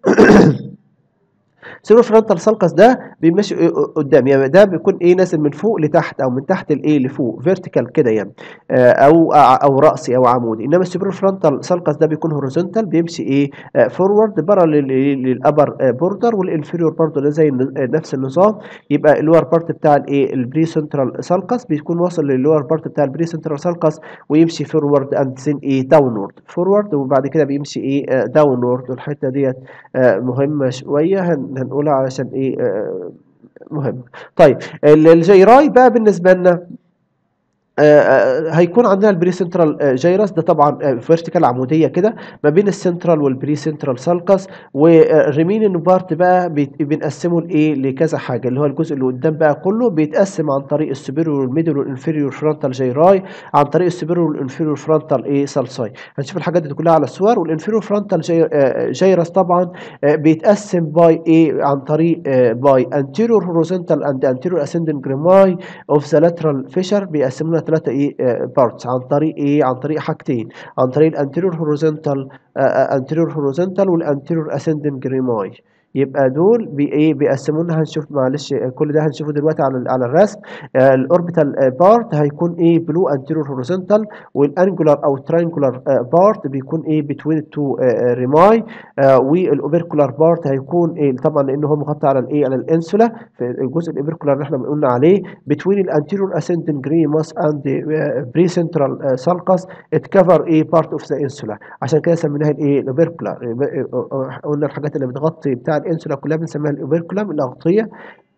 سيرو فرونتال سالكس ده بيمشي قدام يعني ده بيكون ايه نازل من فوق لتحت او من تحت لايه لفوق فيرتيكال كده يعني او او راسي او عمودي انما السوبر فرونتال سالكس ده بيكون هوريزونتال بيمشي ايه فورورد بره للابر بوردر والانفيريور برضه زي نفس النظام يبقى اللور بارت بتاع الايه البري سنترال سالكس بيكون واصل للور بارت بتاع البري سنترال سالكس ويمشي فورورد اند سين ايه داونورد فورورد وبعد كده بيمشي ايه داونورد والحته ديت مهمه شويه هنقولها علشان ايه آه مهم طيب الجيراي بقى بالنسبه لنا آه، آه، هيكون عندنا البري سنترال جايرس ده طبعا فيرتيكال عموديه كده ما بين السنترال والبري سنترال سالكس والريمينين بارت بقى بيت- بنقسمه لايه لكذا حاجه اللي هو الجزء اللي قدام بقى كله بيتقسم عن طريق السوبيريور والميدل والانفيريور فرونتال جايراي عن طريق السوبيريور والانفيريور فرونتال ايه سالساي هنشوف الحاجات دي كلها على الصور والانفيريور فرونتال جايرس طبعا آه، بيتقسم باي ايه عن طريق باي anterior horizontal and anterior ascending rami of the lateral fissure بيقسموا لنا ثلاثه ايه بارتس عن طريق ايه عن طريق حاجتين عن طريق الانتيريور هوريزونتال انتيريور هوريزونتال والانتيريور اسcending ريماي يبقى دول بي ايه بيقسموا لنا هنشوف معلش آه، كل ده هنشوفه دلوقتي على ال- على الرسم الاوربيتال بارت هيكون ايه بلو انتيريور هوريزونتال والانجولار او ترينجولار بارت بيكون ايه بتوين التو ريماي والاوبركولار بارت هيكون ايه طبعا لانه هو مغطى على الايه على الانسولا في الجزء الاوبركولار اللي احنا قلنا عليه بتوين الانتيريور اسcending ريماس اند بري سنترال سالكس ات كفر ايه بارت اوف ذا انسولا عشان كده سميناها الايه الاوبركولار قلنا الحاجات اللي بتغطي بتاع الانسولا كلها بنسميها الاوبركولام الاغطيه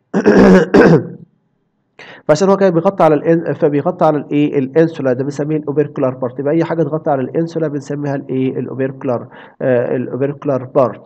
فعشان هو كان بيغطي على الان فبيغطي على الايه الانسولا ده بنسميه الاوبركولار بارت يبقى اي حاجه تغطي على الانسولا بنسميها الايه الاوبركولار آه الاوبركولار بارت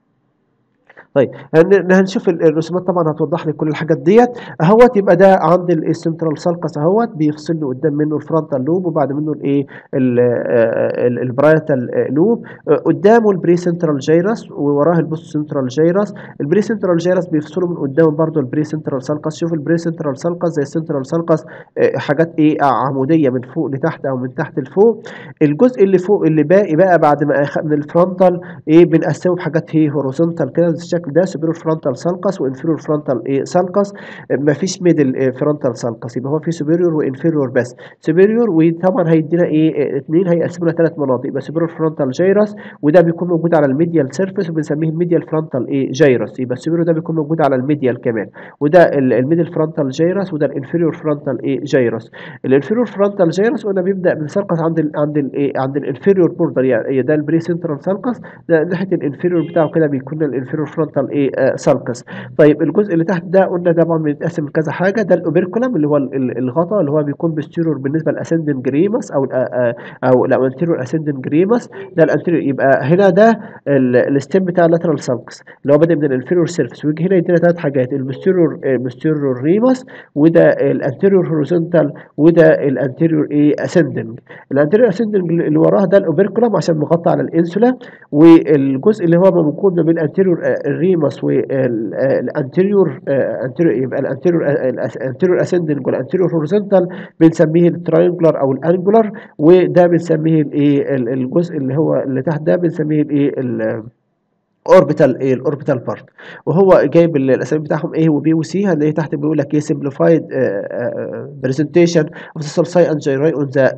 طيب هن- هنشوف ال- الرسومات طبعا هتوضح لي كل الحاجات ديت اهوت يبقى ده عند ال- السنترال سالكس اهوت بيفصل له قدام منه الفرونتال لوب وبعد منه الايه ال- آه، ال- البرايتال لوب آه، قدامه البري سنترال جايرس ووراه البوست سنترال جايرس البري سنترال جايرس بيفصلوا من قدامه برضه البري سنترال سالكس شوف البري سنترال سالكس زي السنترال سالكس آه، حاجات ايه عموديه من فوق لتحت او من تحت لفوق الجزء اللي فوق اللي باقي بقى بعد ما أخ- من الفرونتال ايه بنقسمه بحاجات هي هوريزونتال كده بالشكل ده سوبيرور فرونتال سالكس وانفيرور فرونتال ايه سالكس مفيش ميدل فرونتال سالكس يبقى هو في سوبيريور وانفيرور بس سوبيريور وطبعا هيدينا ايه اثنين هيقسمونا ثلاث مناطق يبقى سوبيرور فرونتال جايرس وده بيكون موجود على الميديال سيرفيس وبنسميه الميديال فرونتال ايه جايرس يبقى السوبيريور ده بيكون موجود على الميديال كمان وده ال- الميدل فرونتال جايرس وده الانفيريور فرونتال ايه جايرس الانفيريور فرونتال جايرس قلنا بيبدا من سالكس عند ال عند الايه عند الانفيريور بوردر يعني ده البري سنترال سالكس ده ناحيه الانفيريور بتاعه كده بيكون الانفيريور فرونتال ايه آه سالكس طيب الجزء اللي تحت ده قلنا ده طبعا بيتقسم لكذا حاجه ده الاوبركولم اللي هو ال- ال- الغطاء اللي هو بيكون بستيرور بالنسبه للاسندنج ريمس او ال- آه، او الانتيريور اسندنج ريمس ده الانتيريور يبقى هنا ده الستيم بتاع اللاترال سالكس اللي هو بادئ من الانفيريور سيرفيس ويجي هنا يدينا ثلاث حاجات البستيرور البستيرور ريمس وده الانتيريور هوريزونتال وده الانتيريور ايه اسندنج الانتيريور اسندنج اللي وراه ده الاوبركولم عشان مغطى على الانسولا والجزء اللي هو موجود ما بين الانتيريور الريمس والانتيريور انتيريور يبقى الانتيريور الانتيريور اسندنج والانتيريور هوريزونتال بنسميه التراينجولار او الانجولار وده بنسميه الايه ال- الجزء اللي هو اللي تحت ده بنسميه الايه ال- اوربيتال ايه الاوربيتال بارت وهو جايب ال- الاسامي بتاعهم ايه وبي وسي هنلاقي تحت بيقول لك ايه simplified برزنتيشن اوف ذا سلساي اند جيراي اون ذا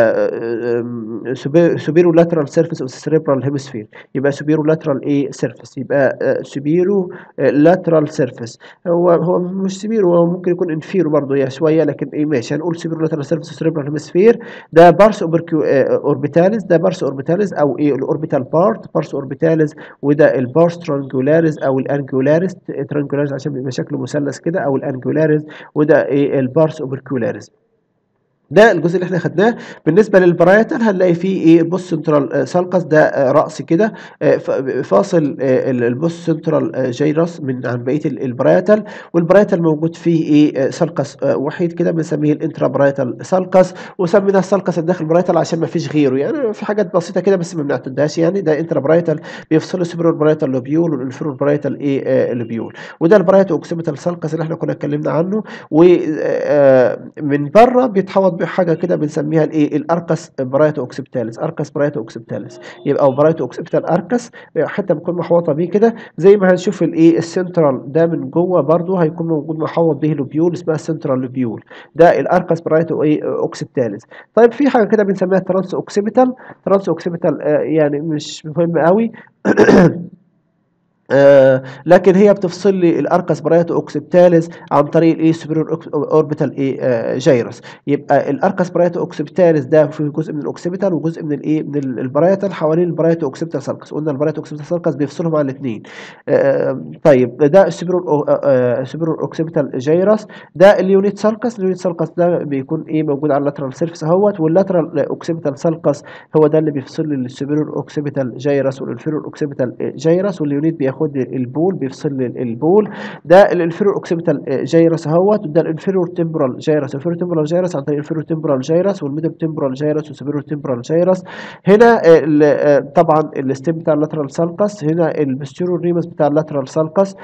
سوبيرو لاترال سيرفيس اوف ذا سيريبرال هيمسفير يبقى سوبيرو لاترال ايه سيرفيس يبقى سوبيرو لاترال سيرفيس هو هو مش سوبيرو هو ممكن يكون انفيرو برضه يا شويه لكن ايه ماشي هنقول سوبيرو لاترال سيرفيس سيريبرال هيمسفير ده بارس اوربيتاليز ده بارس اوربيتاليز او ايه الاوربيتال بارت بارس اوربيتاليز وده البارس ترانجولاريز او الانجولاريز ترانجولاريز عشان بيبقى شكله مثلث كده او الانجولاريز وده ايه البارس اوبركولاريز ده الجزء اللي احنا خدناه بالنسبه للبرايتال هنلاقي فيه ايه بوست سنترال سالكس ده آه، راس كده آه، ف- فاصل آه، ال- البوست سنترال آه، جيرس من عن بقيه ال- البرايتال والبرايتال موجود فيه ايه آه، سالكس آه، وحيد كده بنسميه الانترا برايتال سالكس وسميناه السالكس الداخل برايتال عشان ما فيش غيره يعني في حاجات بسيطه كده بس ما بنعتدهاش يعني ده انترا برايتال بيفصل السوبرور برايتال لوبيول والانفيرور برايتال ايه آه، لوبيول وده البرايتو اوكسيميتال سالكس اللي احنا كنا اتكلمنا عنه ومن بره بيتحوط بحاجه كده بنسميها الايه الاركس برايتو اوكسيبتاليس اركس برايتو اوكسيبتاليس يبقى او برايتو اوكسيبتال اركس حته بتكون محوطه بيه كده زي ما هنشوف الايه السنترال ده من جوه برضو هيكون موجود محوط به لوبيول اسمها سنترال لوبيول ده الاركس برايتو ايه اوكسيبتاليس طيب في حاجه كده بنسميها ترانس اوكسيبيتال ترانس اوكسيبيتال يعني مش مهم قوي آه لكن هي بتفصل لي الاركس برايتو اوكسبتاليز عن طريق الايه سوبيريور اوربيتال ايه آه جايرس يبقى الاركس برايتو اوكسبتاليز ده في جزء من الاوكسبيتال وجزء من الايه من البرايتال حوالين البرايتو اوكسبيتال سالكس قلنا البرايتو اوكسبيتال سالكس بيفصلهم عن الاثنين آه طيب ده السوبيريور آه سوبيريور اوكسبيتال جايرس ده اليونيت سالكس اليونيت سالكس ده بيكون ايه موجود على اللاترال سيرفيس اهوت واللاترال اوكسبيتال سالكس هو ده اللي بيفصل لي السوبيريور اوكسبيتال جايرس والانفيريور اوكسبيتال جايرس واليونيت بياخد البول بيفصل لي البول ده الانفيريور اوكسيبيتال جايرس اهوت ده الانفيريور تمبرال جايرس الانفيريور تمبرال جايرس عن طريق الانفيريور تمبرال جايرس والميدل تمبرال جايرس والسوبيريور تمبرال جايرس هنا طبعا الستيم بتاع اللاترال سالكس هنا البستيرور ريمس بتاع اللاترال سالكس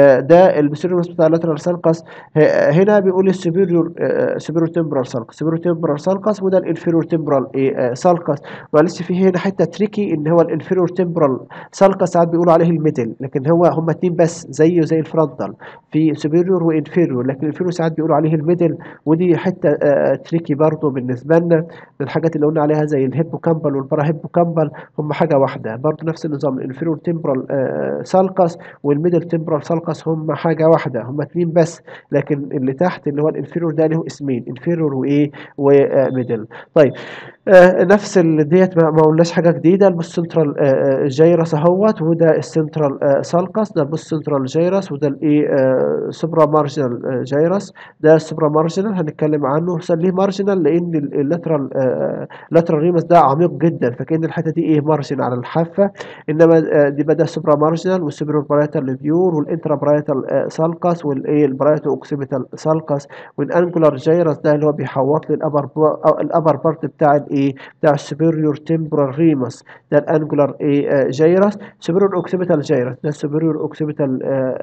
ده البستيرور ريمس بتاع اللاترال سالكس هنا بيقول السوبيريور سوبيريور تمبرال سالكس سوبيريور تمبرال سالكس وده الانفيريور تمبرال سالكس معلش في هنا حته تريكي ان هو الانفيريور تمبرال سالكس ساعات بيقولوا عليه الميدل لكن هو هم اتنين بس زيه زي الفرونتال في سوبيريور وانفيريور لكن الانفيريور ساعات بيقولوا عليه الميدل ودي حته آه تريكي برضه بالنسبه لنا من الحاجات اللي قلنا عليها زي الهيبوكامبال والبارا هيبوكامبال هم حاجه واحده برضه نفس النظام الانفيريور تمبرال آه سالكس والميدل تمبرال سالكس هم حاجه واحده هم اتنين بس لكن اللي تحت اللي هو الانفيريور ده له اسمين انفيريور وايه وميدل طيب آه نفس ديت ما قلناش حاجه جديده البوست سنترال آه جايرس اهوت وده السنترال آه سالكس ده البوست سنترال جايرس وده الايه آه سوبرا مارجنال جايرس ده السوبرا مارجنال هنتكلم عنه ليه مارجنال لان اللاترال آه لاترال ريمس ده عميق جدا فكان الحته دي ايه مارجن على الحافه انما آه دي بدا السوبرا مارجنال والسوبرا برايتال بيور والانترا برايتال آه سالكس والايه البرايتو اوكسيبيتال سالكس والانجولار جايرس ده اللي هو بيحوط لي الابر الابر بارت بتاع الايه بتاع السوبيريور تمبرال ريمس ده الانجولار ايه جايرس سوبيريور اوكسيبيتال جايرس ده السوبيريور اوكسيبيتال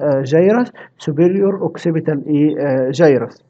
جايرس سوبيريور اوكسيبيتال ايه جايرس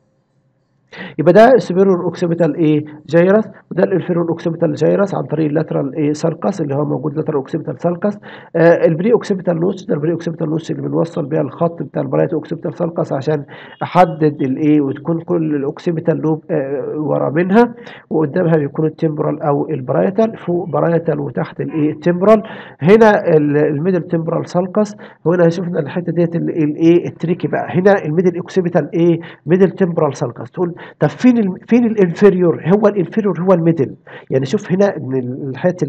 يبقى ده السوبيريور اوكسيبيتال ايه جايرس وده الانفيريور اوكسيبيتال جايرس عن طريق اللاترال ايه سالكس اللي هو موجود لاترال اوكسيبيتال سالكس آه البري اوكسيبيتال نوتش ده البري اوكسيبيتال نوتش اللي بنوصل بيها الخط بتاع البرايت اوكسيبيتال سالكس عشان احدد الايه وتكون كل الاوكسيبيتال لوب آه ورا منها وقدامها بيكون التمبرال او البرايتال فوق برايتال وتحت الايه التمبرال هنا الميدل تمبرال سالكس هنا شفنا الحته ديت الايه التريكي بقى هنا الميدل اوكسيبيتال ايه ميدل تمبرال سالكس تقول طب فين ال فين الانفيريور هو الانفيريور هو الميدل يعني شوف هنا ان الحته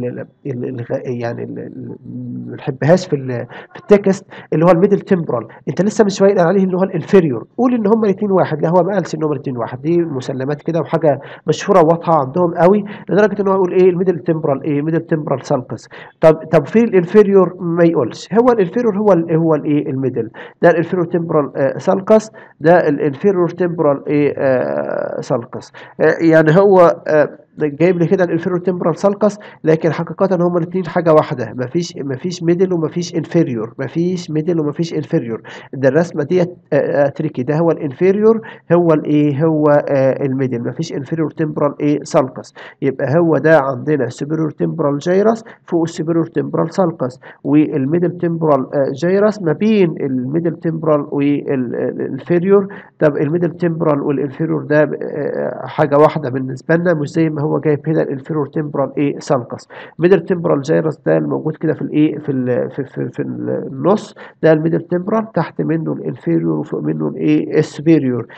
يعني ما بنحبهاش في في التكست اللي هو الميدل تمبرال انت لسه مش واقع عليه اللي هو الانفيريور قول ان هما الاثنين واحد لا هو ما قالش ان هما الاثنين واحد دي مسلمات كده وحاجه مشهوره واضحه عندهم قوي لدرجه ان هو يقول ايه الميدل تمبرال ايه ميدل تمبرال سالكس طب طب فين الانفيريور ما يقولش هو الانفيريور هو ال هو الايه الميدل ده الانفيريور تمبرال آه سالكس ده الانفيريور تمبرال ايه آه سالكس آه يعني هو آه جايب لي كده الانفيريور تمبرال سالكس لكن حقيقة هما الاثنين حاجة واحدة مفيش مفيش ميدل ومفيش انفيريور مفيش ميدل ومفيش انفيريور ده الرسمة ديت تريكي ده هو الانفيريور هو الايه هو آه الميدل مفيش انفيريور تمبرال ايه سالكس يبقى هو ده عندنا سوبيريور تمبرال جايرس فوق السوبيريور تمبرال سالكس والميدل تمبرال آه جايرس ما بين الميدل تمبرال والانفيريور طب الميدل تمبرال والانفيريور ده آه حاجة واحدة بالنسبة لنا مش زي ما هو جايب هنا الانفيرور تمبرال ايه سالكس ميدل تمبرال جايرس ده الموجود كده في الايه في ال في, في, في النص ده الميدل تمبرال تحت منه الانفيريور وفوق منه الايه السوبيريور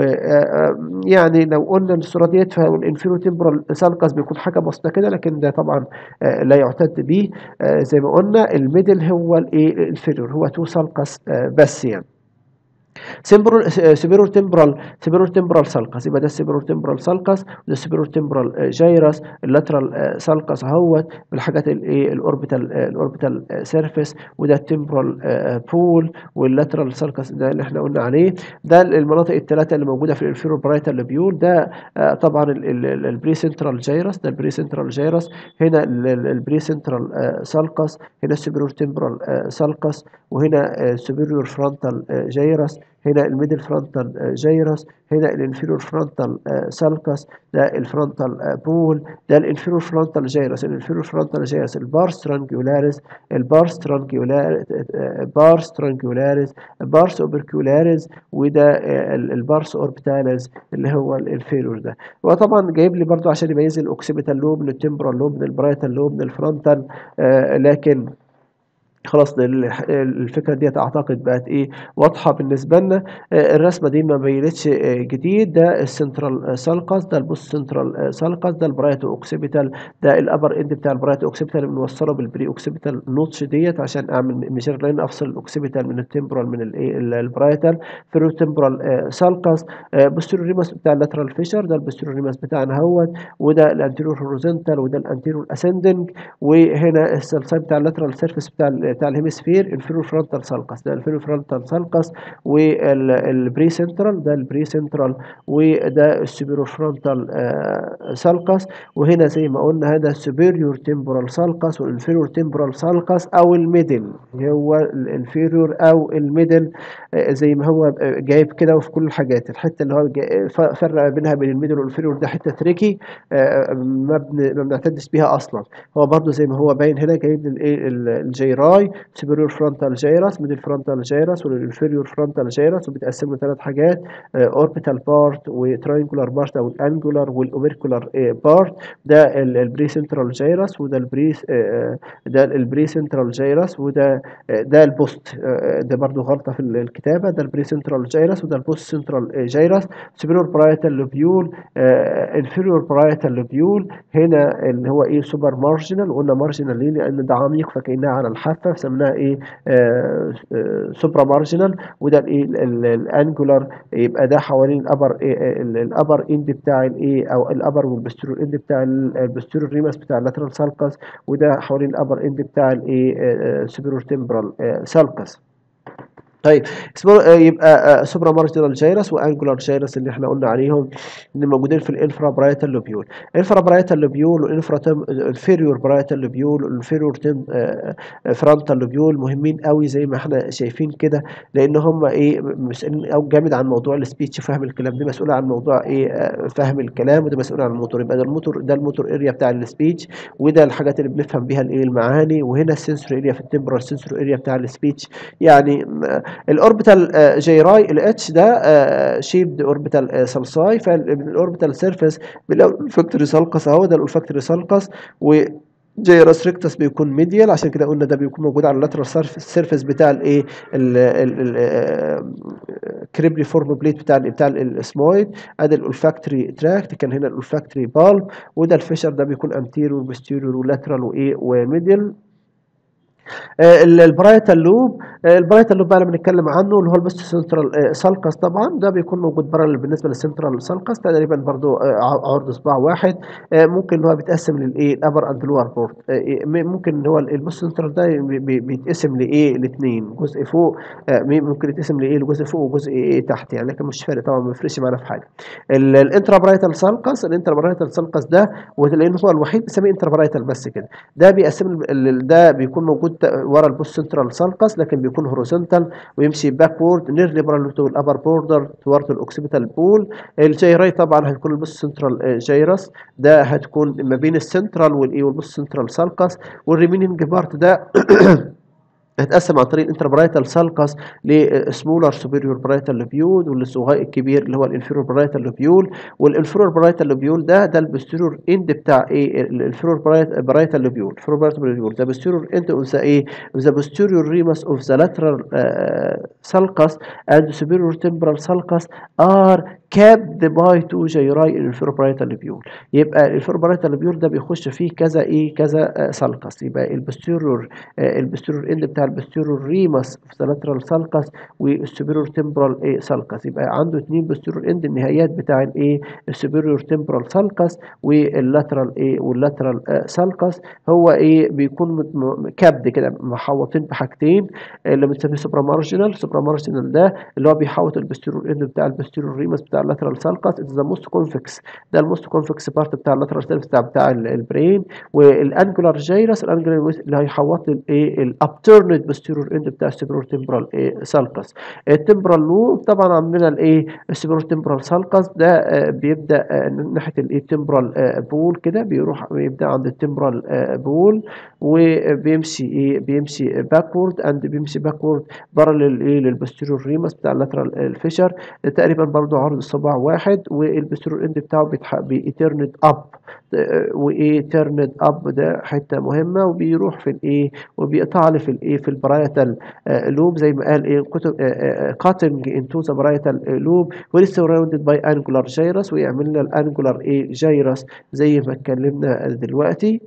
ويعني لو قلنا الصوره ديت فالانفيريور تمبرال سالكس بيكون حاجه بسيطه كده لكن ده طبعا لا يعتد به زي ما قلنا الميدل هو الايه الانفيريور هو تو سالكس بس يعني سيبيرور تمبرال سيبيرور تمبرال سالكس يبقى ده السيبيرور تمبرال سالكس وده السيبيرور تمبرال جايرس اللاترال سالكس اهوت بالحاجات الايه الاوربيتال الاوربيتال سيرفيس وده التمبرال بول واللاترال سالكس ده اللي احنا قلنا عليه ده المناطق الثلاثه اللي موجوده في الانفيرور برايتال بيول ده طبعا البري سنترال جايرس ده البري سنترال جايرس هنا البري سنترال سالكس هنا السيبيرور تمبرال سالكس وهنا السوبيريور فرونتال جايرس هنا الميدل فرونتال جايرس هنا الانفيرور فرونتال سالكس ده الفرونتال بول ده الانفيرور فرونتال جايرس الانفيرور فرونتال جايرس البارس ترانجولاريس البارس ترانجولاريس بارس ترانجولاريس بارس اوبركولاريس وده البارس اوربيتاليس اللي هو الانفيرور ده هو طبعا جايب لي برضو عشان يميز الاوكسيبيتال لوب من التمبرال لوب من البرايتال لوب من الفرونتال آه لكن خلاص الفكره ديت اعتقد بقت ايه واضحه بالنسبه لنا الرسمه دي ما بينتش جديد ده السنترال سالكس ده البوست سنترال سالكس ده البرايتو اوكسيبيتال ده الابر اند بتاع البرايتو اوكسيبيتال اللي بنوصله بالبري اوكسيبيتال نوتش ديت عشان اعمل ميجر لاين افصل الاوكسيبيتال من التمبرال من الايه البرايتال فيرو تمبرال سالكس بوستيريور ريمس بتاع اللاترال فيشر ده البوستيريور ريمس بتاعنا اهوت وده الانتيريور هوريزونتال وده الانتيريور اسندنج وهنا السلساي بتاع اللاترال سيرفيس بتاع بتاع الهيمسفير الفيرو فرونتال سالكس ده الفيرو فرونتال سالكس والبري سنترال ده البري سنترال وده السوبيرو فرونتال سالكس وهنا زي ما قلنا هذا السوبيريور تمبورال سالكس والانفيريور تمبورال سالكس او الميدل هو الانفيريور او الميدل زي ما هو جايب كده وفي كل الحاجات الحته اللي هو فرق بينها بين الميدل والانفيريور ده حته تريكي ما بنعتدش بيها اصلا هو برضو زي ما هو باين هنا جايب الايه الجيراي superior frontal gyrus middle frontal gyrus والinferior frontal gyrus وبيتقسموا لثلاث حاجات orbital part وtriangular part او الانجولار والاوبركولار part ده البري سنترال جيرس وده البري ده البري سنترال جيرس وده ده البوست ده برضو غلطه في الكتابه ده البري سنترال جيرس وده البوست سنترال جيرس superior parietal lobule inferior parietal lobule هنا اللي هو ايه سوبر مارجنال وقلنا مارجنال ليه لان ده عميق فكانها على الحافه فسمناها ايه سوبرا مارجنال وده الايه الانجولار يبقى ده حوالين الابر الابر اند بتاع الايه او الابر والبستيرور اند بتاع البستيرور ريمس بتاع اللاترال سالكس وده حوالين الابر اند بتاع الايه سوبرور تمبرال سالكس طيب يبقى سوبرا مارجنال جيرس وانجولار جيرس اللي احنا قلنا عليهم اللي موجودين في الانفرا برايتال لوبيول الانفرا برايتال لوبيول والانفرا الفيريور برايتال لوبيول والفيريور فرونتال لوبيول مهمين قوي زي ما احنا شايفين كده لان هم ايه مسؤولين او جامد عن موضوع السبيتش فهم الكلام دي مسؤول عن موضوع ايه فهم الكلام وده مسؤول عن الموتور يبقى ده الموتور ده الموتور اريا بتاع السبيتش وده الحاجات اللي بنفهم بيها الايه المعاني وهنا السنسور اريا في التمبرال سنسور اريا بتاع السبيتش يعني الاوربيتال جيراي الاتش ده شيبد اوربيتال سلساي فالاوربيتال سيرفيس بالاولفاكتوري سالكس اهو ده الاولفاكتوري سالكس و جيرس ريكتس بيكون ميديال عشان كده قلنا ده بيكون موجود على اللاترال سيرفيس بتاع الايه الكريبلي فورم بليت بتاع ال بتاع الاسمويد ادي الاولفاكتوري تراكت كان هنا الاولفاكتوري بالب وده الفيشر ده بيكون انتيريور وبستيريور ولاترال وايه وميديال البرايتال لوب البرايتال لوب بقى اللي بنتكلم عنه اللي هو البست سنترال سالكس طبعا ده بيكون موجود بارل بالنسبه للسنترال سالكس تقريبا برضو عرض صباع واحد ممكن ان هو بيتقسم للايه الابر اند لور بورت ممكن ان هو البست سنترال ده بيتقسم لايه لاثنين جزء فوق ممكن يتقسم لايه لجزء فوق وجزء ايه تحت يعني لكن مش فارق طبعا ما بيفرقش معانا في حاجه الانترا برايتال سالكس الانترا برايتال سالكس ده لان هو الوحيد بنسميه انترا برايتال بس كده ده بيقسم ده بيكون موجود ورا البوست سنترال سالكس لكن بيكون هوريزونتال ويمشي باكورد نيرلي بارالل تو الابر بوردر توارد الاوكسيبيتال بول الجيراي طبعا هتكون البوست سنترال جيرس ده هتكون ما بين السنترال والايه والبوست سنترال سالكس والريميننج بارت ده هتقسم عن طريق الانتربرايتال سالكس لسمولر سوبيريور برايتال لوبيول والصغير الكبير اللي هو الانفيرور برايتال لوبيول والانفيرور برايتال لوبيول ده ده البستيرور اند بتاع ايه الانفيرور برايتال لوبيول الانفيرور برايتال لوبيول ده بستيرور اند اوف ذا ايه ذا بستيريور ريمس اوف ذا لاترال سالكس اند سوبيريور تمبرال سالكس ار كابد باي تو جيراي الانفيرور برايتال لوبيول يبقى الانفيرور برايتال لوبيول ده بيخش فيه كذا ايه كذا سالكس يبقى البستيرور البستيرور اند بتاع البستيرور ريمس في اللاترال سالكس والسوبيريور تمبرال ايه سالكس يبقى عنده اثنين بستيرور اند النهايات بتاع الايه السوبيريور تمبرال سالكس واللاترال ايه واللاترال آه سالكس هو ايه بيكون كبد كده محوطين بحاجتين اللي بنسميه سوبرا مارجنال سوبرا مارجنال ده اللي هو بيحوط البستيرور اند بتاع البستيرور ريمس بتاع اللاترال سالكس ذا موست كونفكس ده الموست كونفكس بارت بتاع اللاترال سيرفيس بتاع بتاع البرين والانجولار جيرس الانجولار اللي هيحوط الايه الابترنت بوستيرور اند بتاع السوبرور تمبرال ايه سالكس التمبرال لوب طبعا عندنا الايه السوبرور تمبرال سالكس ده آه بيبدا آه ناحيه الايه تمبرال آه بول كده بيروح بيبدا عند التمبرال آه بول وبيمشي ايه بيمشي باكورد اند بيمشي باكورد بارلل ايه للبوستيرور ريمس بتاع اللاترال الفيشر تقريبا برضو عرض صباع واحد والبسترول اند بتاعه بيترند اب وايه ترند اب ده حته مهمه وبيروح في الايه وبيقطع لي في الايه في البرايتال لوب زي ما قال ايه كتب كاتنج انتو ذا برايتال لوب سراوندد باي انجولار جايرس ويعمل لنا الانجولار ايه جايرس زي ما اتكلمنا دلوقتي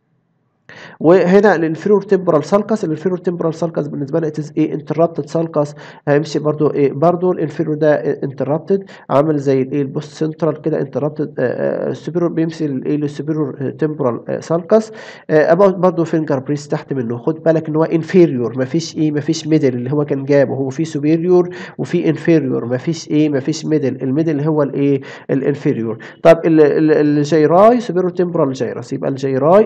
وهنا الانفيرور تمبرال سالكس الانفيرور تمبرال سالكس بالنسبه لنا اتز ايه انتربتد سالكس هيمشي برضو ايه برضو الانفيرور ده انتربتد عامل زي الايه البوست سنترال كده انتربتد السوبيرور بيمشي للايه للسوبيرور تمبرال سالكس برضو فينجر بريس تحت منه خد بالك ان هو انفيريور مفيش ايه مفيش ميدل اللي هو كان جابه هو في سوبيريور وفي انفيريور مفيش ايه مفيش ميدل الميدل اللي هو الايه الانفيريور طب الجيراي سوبيرور تمبرال جيرس يبقى الجيراي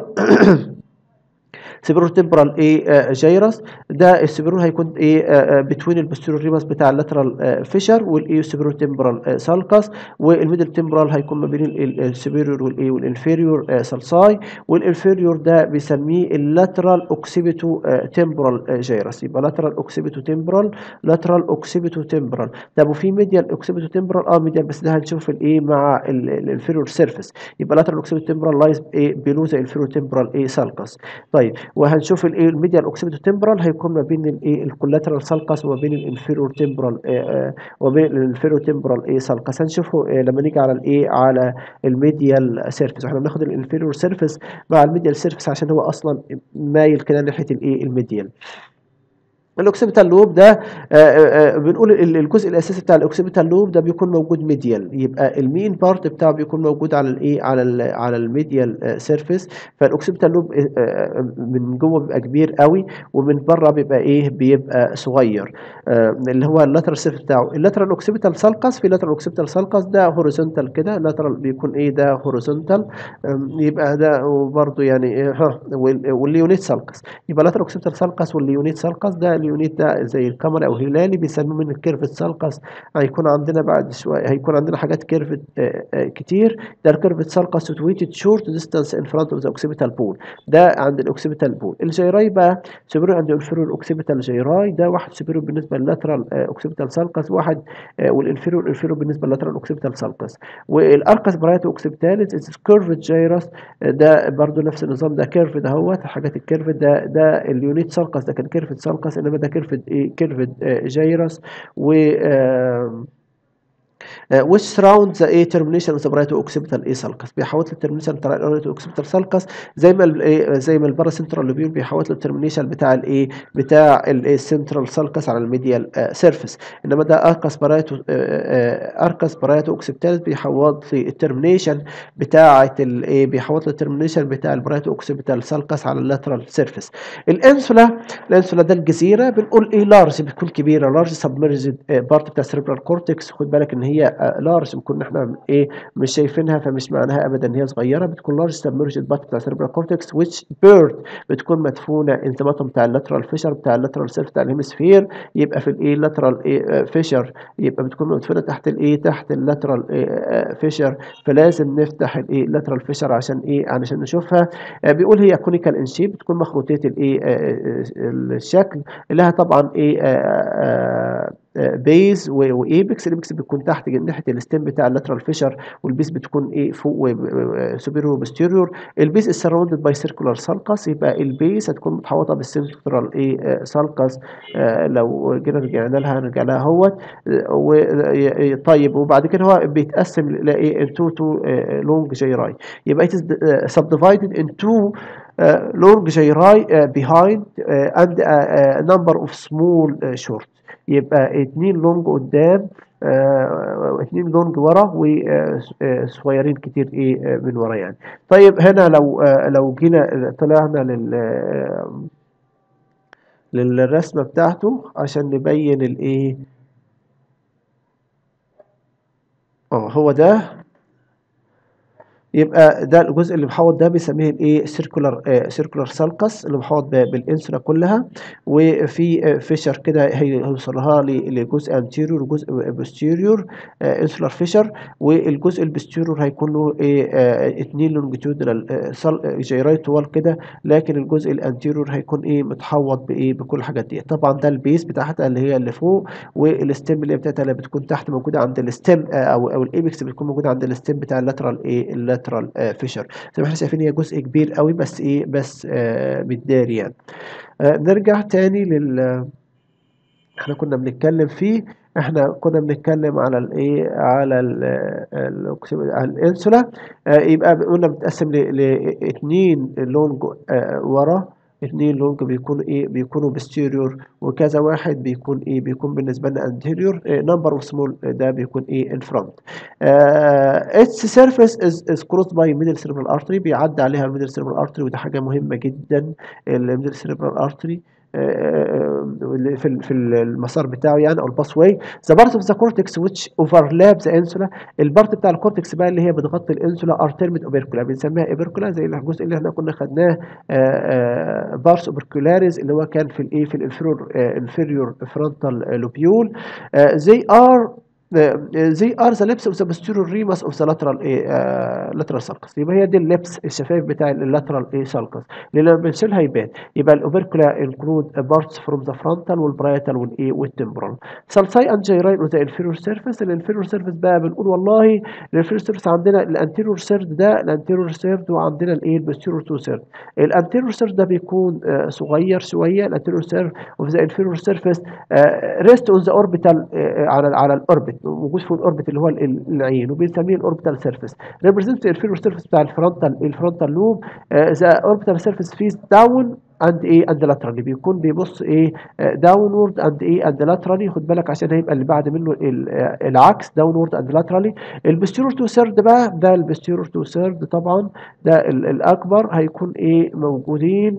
سيبرور تمبرال ايه جيرس ده السيبرور هيكون ايه بتوين البوستيرور ريبس بتاع اللاترال فيشر والايه سيبرور تمبرال سالكس والميدل تمبرال هيكون ما بين السوبيريور والايه والانفيريور سالساي والانفيريور ده بيسميه اللاترال اوكسيبيتو تمبرال جيرس يبقى لاترال اوكسيبيتو تمبرال لاترال اوكسيبيتو تمبرال طب وفي ميديال اوكسيبيتو تمبرال اه ميديال بس ده هنشوف الايه مع الانفيريور سيرفيس يبقى لاترال اوكسيبيتو تمبرال لايز ايه بيلو ذا الانفيريور تمبرال ايه سالكس طيب وهنشوف الايه الميديال اوكسيبيتو تمبرال هيكون ما بين الايه الكولاترال سالكس وما بين الانفيرور تمبرال وما بين الانفيرور تمبرال ايه سالكس هنشوفه إيه لما نيجي على الايه على الميديال سيرفيس احنا بناخد الانفيرور سيرفيس مع الميديال سيرفيس عشان هو اصلا مايل كده ناحيه الايه الميديال الاوكسيبيتال لوب ده آآ آآ بنقول الجزء الاساسي بتاع الاوكسيبيتال لوب ده بيكون موجود ميديال يبقى المين بارت بتاعه بيكون موجود على الايه على ال على الميديال سيرفيس فالاوكسيبيتال لوب من جوه بيبقى كبير قوي ومن بره بيبقى ايه بيبقى صغير اللي هو اللاترال سيرفيس بتاعه اللاترال اوكسيبيتال سالكس في لاترال اوكسيبيتال سالكس ده هوريزونتال كده لاترال بيكون ايه ده هوريزونتال يبقى ده وبرده يعني ها والليونيت سالكس يبقى لاترال اوكسيبيتال سالكس والليونيت سالكس ده اليونيت ده زي الكاميرا او هلالي بيسموه من الكيرفت سالكس هيكون عندنا بعد شويه هيكون عندنا حاجات كيرفت كتير ده الكيرفت سالكس سيتويتد شورت ديستانس ان فرونت اوف ذا اوكسيبيتال بول ده عند الاوكسيبيتال بول الجيراي بقى سوبيريور عند الانفيريور اوكسيبيتال جيراي ده واحد سوبيريور بالنسبه للاترال اوكسيبيتال سالكس واحد والانفيريور انفيريور بالنسبه للاترال اوكسيبيتال سالكس والاركس برايتو اوكسيبيتاليس از كيرفت جيرس ده برضو نفس النظام ده كيرف ده هو حاجات الكيرف ده ده اليونيت سالكس ده كان كيرفت سالكس انما ده كيرفت ايه كيرفت جيرس و which surround the a termination of the برايتو اوكسيبيتال اي سالكس بيحوط الترمينيشن بتاع البرايتو اوكسيبيتال سالكس زي ما ال زي ما البارا سنترال لوبيول بيحوط الترمينيشن بتاع الايه بتاع السنترال سالكس على الميديال سيرفيس انما ده اركس برايتو اركس برايتو اوكسيبيتال بيحوط لي الترمينيشن بتاعه الايه بيحوط الترمينيشن بتاع البرايتو اوكسيبيتال سالكس على اللاترال سيرفيس الانسولا الانسولا ده الجزيره بنقول ايه لارج بتكون كبيره لارج سبمرجد بارت بتاع السيربرال كورتكس خد بالك ان هي لارج بنكون احنا ايه مش شايفينها فمش معناها ابدا ان هي صغيره بتكون لارج سبمرجد بارت بتاع السيربرال كورتكس which بيرد بتكون مدفونه ان ذا باتوم بتاع اللاترال فيشر بتاع اللاترال سيرف بتاع الهيمسفير يبقى في الايه لاترال ايه فيشر يبقى بتكون مدفونه تحت الايه تحت اللاترال إيه فيشر فلازم نفتح الايه اللاترال فيشر عشان ايه علشان نشوفها بيقول هي كونيكال ان شيب بتكون مخروطيه الايه الشكل لها طبعا ايه بيز وايبكس الايبكس بيكون تحت ناحيه الستيم بتاع اللاترال فيشر والبيز بتكون ايه فوق سوبيريور وبستيريور البيز از سراوندد باي سيركولار سالكس يبقى البيز هتكون متحوطه بالسنترال ايه سالكس آه لو جينا رجعنا لها هنرجع لها اهوت طيب وبعد كده هو بيتقسم لايه انتو تو لونج جيراي يبقى it is subdivided into uh, long gyri uh, behind uh, and a, a number of small uh, short يبقى اتنين لونج قدام آه اتنين لونج ورا وصغيرين كتير ايه من ورا يعني طيب هنا لو آه لو جينا طلعنا لل للرسمه بتاعته عشان نبين الايه اه هو ده يبقى ده الجزء اللي محوط ده بنسميه الايه سيركولار سيركولار سالكس اللي محوط ب- بالانسولا كلها وفي فيشر كده هيوصلها ل- لجزء انتيريور وجزء بوستيريور انسولار فيشر والجزء البوستيريور هيكون له ايه آه، اتنين لونجيتودنال جيرايت وال كده لكن الجزء الانتيريور هيكون ايه متحوط بايه بكل الحاجات دي طبعا ده البيس بتاعتها اللي هي اللي فوق والستيم اللي هي بتاعتها اللي بتكون تحت موجوده عند الستيم او او الايبكس بتكون موجوده عند الستيم بتاع اللاترال ايه اللاترال فيشر زي ما احنا شايفين هي جزء كبير قوي بس ايه بس آه متداري يعني آه نرجع تاني لل احنا كنا بنتكلم فيه احنا كنا بنتكلم على الايه على ال ال على الانسولا آه يبقى قلنا بتقسم لاثنين لونج آه ورا اثنين لونج بيكونوا ايه بيكونوا بستيريور وكذا واحد بيكون ايه بيكون بالنسبه لنا انتيريور نمبر اوف سمول ده بيكون ايه الفرونت اتس سيرفيس از از كروسد باي ميدل سيربرال ارتري بيعدي عليها الميدل سيربرال ارتري وده حاجه مهمه جدا الميدل سيربرال ارتري في في المسار بتاعه يعني او الباس واي ذا بارت اوف ذا كورتكس which overlap ذا انسولا البارت بتاع الكورتكس بقى اللي هي بتغطي الانسولا ار تيرمد اوبركولا بنسميها ايبركولا زي الجزء اللي احنا كنا خدناه بارس اوبركولاريز اللي هو كان في الايه في الانفيرور انفيريور فرونتال لوبيول زي ار زي ار ذا ليبس اوف ذا posterior ريمس اوف ذا lateral ايه lateral sulcus يبقى هي دي اللبس الشفايف بتاع اللاترال ايه sulcus اللي لما بنشيلها يبان يبقى الاوبركولا انكلود بارتس فروم ذا فرونتال والبرايتال والايه والتمبرال سالساي اند جيراين اوف ذا انفيريور سيرفيس الانفيريور سيرفيس بقى بنقول والله الانفيريور سيرفيس عندنا الانتيريور سيرد ده الانتيريور سيرد وعندنا الايه البوستيريور تو سيرد الانتيريور سيرد ده بيكون آه صغير شويه الانتيريور سيرد اوف ذا انفيريور سيرفيس ريست اون ذا اوربيتال على على الاوربت موجود في الاوربت اللي هو العين وبنسميه الاوربيتال سيرفيس ريبريزنت الانفيريور سيرفيس بتاع الفرونتال الفرونتال لوب ذا اوربيتال سيرفيس فيز داون اند ايه اند لاترالي بيكون بيبص ايه داونورد اند ايه اند لاترالي خد بالك عشان هيبقى اللي بعد منه العكس داونورد اند لاترالي البستيرور تو سيرد بقى ده البستيرور تو سيرد طبعا ده الاكبر هيكون ايه موجودين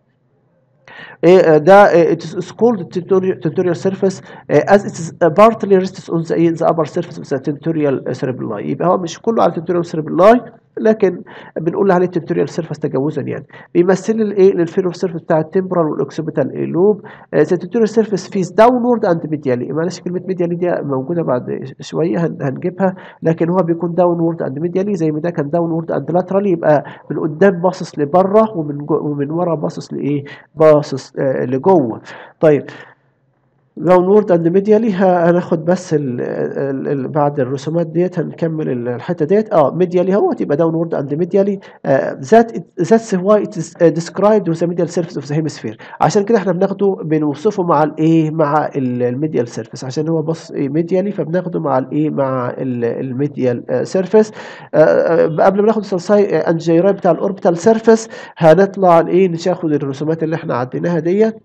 ده it is called tentorial surface as it is partly rests on the, the upper surface of the tentorial cerebelli يبقى هو مش كله على tentorial cerebelli لكن بنقول عليه tentorial surface تجاوزا يعني بيمثل الايه الانفيرور سيرفيس بتاع التمبرال والاوكسيبيتال لوب the tentorial surface fees downward and medially معلش كلمه medially دي موجوده بعد شويه هنجيبها لكن هو بيكون downward and medially زي ما ده كان downward and laterally يبقى من قدام باصص لبره ومن جو ومن ورا باصص لايه باصص آه لجوه طيب داونورد اند ميديالي هناخد بس ال ال بعد الرسومات ديت هنكمل الحته ديت اه ميديالي اهوت يبقى داونورد اند ميديالي ذات ذاتس واي ات از ديسكرايبد وذ ميديال سيرفيس اوف ذا هيمسفير عشان كده احنا بناخده بنوصفه مع الايه مع الميديال سيرفيس عشان هو بص ميديالي فبناخده مع الايه مع الميديال سيرفيس قبل ما ناخد السلساي انجيراي بتاع الاوربيتال سيرفيس هنطلع ايه ناخد الرسومات اللي احنا عديناها ديت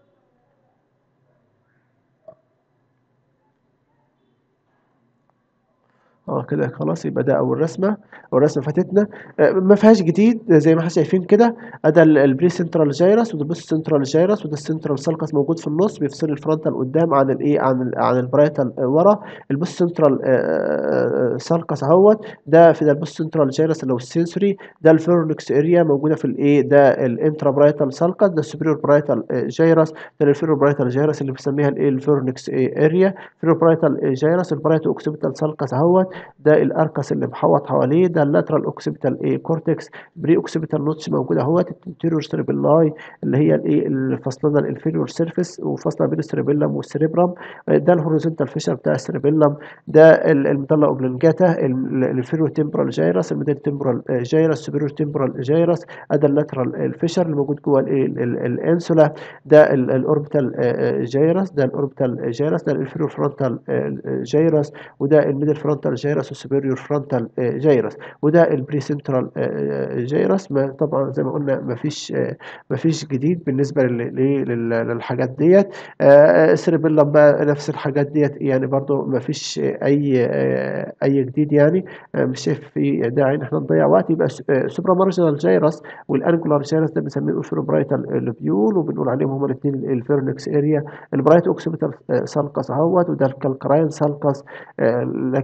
اه كده خلاص يبقى ده اول رسمه والرسمه فاتتنا آه ما فيهاش جديد زي ما احنا شايفين كده ادي البري سنترال جايرس وده البوست سنترال جايرس وده السنترال سالكس موجود في النص بيفصل الفرونتال قدام عن الايه عن ال عن البرايتال ورا البوست سنترال سالكس اهوت ده في ده البوست سنترال جايرس اللي هو السنسوري ده الفيرونكس اريا موجوده في الايه ده الانترا برايتال سالكس ده السوبريور برايتال جايرس ده الفيرو برايتال جايرس اللي بنسميها الايه الفيرونكس اريا فيرو برايتال جايرس البرايتو اوكسيبيتال سالكس اهوت ده الاركس اللي محوط حواليه ده اللاترال اوكسيبيتال ايه كورتكس بري اوكسيبيتال نوتش موجوده اهوت الانتيريور سيربيلاي اللي هي الايه اللي فاصلنا الانفيريور سيرفيس وفاصله بين السيربيلم والسيريبرام ده الهوريزونتال فيشر بتاع السيربيلم ده الميدالا اوبلونجاتا الانفيريور تمبرال جايرس الميدل تمبرال جايرس سوبيريور تمبرال جايرس ده اللاترال الفيشر اللي موجود جوه الايه الانسولا ده الاوربيتال جايرس ده الاوربيتال جايرس ده الانفيريور فرونتال جايرس وده الميدل فرونتال جايرس والسوبيريور فرونتال جايرس وده البري سنترال جايرس ما طبعا زي ما قلنا ما فيش ما فيش جديد بالنسبه للحاجات ديت سيربيلم بقى نفس الحاجات ديت يعني برضو ما فيش اي اي جديد يعني مش شايف في داعي ان احنا نضيع وقت يبقى سوبرا مارجنال جايرس والانجولار جايرس ده بنسميه الفيروبرايتال لوبيول وبنقول عليهم هما الاثنين الفيرنكس اريا البرايت اوكسيبيتال سالكس اهوت وده الكالكراين سالكس لكن هو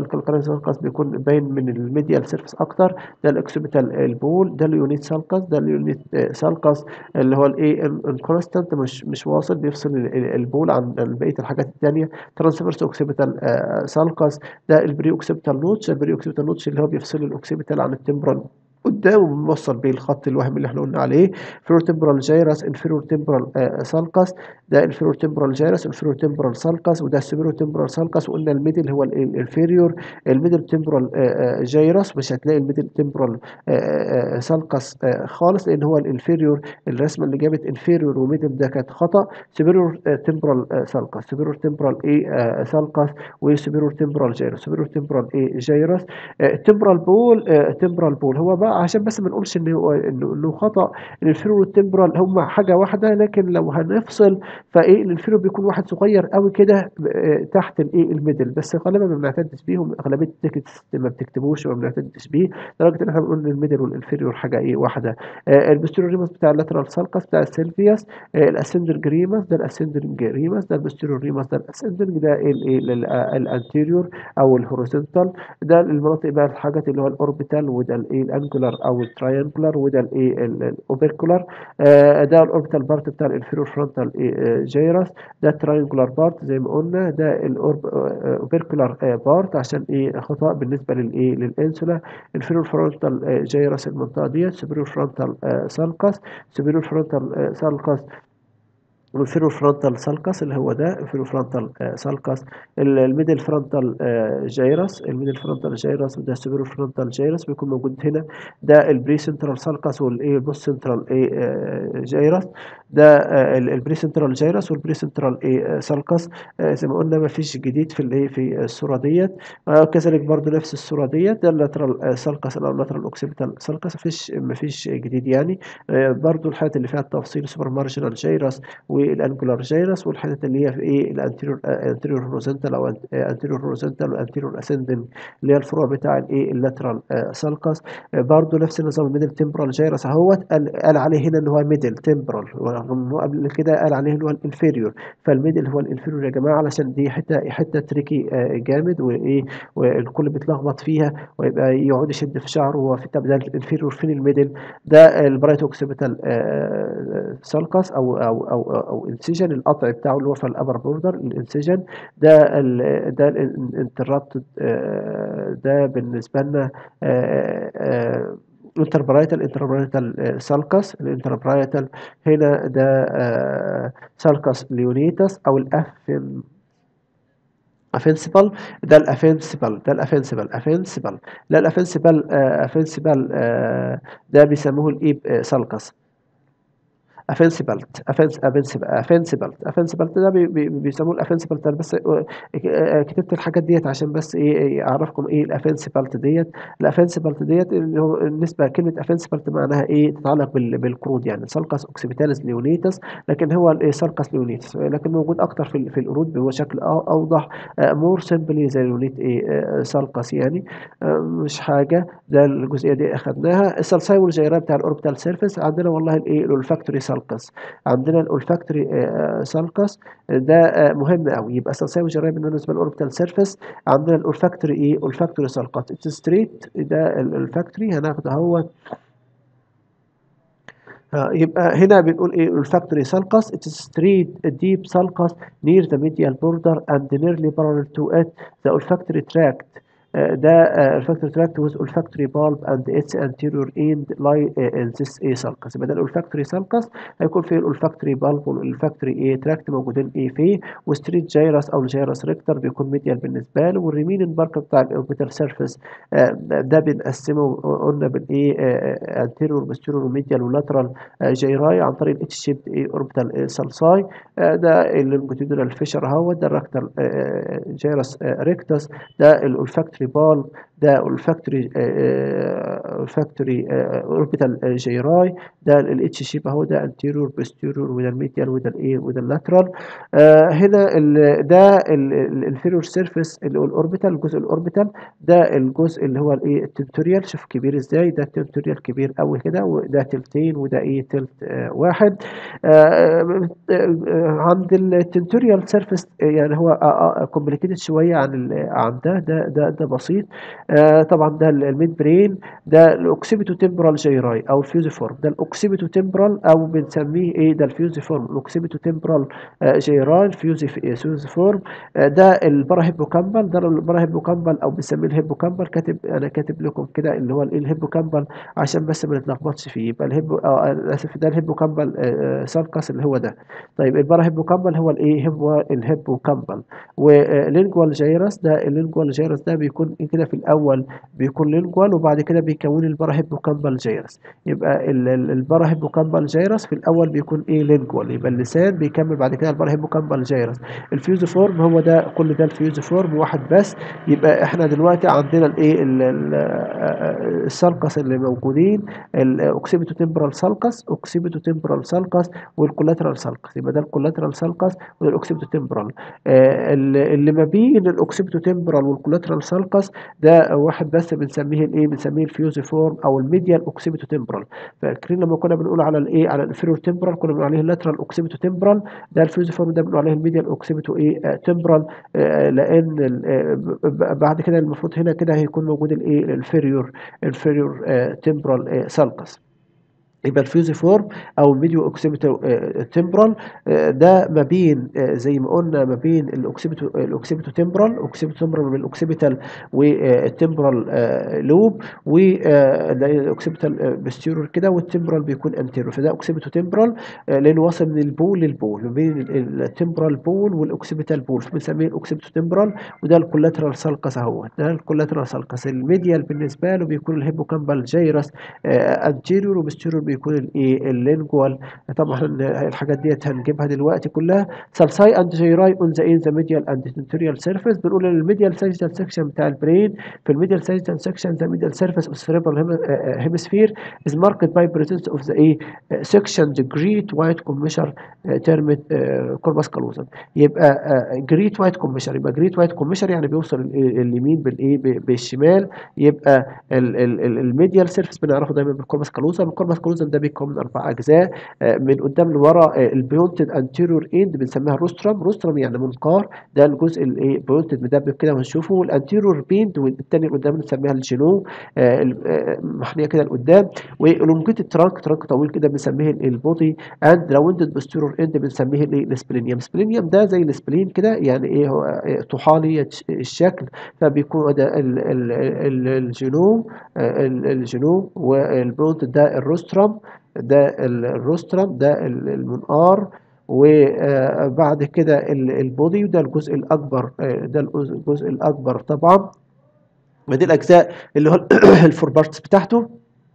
الكالكارين سالكس بيكون باين من الميديال سيرفيس اكتر ده الاكسبيتال البول ده اليونيت سالكس ده اليونيت سالكس اللي هو الايه الكونستانت مش مش واصل بيفصل البول عن بقيه الحاجات الثانيه ترانسفيرس اوكسيبيتال سالكس ده البري اوكسيبيتال نوتش البري اوكسيبيتال نوتش اللي هو بيفصل الاوكسيبيتال عن التمبرال قدام وبنوصل بيه الخط الوهمي اللي احنا قلنا عليه فيرور تمبرال جايرس انفيرور تمبرال سالكس ده الفيرور تمبرال جايرس انفيرور تمبرال سالكس وده السوبيرور تمبرال سالكس وقلنا الميدل هو الانفيريور الميدل تمبرال جايرس مش هتلاقي الميدل تمبرال سالكس خالص لان هو الانفيريور الرسمه اللي جابت انفيريور وميدل ده كانت خطا سوبيرور تمبرال سالكس سوبيرور تمبرال ايه سالكس وسوبيرور تمبرال جايرس سوبيرور تمبرال ايه جايرس تمبرال بول تمبرال بول هو بقى عشان بس ما نقولش ان هو انه انه خطا الانفيرور والتمبرال هم حاجه واحده لكن لو هنفصل فايه الانفيرور بيكون واحد صغير قوي كده تحت الايه الميدل بس غالبا ما بنعتدش بيهم اغلبيه التيكتس ما بتكتبوش وما بنعتدش بيه لدرجه ان احنا بنقول ان الميدل والانفيرور حاجه ايه واحده آه البستيرور ريمس بتاع اللاترال سالكس بتاع السيلفياس آه الاسندر جريمس ده الاسندر جريمس ده البستيرور ريمس ده الاسندر ده الايه الانتيريور او الهوريزونتال ده المناطق بقى الحاجات اللي هو الاوربيتال وده الايه الانجولار او التراينجولار وده الايه الاوبركولار آه ده الاوربيتال بارت بتاع الانفيرور فرونتال جيرس ده التراينجولار بارت زي ما قلنا ده الاوبركولار بارت عشان ايه خطا بالنسبه للايه للانسولا الفيرور فرونتال جيرس المنطقه ديت سوبريور فرونتال سالكس سوبريور فرونتال سالكس والفيرو فرونتال سالكس اللي هو ده الفيرو فرونتال سالكس الميدل فرونتال جايرس الميدل فرونتال جايرس وده السوبرو فرونتال جايرس بيكون موجود هنا ده البري سنترال سالكس والايه البوست سنترال ايه جايرس ده البري سنترال جايرس والبري سنترال ايه سالكس زي ما قلنا ما فيش جديد في الايه في الصوره ديت كذلك برضو نفس الصوره ديت ده اللاترال سالكس او اللاترال اوكسيبيتال سالكس ما فيش ما فيش جديد يعني برضو الحالات اللي فيها التفصيل سوبر مارجنال جايرس والانجولار جايرس والحتت اللي هي في ايه الانتيريور انتيريور هوريزونتال او انتيريور هوريزونتال والانتيريور اسندنج اللي هي الفروع بتاع الايه اللاترال سالكس برضو نفس النظام الميدل تمبرال جايرس اهوت قال, قال عليه هنا ان هو ميدل تمبرال رغم انه قبل كده قال عليه ان هو الانفيريور فالميدل هو الانفيريور يا جماعه علشان دي حته حته تريكي جامد وايه والكل بيتلخبط فيها ويبقى يقعد يشد في شعره هو في ده الانفيريور فين الميدل ده البرايت اوكسيبيتال سالكس او او او او انسجن القطع بتاعه اللي هو في الابر بوردر الانسجن ده ال ده الانترابت ده بالنسبه لنا انتربرايتال انتربرايتال سالكس الانتربرايتال هنا ده سالكس ليونيتس او الافن افنسبل ده الافنسبل ده الافنسبل افنسبل لا الافنسبل افنسبل ده بيسموه الايب سالكس افنسبلت افنسبلت افنسبلت افنسبلت ده بيسموه الافنسبلت انا بس كتبت الحاجات ديت عشان بس ايه اعرفكم ايه الافنسبلت ديت الافنسبلت ديت اللي هو بالنسبه كلمه افنسبلت معناها ايه تتعلق بالقرود يعني سالكس اوكسيبيتاليس ليونيتس لكن هو الايه سالكس ليونيتس لكن موجود اكتر في في القرود هو شكل اوضح مور سمبلي زي ليونيت ايه سالكس يعني مش حاجه ده الجزئيه دي اخذناها السلساي والجيران بتاع الاوربيتال سيرفيس عندنا والله الايه الولفاكتوري سالكس عندنا الاولفاكتوري سالكس ده مهم قوي يبقى سلسله وجرايه بالنسبه للاوربيتال سيرفيس عندنا الاولفاكتوري ايه اولفاكتوري سالكس ستريت ده الاولفاكتوري هناخده اهو يبقى هنا بنقول ايه الفاكتوري سالكس it is straight deep sulcus near the medial border and nearly parallel to it the olfactory tract ده الفاكتوري تراكت with olfactory bulb and its anterior end lie in this A sulcus يبقى ده الولفاكتوري سالكس هيكون فيه الولفاكتوري بالب والولفاكتوري ايه تراكت موجودين ايه فيه وستريت جايرس او الجايرس ريكتر بيكون ميديال بالنسبه له والريمين بارك بتاع الاوربيتال سيرفيس ده بنقسمه قلنا بالايه انتيريور بوستيريور وميديال ولاترال جايراي عن طريق الاتش شيب ايه اوربيتال سالساي ده اللونجيتودينال فيشر اهو ده الراكتال جايرس ريكتس ده الولفاكتوري بال ده الفاكتوري الفاكتوري اوربيتال جيراي ده الاتش شيب اهو ده انتيريور بوستيريور وده الميديال وده الايه وده اللاترال آه هنا ال ده الانفيريور سيرفيس اللي هو الاوربيتال الجزء الاوربيتال ده الجزء اللي هو الايه التنتوريال شوف كبير ازاي ده التنتوريال كبير قوي كده وده تلتين وده ايه تلت آه واحد آه عند التنتوريال سيرفيس يعني هو كومبليكيتد شويه عن عن ده ده ده ده بسيط آه طبعا ده الميد برين ده الاوكسيبيتو تمبرال جيراي او الفيوزيفورم ده الاوكسيبيتو تمبرال او بنسميه ايه ده الفيوزيفورم الاوكسيبيتو تمبرال آه جيراي الفيوزيفورم آه ده الباراهيبوكامبال ده الباراهيبوكامبال او بنسميه الهيبوكامبال كاتب انا كاتب لكم كده اللي هو الايه الهيبوكامبال عشان بس ما نتلخبطش فيه يبقى الهيبو اه اسف ده الهيبوكامبال آه سالكس اللي هو ده طيب الباراهيبوكامبال هو الايه هو الهيبوكامبال ولينجوال جيرس ده اللينجوال جيرس ده بيكون كده في الاول بيكون لينجوال وبعد كده بيكون الباراهيبوكامبال جيرس يبقى الباراهيبوكامبال جيرس في الاول بيكون ايه لينجوال يبقى اللسان بيكمل بعد كده الباراهيبوكامبال جيرس الفيوزيفورم هو ده كل ده الفيوزيفورم واحد بس يبقى احنا دلوقتي عندنا الايه السالكس اللي موجودين الاوكسيبيتو تمبرال سالكس اوكسيبيتو تمبرال سالكس والكولاترال سالكس يبقى ده الكولاترال سالكس وده الاوكسيبيتو تمبرال آه اللي ما بين الاوكسيبيتو تمبرال والكولاترال سالكس ده واحد بس بنسميه الايه بنسميه الفيوزيفورم او الميديال اوكسيبيتو تمبرال فاكرين لما كنا بنقول على الايه على الانفيريور تمبرال كنا بنقول عليه اللاترال اوكسيبيتو تمبرال ده الفيوزيفورم ده بنقول عليه الميديال اوكسيبيتو ايه آه تمبرال آه لان بعد كده المفروض هنا كده هيكون موجود الايه الانفيريور انفيريور تمبرال سالكس يبقى الفيوزيفورم او الميديو اوكسيبيتو تمبرال ده ما بين زي ما قلنا ما بين الاوكسيبيتو الاوكسيبيتو تمبرال اوكسيبيتو تمبرال من الاوكسيبيتال والتمبرال لوب والاوكسيبيتال بستيرور كده والتمبرال بيكون انتيرور فده اوكسيبيتو تمبرال لانه واصل من البول للبول ما بين التمبرال بول والاوكسيبيتال بول فبنسميه الاوكسيبيتو تمبرال وده الكولاترال سالكس اهو ده الكولاترال سالكس الميديال بالنسبه له بيكون الهيبوكامبال جيرس انتيرور وبستيرور بيكون الايه اللينجوال طبعا الحاجات ديت هنجيبها دلوقتي كلها سالساي اند جيراي اون ذا ان ذا ميديال اند تنتوريال سيرفيس بنقول ان الميديال ساجيتال سيكشن بتاع البرين في الميديال ساجيتال سيكشن ذا ميديال سيرفيس اوف سيريبرال هيمسفير از ماركت باي بريزنس اوف ذا ايه سيكشن ذا جريت وايت كوميشر تيرم كوربس كالوزم يبقى جريت وايت كوميشر يبقى جريت وايت كوميشر يعني بيوصل اليمين بالايه بالشمال يبقى الميديال سيرفيس بنعرفه دايما بالكوربس كالوزم الكوربس كالوزم ده بيكون من اربع اجزاء من قدام لورا البيونتد انتيريور اند بنسميها روسترم روسترم يعني منقار ده الجزء الايه بيونتد مدبب كده وهنشوفه والانتيريور بيند والتاني قدام بنسميها الجينو محنيه كده لقدام والونجيت ترانك ترانك طويل كده بنسميه البودي اند راوندد بوستيريور اند بنسميه الايه السبلينيوم السبلينيوم ده زي السبلين كده يعني ايه هو طحالي الشكل فبيكون ده الجينو الجينو والبيونتد ده الروسترم ده الروسترم ده المنقار وبعد كده البودي وده الجزء الاكبر ده الجزء الاكبر طبعا ودي الاجزاء اللي هو الفور بارتس بتاعته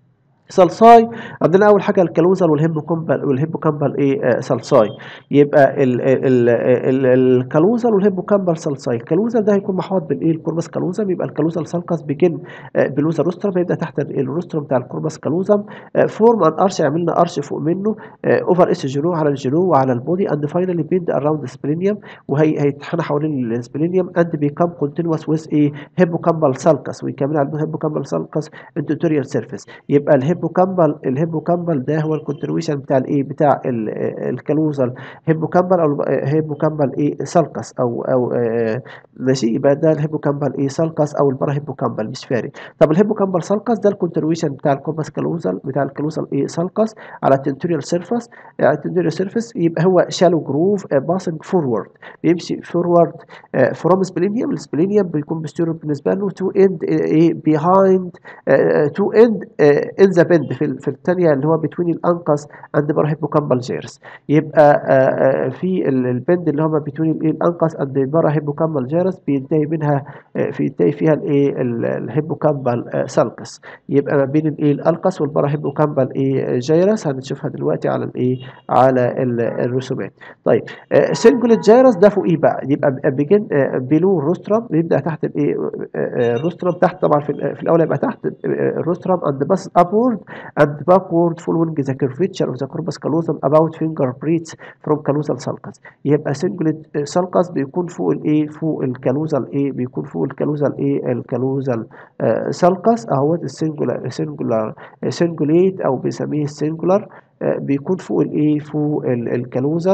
سلساي عندنا اول حاجه الكالوزال والهيبوكامبال والهيبوكامبال ايه آه سلساي يبقى ال ال ال الكالوزال والهيبوكامبال سلساي الكالوزال ده هيكون محاط بالايه الكوربس كالوزم يبقى الكالوزال سالكس بيجن آه بلوزا روسترم فيبدا تحت الروسترم بتاع الكوربس كالوزم آه فورم ان ارش يعمل لنا ارش فوق منه اوفر اس جينو على الجينو وعلى البودي اند فاينلي بيند اراوند سبلينيوم وهي هيتحنى حوالين السبلينيوم اند بيكم كونتينوس ويز ايه هيبوكامبال سالكس ويكمل على الهيبوكامبال سالكس انتوتوريال سيرفيس يبقى الهيب الهيبوكامبال الهيبوكامبال ده هو الكونتريبيوشن بتاع الايه بتاع الكالوزال هيبوكامبال او هيبوكامبال ايه سالكس او او آه ماشي يبقى ده الهيبوكامبال ايه سالكس او البارا هيبوكامبال مش فارق طب الهيبوكامبال سالكس ده الكونتريبيوشن بتاع الكوربس كالوزال بتاع الكالوزال ايه سالكس على التنتوريال سيرفيس على التنتوريال سيرفيس يبقى هو شالو جروف باسنج فورورد بيمشي فورورد فروم سبلينيوم السبلينيوم بيكون بيستيرو بالنسبه له تو اند ايه بيهايند تو اند ان ذا بند في في الثانيه اللي هو بتوين الانقص عند بره هيبوكامبال جيرس يبقى آآ آآ في البند اللي هو بتوين الايه الانقص عند بره هيبوكامبال جيرس بينتهي منها في ينتهي فيها الايه الهيبوكامبال سالكس يبقى ما بين الايه الانقص والبره هيبوكامبال ايه جيرس هنشوفها دلوقتي على الايه على الرسومات طيب سنجولت جيرس ده فوقيه بقى يبقى بيجن بيلو الروسترم بيبدا تحت الايه الروسترم تحت طبعا في, في الاول يبقى تحت الروسترم اند باس ابورد and backward following the curvature of the corpus callosum about finger breadth from callosal sulcus يبقى سنجلت سالكس بيكون فوق الايه فوق الكالوزال ايه بيكون فوق الكالوزال ايه الكالوزال سالكس اهوت السنجولار سنجولار سنجوليت او بيسميه السنجولار بيكون فوق الايه فوق الكالوزال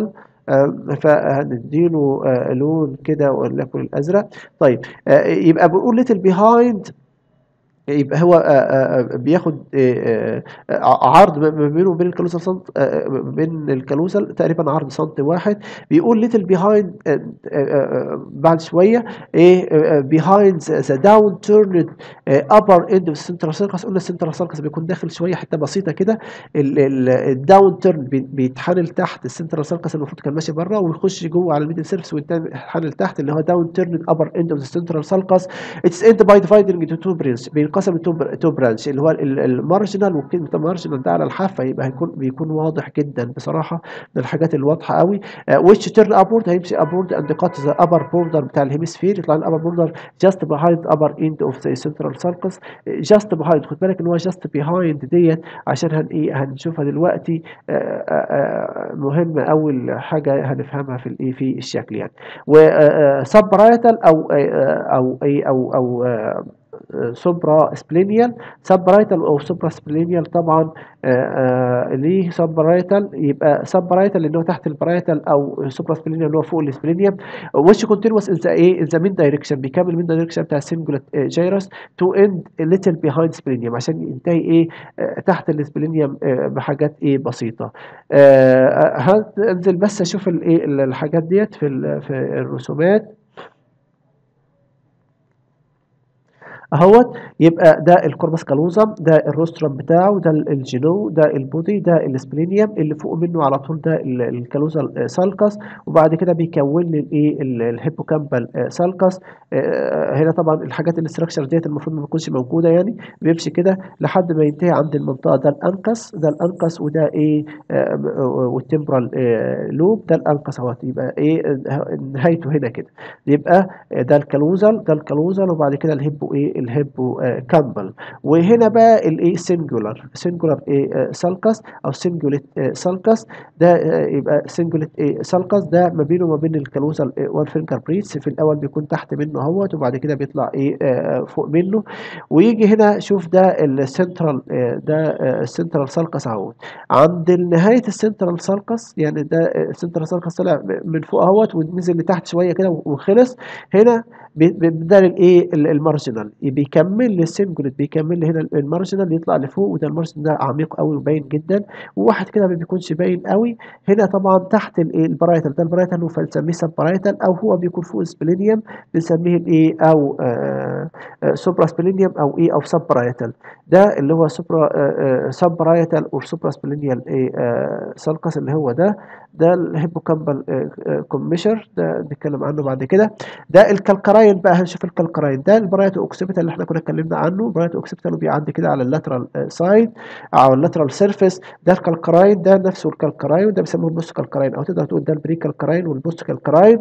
فهنديله لون كده وليكن الازرق طيب يبقى بنقول ليتل بيهايند يبقى هو بياخد عرض ما بينه وبين الكالوسال سنت بين الكالوسال تقريبا عرض سنتي واحد بيقول ليتل بيهايند بعد شويه ايه بيهايند ذا داون تيرند ابر اند اوف السنترال سيركس قلنا السنترال سيركس بيكون داخل شويه حته بسيطه كده الداون تيرن بيتحنل تحت السنترال سيركس المفروض كان ماشي بره ويخش جوه على الميدل سيرفيس ويتحنل تحت اللي هو داون تيرن ابر اند اوف السنترال سيركس اتس اند باي ديفايدنج انتو تو برينش بينقسم تو برانش اللي هو المارجنال وكلمه مارجنال ده على الحافه يبقى هيكون بيكون واضح جدا بصراحه من الحاجات الواضحه قوي ويتش تيرن ابورد هيمشي ابورد اند كات ذا ابر بوردر بتاع الهيمسفير يطلع الابر بوردر جاست بيهايند ابر اند اوف ذا سنترال سيركس جاست بيهايند خد بالك ان هو جاست بيهايند ديت عشان هن ايه هنشوفها دلوقتي مهمه اول حاجه هنفهمها في الايه في الشكل يعني وسب رايتال او او ايه او او, أو سوبرا سبلينيال سب رايتال او سوبرا سبلينيال طبعا آآ آآ ليه سب رايتال يبقى سب رايتال اللي هو تحت البرايتال او سوبرا سبلينيال اللي هو فوق السبلينيوم وش كونتينوس ان ذا ايه ان ذا مين دايركشن بيكمل مين دايركشن بتاع السنجولات جايرس تو اند ليتل بيهايند سبلينيوم عشان ينتهي ايه تحت السبلينيوم بحاجات ايه بسيطه هنزل بس اشوف الايه الحاجات ديت في في الرسومات اهوت يبقى ده الكوربس كالوزم ده الروسترم بتاعه ده الجينو ده البودي ده السبلينيوم اللي فوق منه على طول ده الكالوزال سالكس وبعد كده بيكون لي الايه الهيبوكامبال سالكس هنا طبعا الحاجات الاستراكشر ديت المفروض ما تكونش موجوده يعني بيمشي كده لحد ما ينتهي عند المنطقه ده الانكس ده الانكس وده ايه والتمبرال لوب ده الانكس اهوت يبقى ايه نهايته هنا كده يبقى ده الكالوزال ده الكالوزال وبعد كده الهيبو ايه الهيبو آه كامبل وهنا بقى الايه سنجولار سنجولار ايه سالكس او سنجوليت آه سالكس ده آه يبقى سنجوليت ايه سالكس ده ما بينه وما بين الكالوزال وان فينجر بريتس في الاول بيكون تحت منه اهوت وبعد كده بيطلع ايه فوق منه ويجي هنا شوف ده السنترال ده السنترال سالكس اهوت عند نهايه السنترال سالكس يعني ده السنترال سالكس طلع من فوق اهوت ونزل لتحت شويه كده وخلص هنا بيبدا الايه المارجنال بيكمل للسنجولت بيكمل هنا المارجنال يطلع لفوق وده المارجنال ده عميق قوي وباين جدا وواحد كده ما بيكونش باين قوي هنا طبعا تحت الايه البرايتال ده البرايتال هو فنسميه سب برايتال او هو بيكون فوق السبلينيوم بنسميه الايه او آآ آآ سوبرا سبلينيوم او ايه او سب برايتال ده اللي هو سوبرا سب برايتال او سوبرا سبلينيال ايه سالكس اللي هو ده ده الهيبوكامبال كوميشر ده نتكلم عنه بعد كده ده الكالكراين بقى هنشوف الكالكراين ده البرايتو اوكسيبيتال اللي احنا كنا اتكلمنا عنه برايتو اوكسيبيتال بيعدي كده على اللاترال سايد او اللاترال سيرفيس ده الكالكراين ده نفسه الكالكراين ده بيسموه البوست كالكراين او تقدر تقول ده البري كالكراين والبوست كالكراين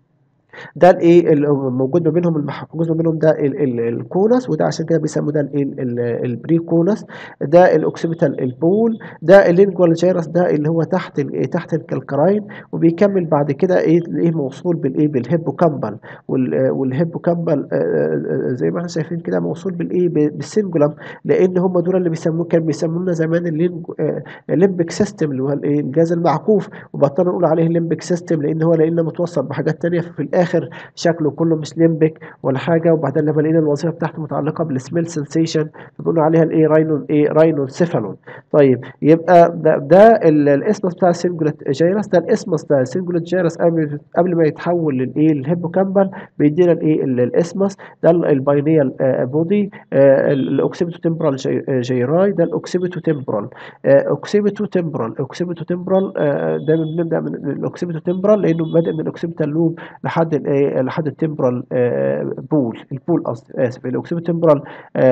ده الايه الموجود ما بينهم المحجوز ما بينهم ده ال ال الكونس وده عشان كده بيسموا ده الايه البري كونس ده الاوكسيبيتال البول ده اللينجوال جيرس ده اللي هو تحت ال تحت الكالكراين وبيكمل بعد كده ايه ايه موصول بالايه بالهيبوكامبال والهيبوكامبال زي ما احنا شايفين كده موصول بالايه بالسنجولم لان هم دول اللي بيسموه كان بيسمونا زمان الليمبك سيستم اللي هو الايه الجهاز المعكوف وبطلنا نقول عليه الليمبك سيستم لان هو لانه متوصل بحاجات ثانيه في الاخر الاخر شكله كله مش ليمبك ولا حاجه وبعدين لما لقينا الوظيفه بتاعته متعلقه بالسميل سنسيشن فبنقول عليها الايه راينون ايه راينون سيفالون طيب يبقى ده, ده الاسمس بتاع السنجولت جيرس ده الاسمس ده السنجولت جيرس قبل قبل ما يتحول للايه الهيبوكامبال بيدينا الايه الاسمس ده الباينيال بودي الاوكسيبيتو تمبرال جيراي ده الاوكسيبيتو تمبرال اوكسيبيتو تمبرال اوكسيبيتو تمبرال دايما بنبدا من الاوكسيبيتو تمبرال لانه بادئ من الاوكسيبيتال لوب لحد الايه لحد التمبرال بول البول قصدي اسف الاوكسيبو تمبرال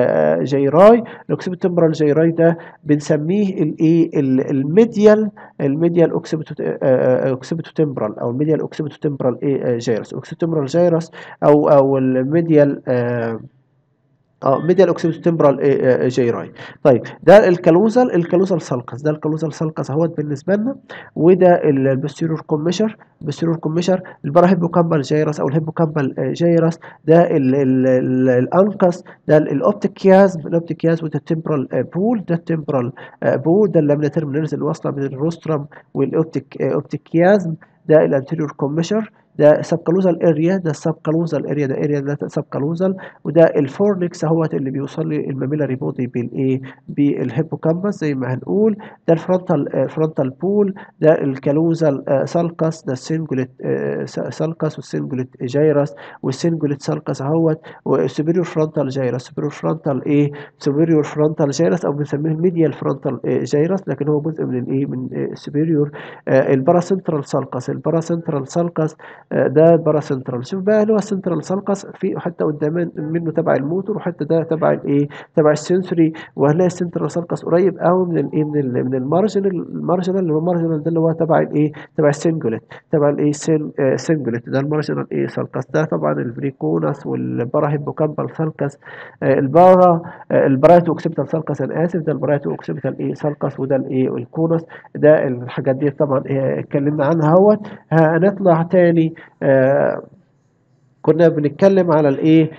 جيراي الاوكسيبو تمبرال جيراي ده بنسميه الايه الميديال الميديال اوكسيبوتو اوكسيبوتو تمبرال او الميديال اوكسيبوتو تمبرال ايه جيرس اوكسيبوتو تمبرال جيرس او او الميديال اه ميديال اوكسيبيتو تمبرال جيراي طيب ده الكالوزال الكالوزال سالكس ده الكالوزال سالكس اهوت بالنسبه لنا وده البوستيرور كوميشر البوستيرور كوميشر الباراهيبوكامبال جيرس او الهيبوكامبال جيرس ده ال- ال- ال- الانكس ده الاوبتيك كيازم الاوبتيك كيازم وده التمبرال بول ده التمبرال بول ده اللامنا تيرمينالز اللي واصله بين الروسترم والاوبتيك اوبتيك كيازم ده الانتيريور كوميشر ده سبكالوزال اريا ده السبكالوزال اريا ده اريا ده سبكالوزال وده الفورنكس اهوت اللي بيوصل لي الماميلاري بودي بالايه بالهيبوكامبس زي ما هنقول ده الفرونتال فرونتال بول ده الكالوزال سالكس ده السنجوليت سالكس والسنجوليت جايرس والسنجوليت سالكس اهوت والسوبيريور فرونتال جايرس سوبيريور فرونتال ايه سوبيريور فرونتال جايرس او بنسميه الميديال فرونتال جايرس لكن هو جزء من الايه من السوبيريور الباراسنترال سالكس الباراسنترال سالكس ده الباراسنترال شوف بقى اللي هو السنترال سالكس في حته قدام منه تبع الموتور وحته ده تبع الايه تبع السنسوري وهنلاقي السنترال سالكس قريب قوي من الايه من ال من المارجنال المارجنال اللي هو المارجنال ده اللي هو تبع الايه تبع السنجوليت تبع الايه سنجوليت ده المارجنال ايه سالكس ده طبعا الفريكونس والباراهيبوكامبال سالكس البارا البرايتو اوكسيبيتال سالكس انا اسف ده البرايتو اوكسيبيتال ايه سالكس وده الايه الكونس ده الحاجات دي طبعا إيه اتكلمنا عنها اهوت هنطلع تاني آه كنا بنتكلم على الايه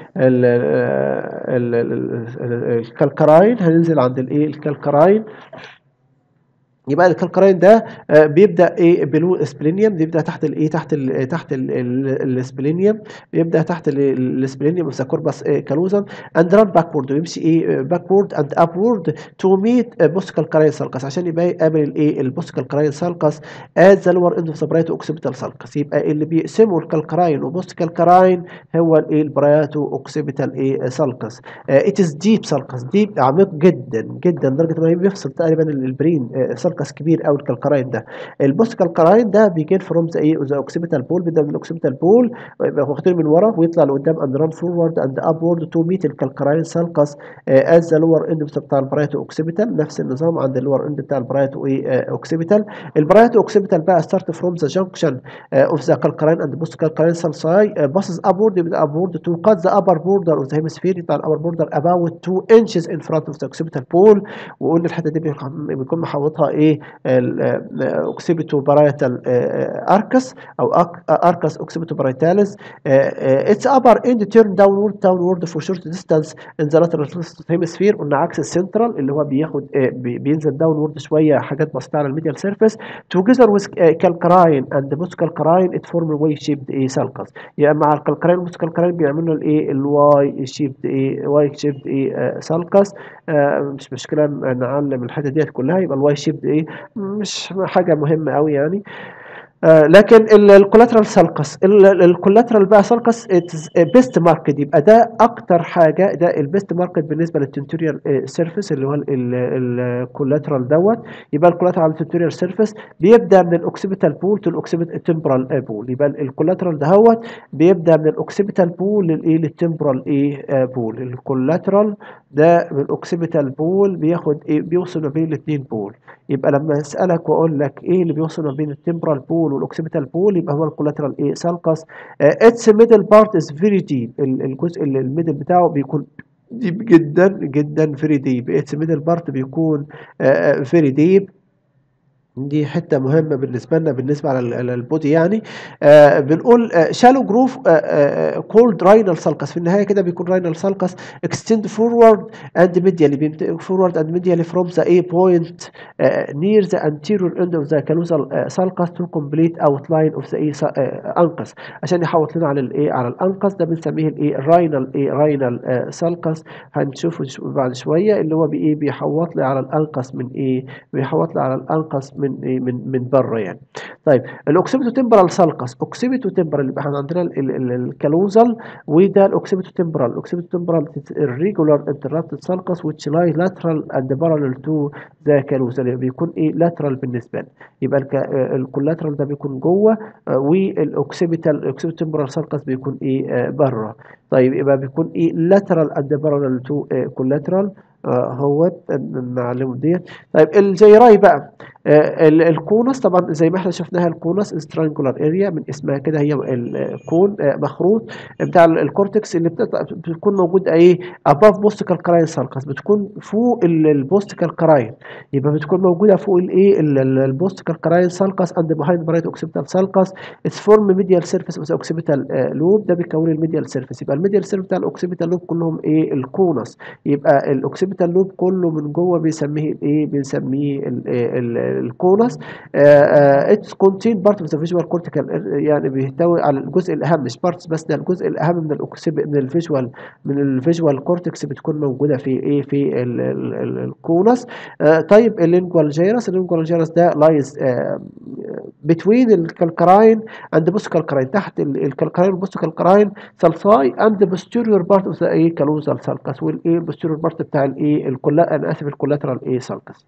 الكالكراين هننزل عند الايه الكالكراين يبقى الكالكراين ده بيبدا ايه بلو اسبلينيوم بيبدا تحت الايه تحت ال تحت الاسبلينيوم بيبدا تحت الاسبلينيوم اوف ذا كوربس كالوزم اند ران باكورد ويمشي ايه باكورد اند ابورد تو ميت بوست كالكراين سالكس عشان يبقى يقابل الايه البوست كالكراين سالكس ات ذا لور اند اوف ذا برايتو اوكسيبيتال سالكس يبقى اللي بيقسموا الكالكراين وبوست كالكراين هو الايه البرايتو اوكسيبيتال ايه سالكس ات از ديب سالكس ديب عميق جدا جدا لدرجه ما بيفصل تقريبا البرين سالكس كبير قوي الكالكراين ده البوست كالكراين ده بيجين فروم ذا ايه ذا اوكسيبيتال بول بيبدا من الاوكسيبيتال بول ويبقى واخدين من ورا ويطلع لقدام اند ران فورورد اند ابورد تو ميت الكالكراين سالكس از ذا لور اند بتاع البرايتو اوكسيبيتال نفس النظام عند اللور اند بتاع البرايتو ايه اوكسيبيتال البرايتو اوكسيبيتال بقى ستارت فروم ذا جانكشن اوف ذا كالكراين اند بوست كالكراين سالساي باسز ابورد يبدا ابورد تو كات ذا ابر بوردر اوف ذا هيمسفير يطلع الابر بوردر اباوت 2 انشز ان فرونت اوف ذا اوكسيبيتال بول وقلنا الحته دي بيكون محوطها ايه اوكسيبيتو بارايتال اركس او اركس اوكسيبيتو بارايتاليس اتس ابر اند تيرن داونورد داونورد فور شورت ديستانس ان ذا لاترال هيمسفير قلنا عكس السنترال اللي هو بياخد بينزل داونورد شويه حاجات بسيطه على الميديال سيرفيس توجذر ويز كالكراين اند بوست كالكراين ات فورم واي شيبد ايه سالكس يعني مع الكالكراين والبوست كالكراين بيعملوا الايه الواي شيبد ايه واي شيبد ايه سالكس مش مشكله نعلم الحته ديت كلها يبقى الواي شيبد ايه مش حاجة مهمة أوي يعني آه لكن الكولاترال سالكس الكولاترال بقى سالكس بيست ماركت يبقى ده اكتر حاجه ده البيست ماركت بالنسبه للتنتوريال سيرفيس اللي هو الكولاترال دوت يبقى الكولاترال تنتوريال سيرفيس بيبدا من الاوكسيبيتال بول تو الاوكسيبيتال تمبرال بول يبقى الكولاترال دهوت بيبدا من الاوكسيبيتال بول للايه للتمبرال ايه بول الكولاترال ده من الاوكسيبيتال بول بياخد ايه بيوصل ما بين الاثنين بول يبقى لما اسالك واقول لك ايه اللي بيوصل ما بين التمبرال بول والاوكسيبيتال بول يبقى هو الكولاترال ايه سالكس اتس ميدل بارت از فيري ديب الجزء اللي الميدل بتاعه بيكون ديب جدا جدا فيري ديب اتس ميدل بارت بيكون فيري ديب دي حته مهمه بالنسبه لنا بالنسبه على البودي يعني آه بنقول شالو جروف كولد راينال سالكس في النهايه كده بيكون راينال سالكس اكستند فورورد اند ميديالي فورورد اند ميديالي فروم ذا اي بوينت نير ذا انتيريور اند اوف ذا كالوزال سالكس تو كومبليت اوت لاين اوف ذا اي انقص عشان يحوط لنا على الايه على الانقص ده بنسميه الايه الراينال ايه راينال سالكس هنشوفه بعد شويه اللي هو بايه بيحوط لي على الانقص من ايه بيحوط لي على الانقص من ايه من من بره يعني طيب الاوكسيبيتو تمبرال سالكس اوكسيبيتو تمبرال اللي احنا عندنا الكالوزال وده الاوكسيبيتو تمبرال الاوكسيبيتو تمبرال الريجولار انترابتد سالكس which lie lateral and parallel to the كالوزال بيكون ايه lateral بالنسبه لنا يبقى الكولاترال ده بيكون جوه والاوكسيبيتال الاوكسيبيتو تمبرال سالكس بيكون ايه بره طيب يبقى بيكون ايه lateral and parallel to collateral اهوت نعلمه ديت طيب الجيراي بقى آه، ال- الكونس طبعا زي ما احنا شفناها الكونس سترانجولار اريا من اسمها كده هي الكون آه، مخروط بتاع ال- الكورتكس اللي بتطلع بتكون موجود ايه اباف بوست كالكراين سالكس بتكون فوق البوست كالكراين يبقى بتكون موجوده فوق الايه البوست كالكراين سالكس اند بيهايند برايت اوكسيبيتال سالكس اتس فورم ميديال سيرفيس اوف اوكسيبيتال لوب ده بيكون الميديال سيرفيس يبقى الميديال سيرفيس بتاع الاوكسيبيتال لوب كلهم ايه الكونس يبقى الاوكسيبيتال لوب كله من جوه بنسميه ايه بنسميه ال- ال- الكونس اتس كونتين بارت اوف ذا فيجوال كورتيكال يعني بيحتوي على الجزء الاهم مش بارتس بس ده الجزء الاهم من الاوكسيب من الفيجوال من الفيجوال كورتكس بتكون موجوده في ايه في ال- ال- ال- الكونس آه، طيب اللينجوال جيرس اللينجوال جيرس ده لايز بتوين الكالكراين اند بوست كالكراين تحت الكالكراين والبوست كالكراين سلساي اند بوستيريور بارت اوف ذا ايه كالوزال سالكس والايه البوستيريور بارت بتاع الايه الكلا انا اسف الكولاترال ايه سالكس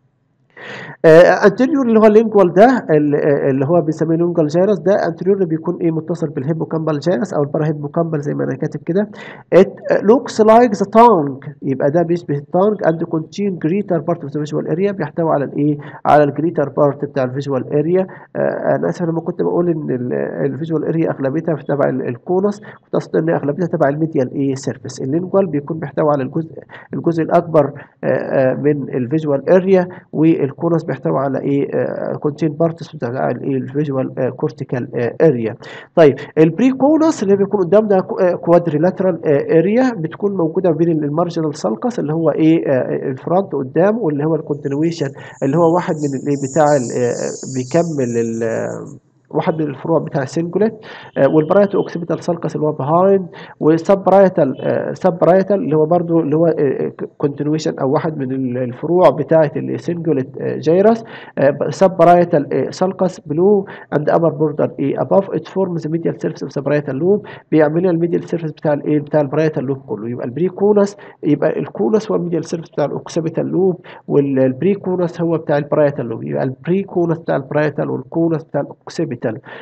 انتريور اللي هو اللينجوال ده ال- آه، اللي هو بنسميه لينجوال جايرس ده انتريور بيكون ايه متصل بالهيبوكامبال جايرس او البارا هيبوكامبال زي ما انا كاتب كده it looks like the tongue يبقى ده بيشبه التانج and contain greater part of the visual area بيحتوي على الايه على الجريتر بارت بتاع الفيجوال اريا انا اسف لما كنت بقول ان الفيجوال اريا اغلبيتها تبع ال- الكونس كنت اقصد ان اغلبيتها تبع الميديال ايه سيرفيس اللينجوال بيكون بيحتوي على الجزء الجزء الاكبر آه، آه، من الفيجوال اريا والكونس بيحتوي على ايه كونتين بارتس بتاع الايه الفيجوال كورتيكال اريا طيب البري كونس اللي بيكون قدام ده كوادريلاترال اريا بتكون موجوده بين المارجنال سالكس اللي هو ايه آه، الفرونت قدام واللي هو الكونتينويشن اللي هو واحد من الايه بتاع ال- آه، بيكمل ال- واحد من الفروع بتاع السنجوليت والبرايت اوكسيبيتال سالكس اللي هو بيهايند والسب برايتال سب برايتال اللي هو برضو اللي هو كونتينويشن او واحد من ال- الفروع بتاعه السنجوليت جيرس سب برايتال سالكس بلو اند ابر بوردر ايه اباف ات فورمز ميديال سيرفيس اوف برايتال لوب بيعمل لنا الميديال سيرفيس بتاع الايه بتاع البرايتال لوب كله يبقى البري كونس يبقى الكونس هو الميديال سيرفيس بتاع الاوكسيبيتال لوب والبري كونس هو بتاع البرايتال لوب يبقى البري كونس بتاع البرايتال والكونس بتاع الاوكسيبيتال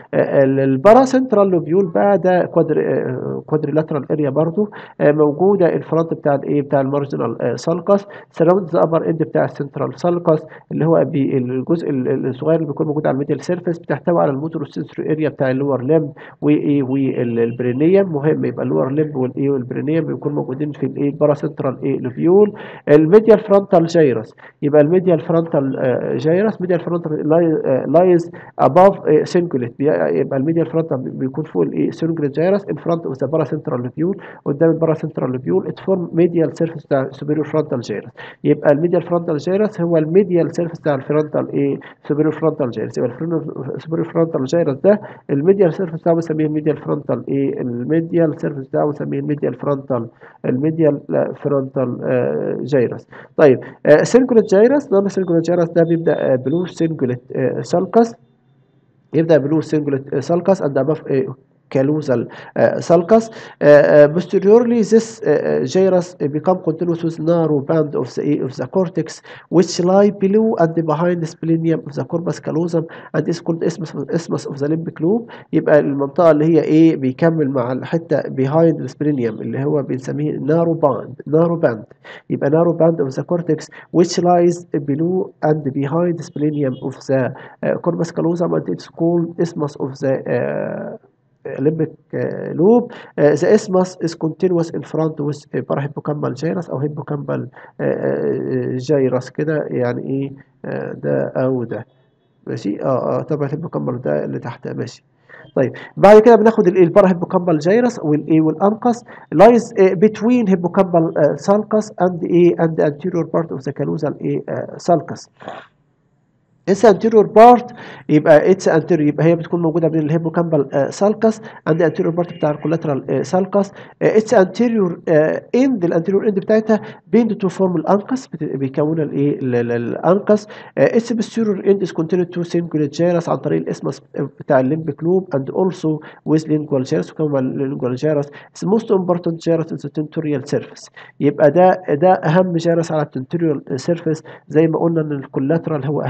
البارا سنترال لوبيول بقى ده كوادريلاترال اريا برضو آه، موجوده الفرونت بتاع الايه بتاع المارجنال سالكس سراوند ذا ابر اند بتاع السنترال سالكس اللي هو بي الجزء ال- الصغير اللي بيكون موجود على الميديال سيرفيس بتحتوي على الموتور سنسوري اريا بتاع اللور ليمب وايه والبرينيوم مهم يبقى اللور ليمب والايه والبرينيوم بيكون موجودين في الايه بارا سنترال ايه لوبيول الميديال فرونتال جايرس يبقى الميديال فرونتال جايرس ميديال فرونتال لايز اباف سنجوليت يبقى الميديال فرونتال بيكون فوق الايه سنجوليت جايرس ان فرونت اوف ذا بارا سنترال لوبيول قدام البارا سنترال لوبيول ات فورم ميديال سيرفيس بتاع سوبيريور فرونتال جايرس يبقى الميديال فرونتال جايرس هو الميديال سيرفيس بتاع الفرونتال ايه سوبيريور فرونتال جايرس يبقى السوبيريور فرونتال جايرس ده الميديال سيرفيس بتاعه بنسميه الميديال فرونتال ايه الميديال سيرفيس بتاعه بنسميه الميديال فرونتال الميديال فرونتال جايرس طيب سيركوليت جايرس نون سيركوليت جايرس ده بيبدا بلو سيركوليت سالكس يبدا بلو سيركوليت سالكس اند اباف callosal uh, sulcus. Uh, uh, posteriorly, this uh, uh, gyrus uh, become continuous with narrow band of the of the cortex, which lie below and behind the splenium of the corpus callosum, and is called isthmus isthmus of the limbic lobe. يبقى المنطقة اللي هي إيه بيكمل مع الحتة behind the splenium اللي هو بنسميه narrow band narrow band يبقى narrow band of the cortex which lies below and behind the splenium of the uh, corpus callosum and it's called isthmus of the uh, limbic uh, loop. Uh, the isthmus is continuous in front with uh, parahippocampal gyrus أو hippocampal uh, uh, gyrus كده يعني إيه uh, ده أو ده ماشي اه اه طبعا الهيبوكامبال ده اللي تحت ماشي طيب بعد كده بناخد الايه البارا هيبوكامبال جايرس والايه والانقص لايز بتوين هيبوكامبال سالكس اند ايه اند anterior part of the callosal ايه سالكس اتس انتيريور بارت يبقى اتس انتيريور يبقى هي بتكون موجوده بين الهيبوكامبال سالكس عند انتيريور بارت بتاع الكولاترال سالكس اتس انتيريور اند الانتيريور اند بتاعتها بيند تو فورم الانكس بيكونوا الايه الانكس اتس بوستيريور اند از كونتينيو تو سينجوليت جيرس عن طريق الاسمس بتاع الليمبيك لوب اند اولسو ويز لينجوال جيرس وكمان لينجوال جيرس اتس موست امبورتنت جيرس ان ذا تنتوريال سيرفيس يبقى ده ده اهم جيرس على التنتوريال سيرفيس زي ما قلنا ان الكولاترال هو اهم واحد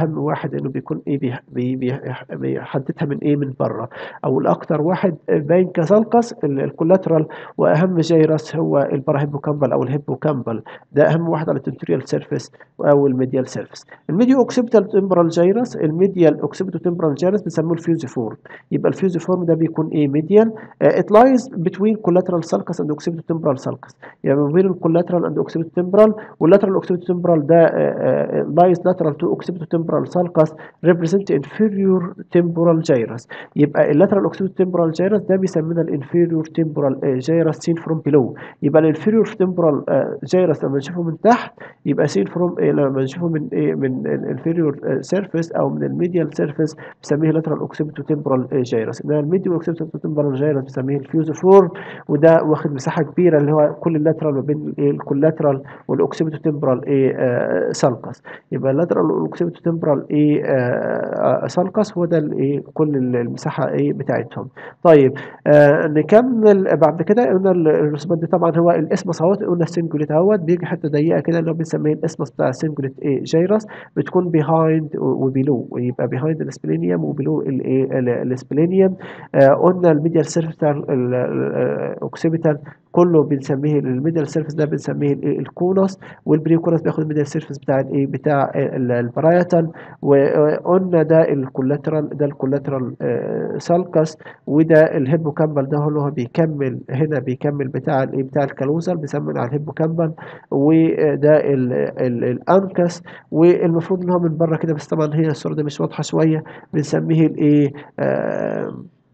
واحد لانه بيكون ايه بي بي بي بيحددها من ايه من بره او الاكتر واحد باين كسلقس الكولاترال واهم جيرس هو الباراهيبوكامبل او الهيبوكامبل ده اهم واحد على التنتوريال سيرفيس او الميديال سيرفيس الميديو اوكسيبيتال تمبرال جيرس الميديال اوكسيبيتال تمبرال جيرس بنسموه الفيوزيفورم يبقى الفيوزيفورم ده بيكون ايه ميديال ات لايز بتوين كولاترال سالكس اند اوكسيبيتال تمبرال سالكس يعني ما بين الكولاترال اند اوكسيبيتال تمبرال واللاترال اوكسيبيتال تمبرال ده لايز لاترال تو اوكسيبيتال تمبرال سالكس ريبريزنت انفيريور تمبرال جيرس يبقى اللاترال اوكسيبيتال تمبرال جيرس ده بيسمينا الانفيريور تمبرال جيرس سين فروم بيلو يبقى الانفيريور تمبرال جيرس لما نشوفه من تحت يبقى سين فروم لما نشوفه من ايه من الانفيريور سيرفيس او من الميديال سيرفيس بنسميه لاترال اوكسيبيتال تمبرال جيرس انما الميديال اوكسيبيتال تمبرال جيرس بنسميه الفيوزيفورم وده واخد مساحه كبيره اللي هو كل اللاترال ما بين الكولاترال والاوكسيبيتال تمبرال ايه سالكس يبقى اللاترال والاوكسيبيتال تمبرال ايه سالكس هو ده الايه كل المساحه ايه بتاعتهم طيب آه نكمل بعد كده قلنا الرسومات دي طبعا هو الاسمس اهوت قلنا السنجوليت اهوت بيجي حته ضيقه كده اللي هو بنسميه الاسمس بتاع السنجوليت ايه جيرس بتكون بيهايند وبيلو يبقى بيهايند السبلينيوم وبيلو الايه السبلينيوم آه قلنا الميديال سيرفيس بتاع الاوكسيبيتال كله بنسميه الميديال سيرفيس ده بنسميه الكونس والبريكونس بياخد الميديال سيرفيس بتاع الايه بتاع البرايتال وقلنا ده الكولاترال ده الكولاترال سالكس وده الهيبوكامبل ده اللي هو بيكمل هنا بيكمل بتاع الايه بتاع الكالوزال بيسمى على الهيبوكامبل وده الانكس والمفروض ان هو من بره كده بس طبعا هي الصوره دي مش واضحه شويه بنسميه الايه آه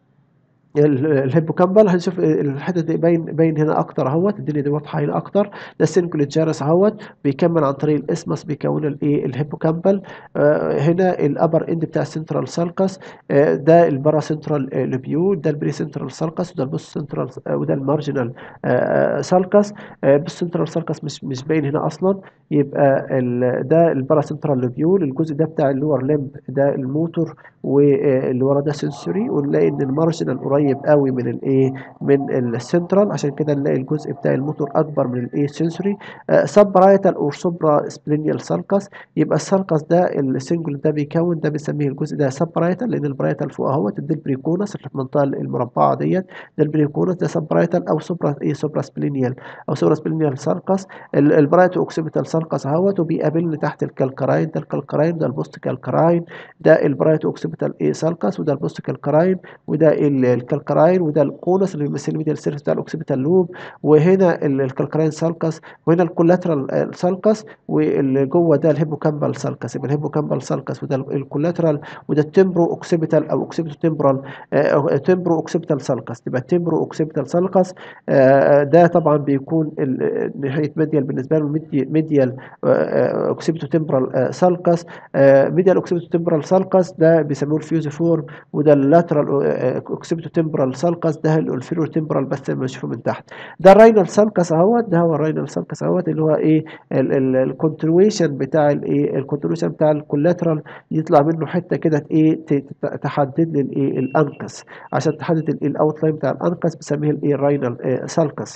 الهيبوكامبال هنشوف الحته دي باين باين هنا اكتر اهوت الدنيا دي واضحه هنا اكتر ده السينكوليت جارس اهوت بيكمل عن طريق الاسمس بيكون الايه الهيبوكامبال آه هنا الابر اند بتاع السنترال سالكس آه ده البارا سنترال لوبيول ده البري سنترال سالكس وده البوست سنترال آه وده المارجنال آه سالكس آه البوست سنترال سالكس مش مش باين هنا اصلا يبقى ده البارا سنترال لوبيول الجزء ده بتاع اللور لمب ده الموتور واللي ورا ده سنسوري ونلاقي ان المارجنال قريب قوي من الايه من السنترال عشان كده نلاقي الجزء بتاع الموتور اكبر من الايه سنسوري سب برايتال او سوبرا سبلينيال سالكس يبقى السالكس ده السنجل ده بيكون ده بنسميه الجزء ده سب برايتال لان البرايتال فوق اهوت ده البريكونس اللي في المنطقه المربعه ديت ده البريكونس ده سب برايتال او سوبرا ايه سوبرا سبلينيال او سوبرا سبلينيال سالكس البرايتو اوكسيبيتال سالكس اهوت وبيقابلني تحت الكالكراين ده الكالكراين ده البوست كالكراين ده البرايتو اوكسيبيتال ايه سالكس وده البوست كالكراين وده الكالكراين وده الكونس اللي بيمثل الميديال سيرفيس بتاع الاوكسيبيتال لوب وهنا الكالكراين سالكس وهنا الكولاترال سالكس واللي جوه ده الهيبوكامبال سالكس يبقى الهيبوكامبال سالكس وده الكولاترال وده التمبرو اوكسيبيتال او اوكسيبيتو تمبرال تمبرو اوكسيبيتال سالكس يبقى التمبرو اوكسيبيتال سالكس ده طبعا بيكون نهايه ميديال بالنسبه له ميديال اوكسيبيتو تمبرال سالكس ميديال اوكسيبيتو تمبرال سالكس ده بيسموه الفيوزيفورم وده اللاترال اوكسيبيتو تمبرال سالكس ده الانفيرور تمبرال بس لما نشوفه من تحت ده الراينال سالكس اهوت ده هو الراينال سالكس اهوت اللي هو ايه الكونترويشن بتاع الايه الكونترويشن بتاع الكولاترال يطلع منه حته كده ايه تحدد لي الايه الانكس عشان تحدد الاوتلاين بتاع الانكس بنسميه الايه الراينال سالكس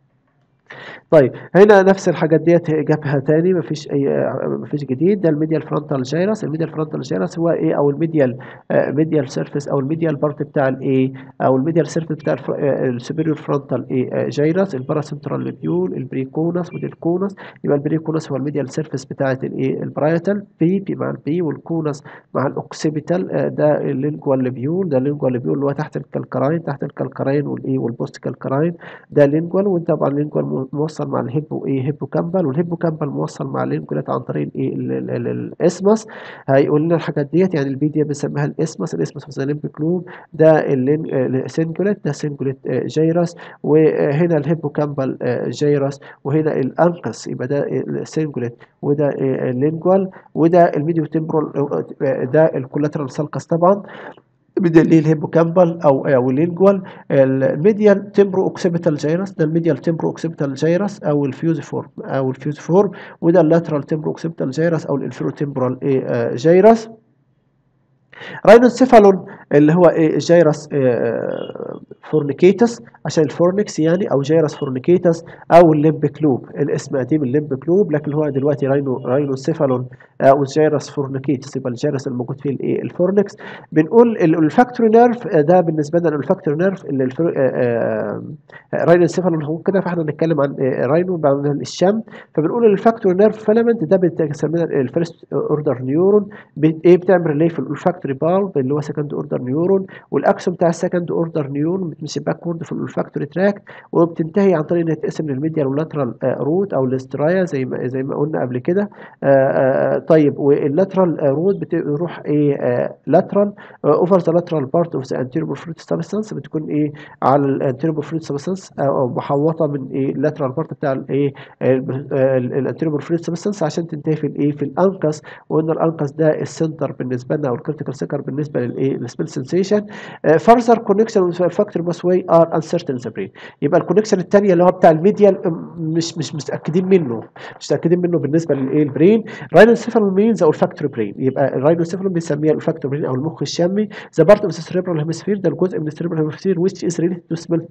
طيب هنا نفس الحاجات ديت جابها تاني مفيش اي مفيش جديد ده الميديال فرونتال جيرس الميديال فرونتال جيرس هو ايه او الميديال ميديال سيرفيس او الميديال بارت بتاع الايه او الميديال سيرفيس بتاع السوبيريور فرونتال ايه جيرس الباراسنترال لوبيول البريكونس والكونس يبقى البريكونس هو الميديال سيرفيس بتاعه الايه البرايتال بي بي مع البي والكونس مع الاوكسيبيتال ده اللينجوال لوبيول ده اللينجوال لوبيول اللي هو تحت الكالكراين تحت الكالكراين والايه والبوست كالكراين ده لينجوال وانت طبعا لينجوال موصل مع الهيبو ايه هيبو كامبل والهيبو كامبل موصل مع اللينجولات عن طريق الايه الاسمس هيقول لنا الحاجات ديت يعني البي دي بنسميها الاسمس الاسمس في الليمبيك لوب ده السنجولات ده سنجولات جيرس وهنا الهيبو كامبل جيرس وهنا الانكس يبقى ده السنجولات وده اللينجوال وده الميديو تمبرال ده الكولاترال سالكس طبعا ميديال ايه الهيبوكامبال او او اللينجوال الميديال تمبرو اوكسيبيتال جيرس ده الميديال تمبرو اوكسيبيتال جيرس او الفيوزيفورم او الفيوزيفورم وده اللاترال تمبرو اوكسيبيتال جيرس او الانفيرو تمبرال ايه جيرس راينوسيفالون اللي هو ايه جيرس فورنيكيتس عشان الفورنكس يعني او جيرس فورنيكيتس او الليمبك لوب الاسم قديم الليمبك لوب لكن هو دلوقتي راينو راينوسيفالون او جيرس فورنيكيتس يبقى الجيرس الموجود فيه الايه الفورنكس بنقول الفاكتوري نيرف ده بالنسبه لنا الفاكتوري نيرف اللي الفر... راينوسيفالون هو كده فاحنا هنتكلم عن راينو بعد الشم فبنقول الفاكتوري نيرف فيلامنت ده بنسميه الفيرست اوردر نيورون ايه بتعمل ريلي في الفاكتوري بالب اللي هو سكند اوردر نيورون والاكسون بتاع السكند اوردر نيورون بتمشي باكورد في الفاكتوري تراك وبتنتهي عن طريق انها تتقسم للميديال واللاترال روت او الاسترايا زي ما زي ما قلنا قبل كده طيب واللاترال روت بتروح ايه لاترال اوفر ذا لاترال بارت اوف ذا انتيريور فلويد سبستانس بتكون ايه على الانتيريور فلويد سبستانس او محوطه من ايه اللاترال بارت بتاع الايه الانتيريور فلويد سبستانس عشان تنتهي في الايه في الانكس وان الانكس ده السنتر بالنسبه لنا او الكريتيكال سكر بالنسبه للايه السبيل سنسيشن فارذر كونكشن فاكتور باس واي ار انسرتن ذا برين يبقى الكونكشن الثانيه اللي هو بتاع الميديال مش مش متاكدين منه مش متاكدين منه بالنسبه للايه البرين راينوسيفالون مينز او الفاكتور برين يبقى الراينوسيفالون بنسميها الفاكتور برين او المخ الشامي ذا بارت اوف ذا سيريبرال هيمسفير ده الجزء من السيريبرال هيمسفير which is related to smell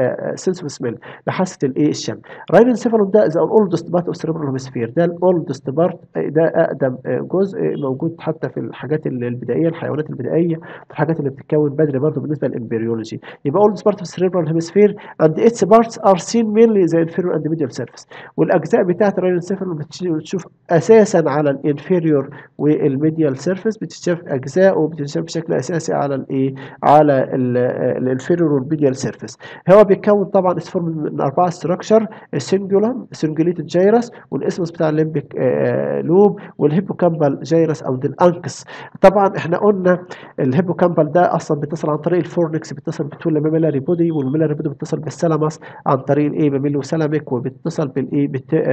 سنس اوف سميل لحاسه الايه الشم راينوسيفالون ده ذا اولدست بارت اوف سيريبرال هيمسفير ده الاولدست بارت ده اقدم جزء موجود حتى في الحاجات البدائيه الحيوانات البدائيه الحاجات اللي بتتكون بدري برضه بالنسبه للامبريولوجي يبقى اولدست بارت اوف سيريبرال هيمسفير اند اتس بارتس ار سين مينلي زي الانفيريور اند ميديال سيرفيس والاجزاء بتاعه الراينوسيفالون بتشوف اساسا على الانفيريور والميديال سيرفيس بتتشاف اجزاء وبتتشاف بشكل اساسي على الايه على الانفيريور والميديال سيرفيس هو بيتكون طبعا اسفور من اربعه ستراكشر السنجولم سنجوليتد جايرس والاسمس بتاع الليمبيك لوب والهيبوكامبال جايرس او الانكس طبعا احنا قلنا الهيبوكامبال ده اصلا بيتصل عن طريق الفورنكس بيتصل بتول الميلاري بودي والميلاري بودي بيتصل بالسلامس عن طريق الايه ماميلو سلاميك وبيتصل بالايه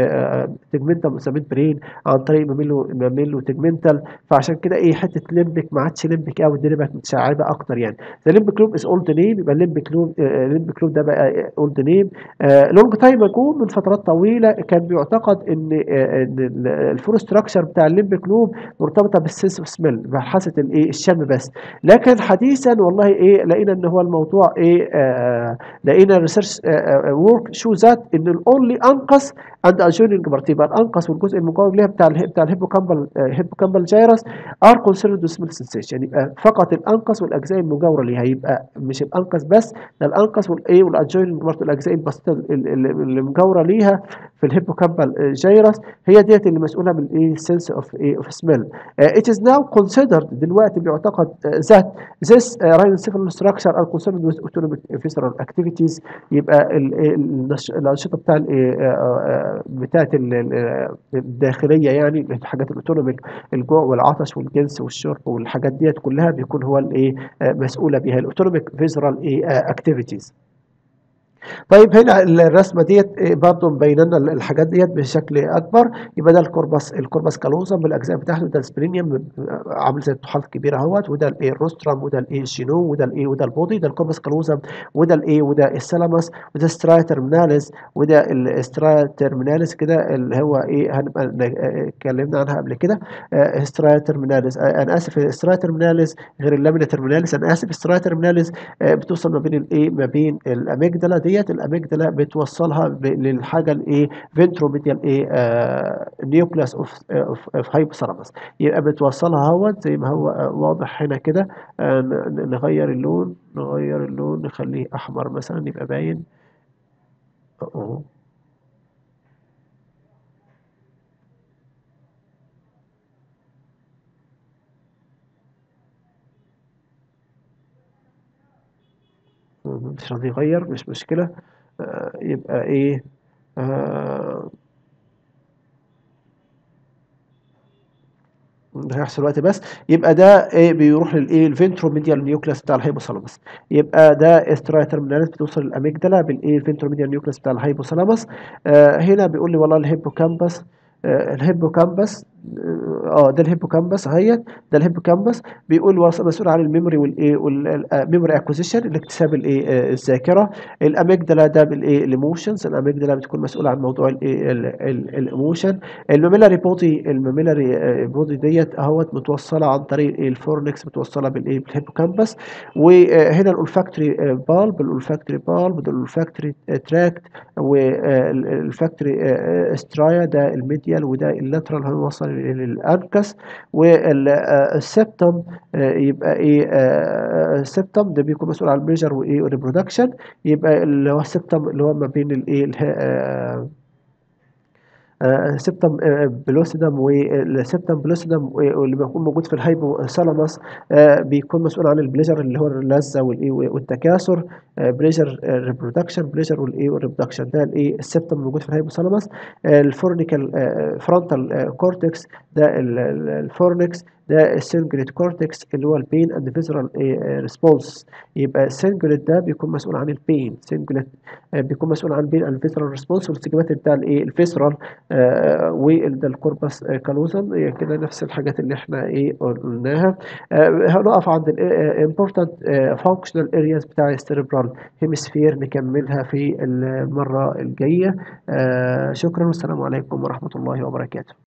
بالتجمنتال مسميت برين عن طريق ماميلو ماميلو تجمنتال فعشان كده ايه حته ليمبك ما عادش ليمبك قوي الدنيا بقت متشعبه اكتر يعني ذا ليمبك لوب از اولد نيم يبقى الليمبك لوب الليمبك لوب ده بقى اولد نيم لونج تايم اجو من فترات طويله كان بيعتقد ان ان الفور ستراكشر بتاع الليمبك لوب مرتبطه بالسنس اوف سميل بحاسه الايه الشم بس لكن حديثا والله ايه لقينا ان هو الموضوع ايه آه لقينا ريسيرش ورك شو ذات ان الاونلي انقص عند اجويننج بارت يبقى الانقص والجزء المجاور ليها بتاع ال بتاع الهيبوكامبال هيبوكامبال جايرس ار كونسيرد سميل سنسيشن يبقى فقط الانقص والاجزاء المجاوره ليها يبقى مش الانقص بس ده الانقص والايه والاجويننج بارت الاجزاء البسيطه اللي مجاوره ليها في الهيبوكامبال جايرس هي ديت اللي مسؤوله من الايه سنس اوف ايه اوف سميل ات از ناو كونسيدرد دلوقتي بيعتقد ذات ذس راينوسيفال ستراكشر ار كونسيرد وذ اوتونوميك فيسرال اكتيفيتيز يبقى الانشطه بتاع بتاعت الداخليه يعني الحاجات الاوتونوميك الجوع والعطش والجنس والشرب والحاجات ديت كلها بيكون هو الايه مسؤوله بها الاوتونوميك فيسرال ايه اكتيفيتيز طيب هنا الرسمه ديت برضه مبينه لنا الحاجات ديت بشكل اكبر يبقى ده الكوربس الكوربس كالوزم بالاجزاء بتاعته ده السبرينيوم عامل زي الطحال الكبيره اهوت وده الايه الروسترم وده الايه الشينو وده الايه وده البودي ده الكوربس كالوزم وده الايه وده السلامس وده سترايا ترميناليز وده السترايا ترميناليز كده اللي هو ايه هنبقى اتكلمنا عنها قبل كده سترايا ترميناليز انا اسف سترايا ترميناليز غير اللامينا ترميناليز انا اسف سترايا ترميناليز بتوصل ما بين الايه ما بين الاميجدلا ديت الاميجدلا بتوصلها للحاجه الايه فينتروميديال ايه آه نيوكلاس اوف اوف هايبوثالاموس يبقى بتوصلها اهوت زي ما هو واضح هنا كده آه نغير اللون نغير اللون نخليه احمر مثلا يبقى باين اهو مش راضي يغير مش مشكلة آه يبقى ايه آه ده هيحصل وقت بس يبقى ده ايه بيروح للايه الفنتروميديال نيوكلاس بتاع الهيبوثالاموس يبقى ده استرايا ترميناليس بتوصل للاميجدلا بالايه الفنتروميديال نيوكلاس بتاع الهيبوثالاموس آه هنا بيقول لي والله الهيبوكامبس آه الهيبوكامبس اه ده الهيبوكامبس اهيت ده الهيبوكامبس بيقول وص- مسؤول عن الميموري والايه والميموري اكوزيشن الاكتساب الايه آه، الذاكره الاميجدلا ده بالايه الايموشنز الاميجدلا بتكون مسؤوله عن موضوع الايه الايموشن الميميلاري بودي الميميلاري بودي ديت اهوت متوصله عن طريق إيه؟ الفورنكس متوصله بالايه بالهيبوكامبس وهنا الولفاكتوري بالب الولفاكتوري بالب ده الولفاكتوري تراكت والفاكتوري استرايا ده الميديال وده اللاترال هو وصل للانكس والسبتم يبقى ايه السبتم ده بيكون مسؤول عن الميجر وايه والريبرودكشن يبقى اللي هو السبتم اللي هو ما بين الايه الها- آه، آه، سبتم آه، بلوسيدم والسبتم بلوسيدم واللي بيكون موجود في الهايبوثالاموس آه، بيكون مسؤول عن البليجر اللي هو اللذة والايه والتكاثر بليجر ريبرودكشن بليجر والايه والريبرودكشن ده الايه السبتم موجود في الهايبوثالاموس الفورنيكال فرونتال كورتكس ده ال- ال- الفورنكس ده السنجلت كورتكس اللي هو البين اند فيزرال ريسبونس يبقى السنجلت ده بيكون مسؤول عن البين سنجلت بيكون مسؤول عن البين اند فيزرال ريسبونس والاستجابات بتاع الايه الفيسرال آه، وده الكوربس آه، كالوزم هي كده نفس الحاجات اللي احنا ايه قلناها آه، هنقف عند الامبورتنت فانكشنال ارياز بتاع السيربرال هيمسفير نكملها في المرة الجاية آه، شكرا والسلام عليكم ورحمة الله وبركاته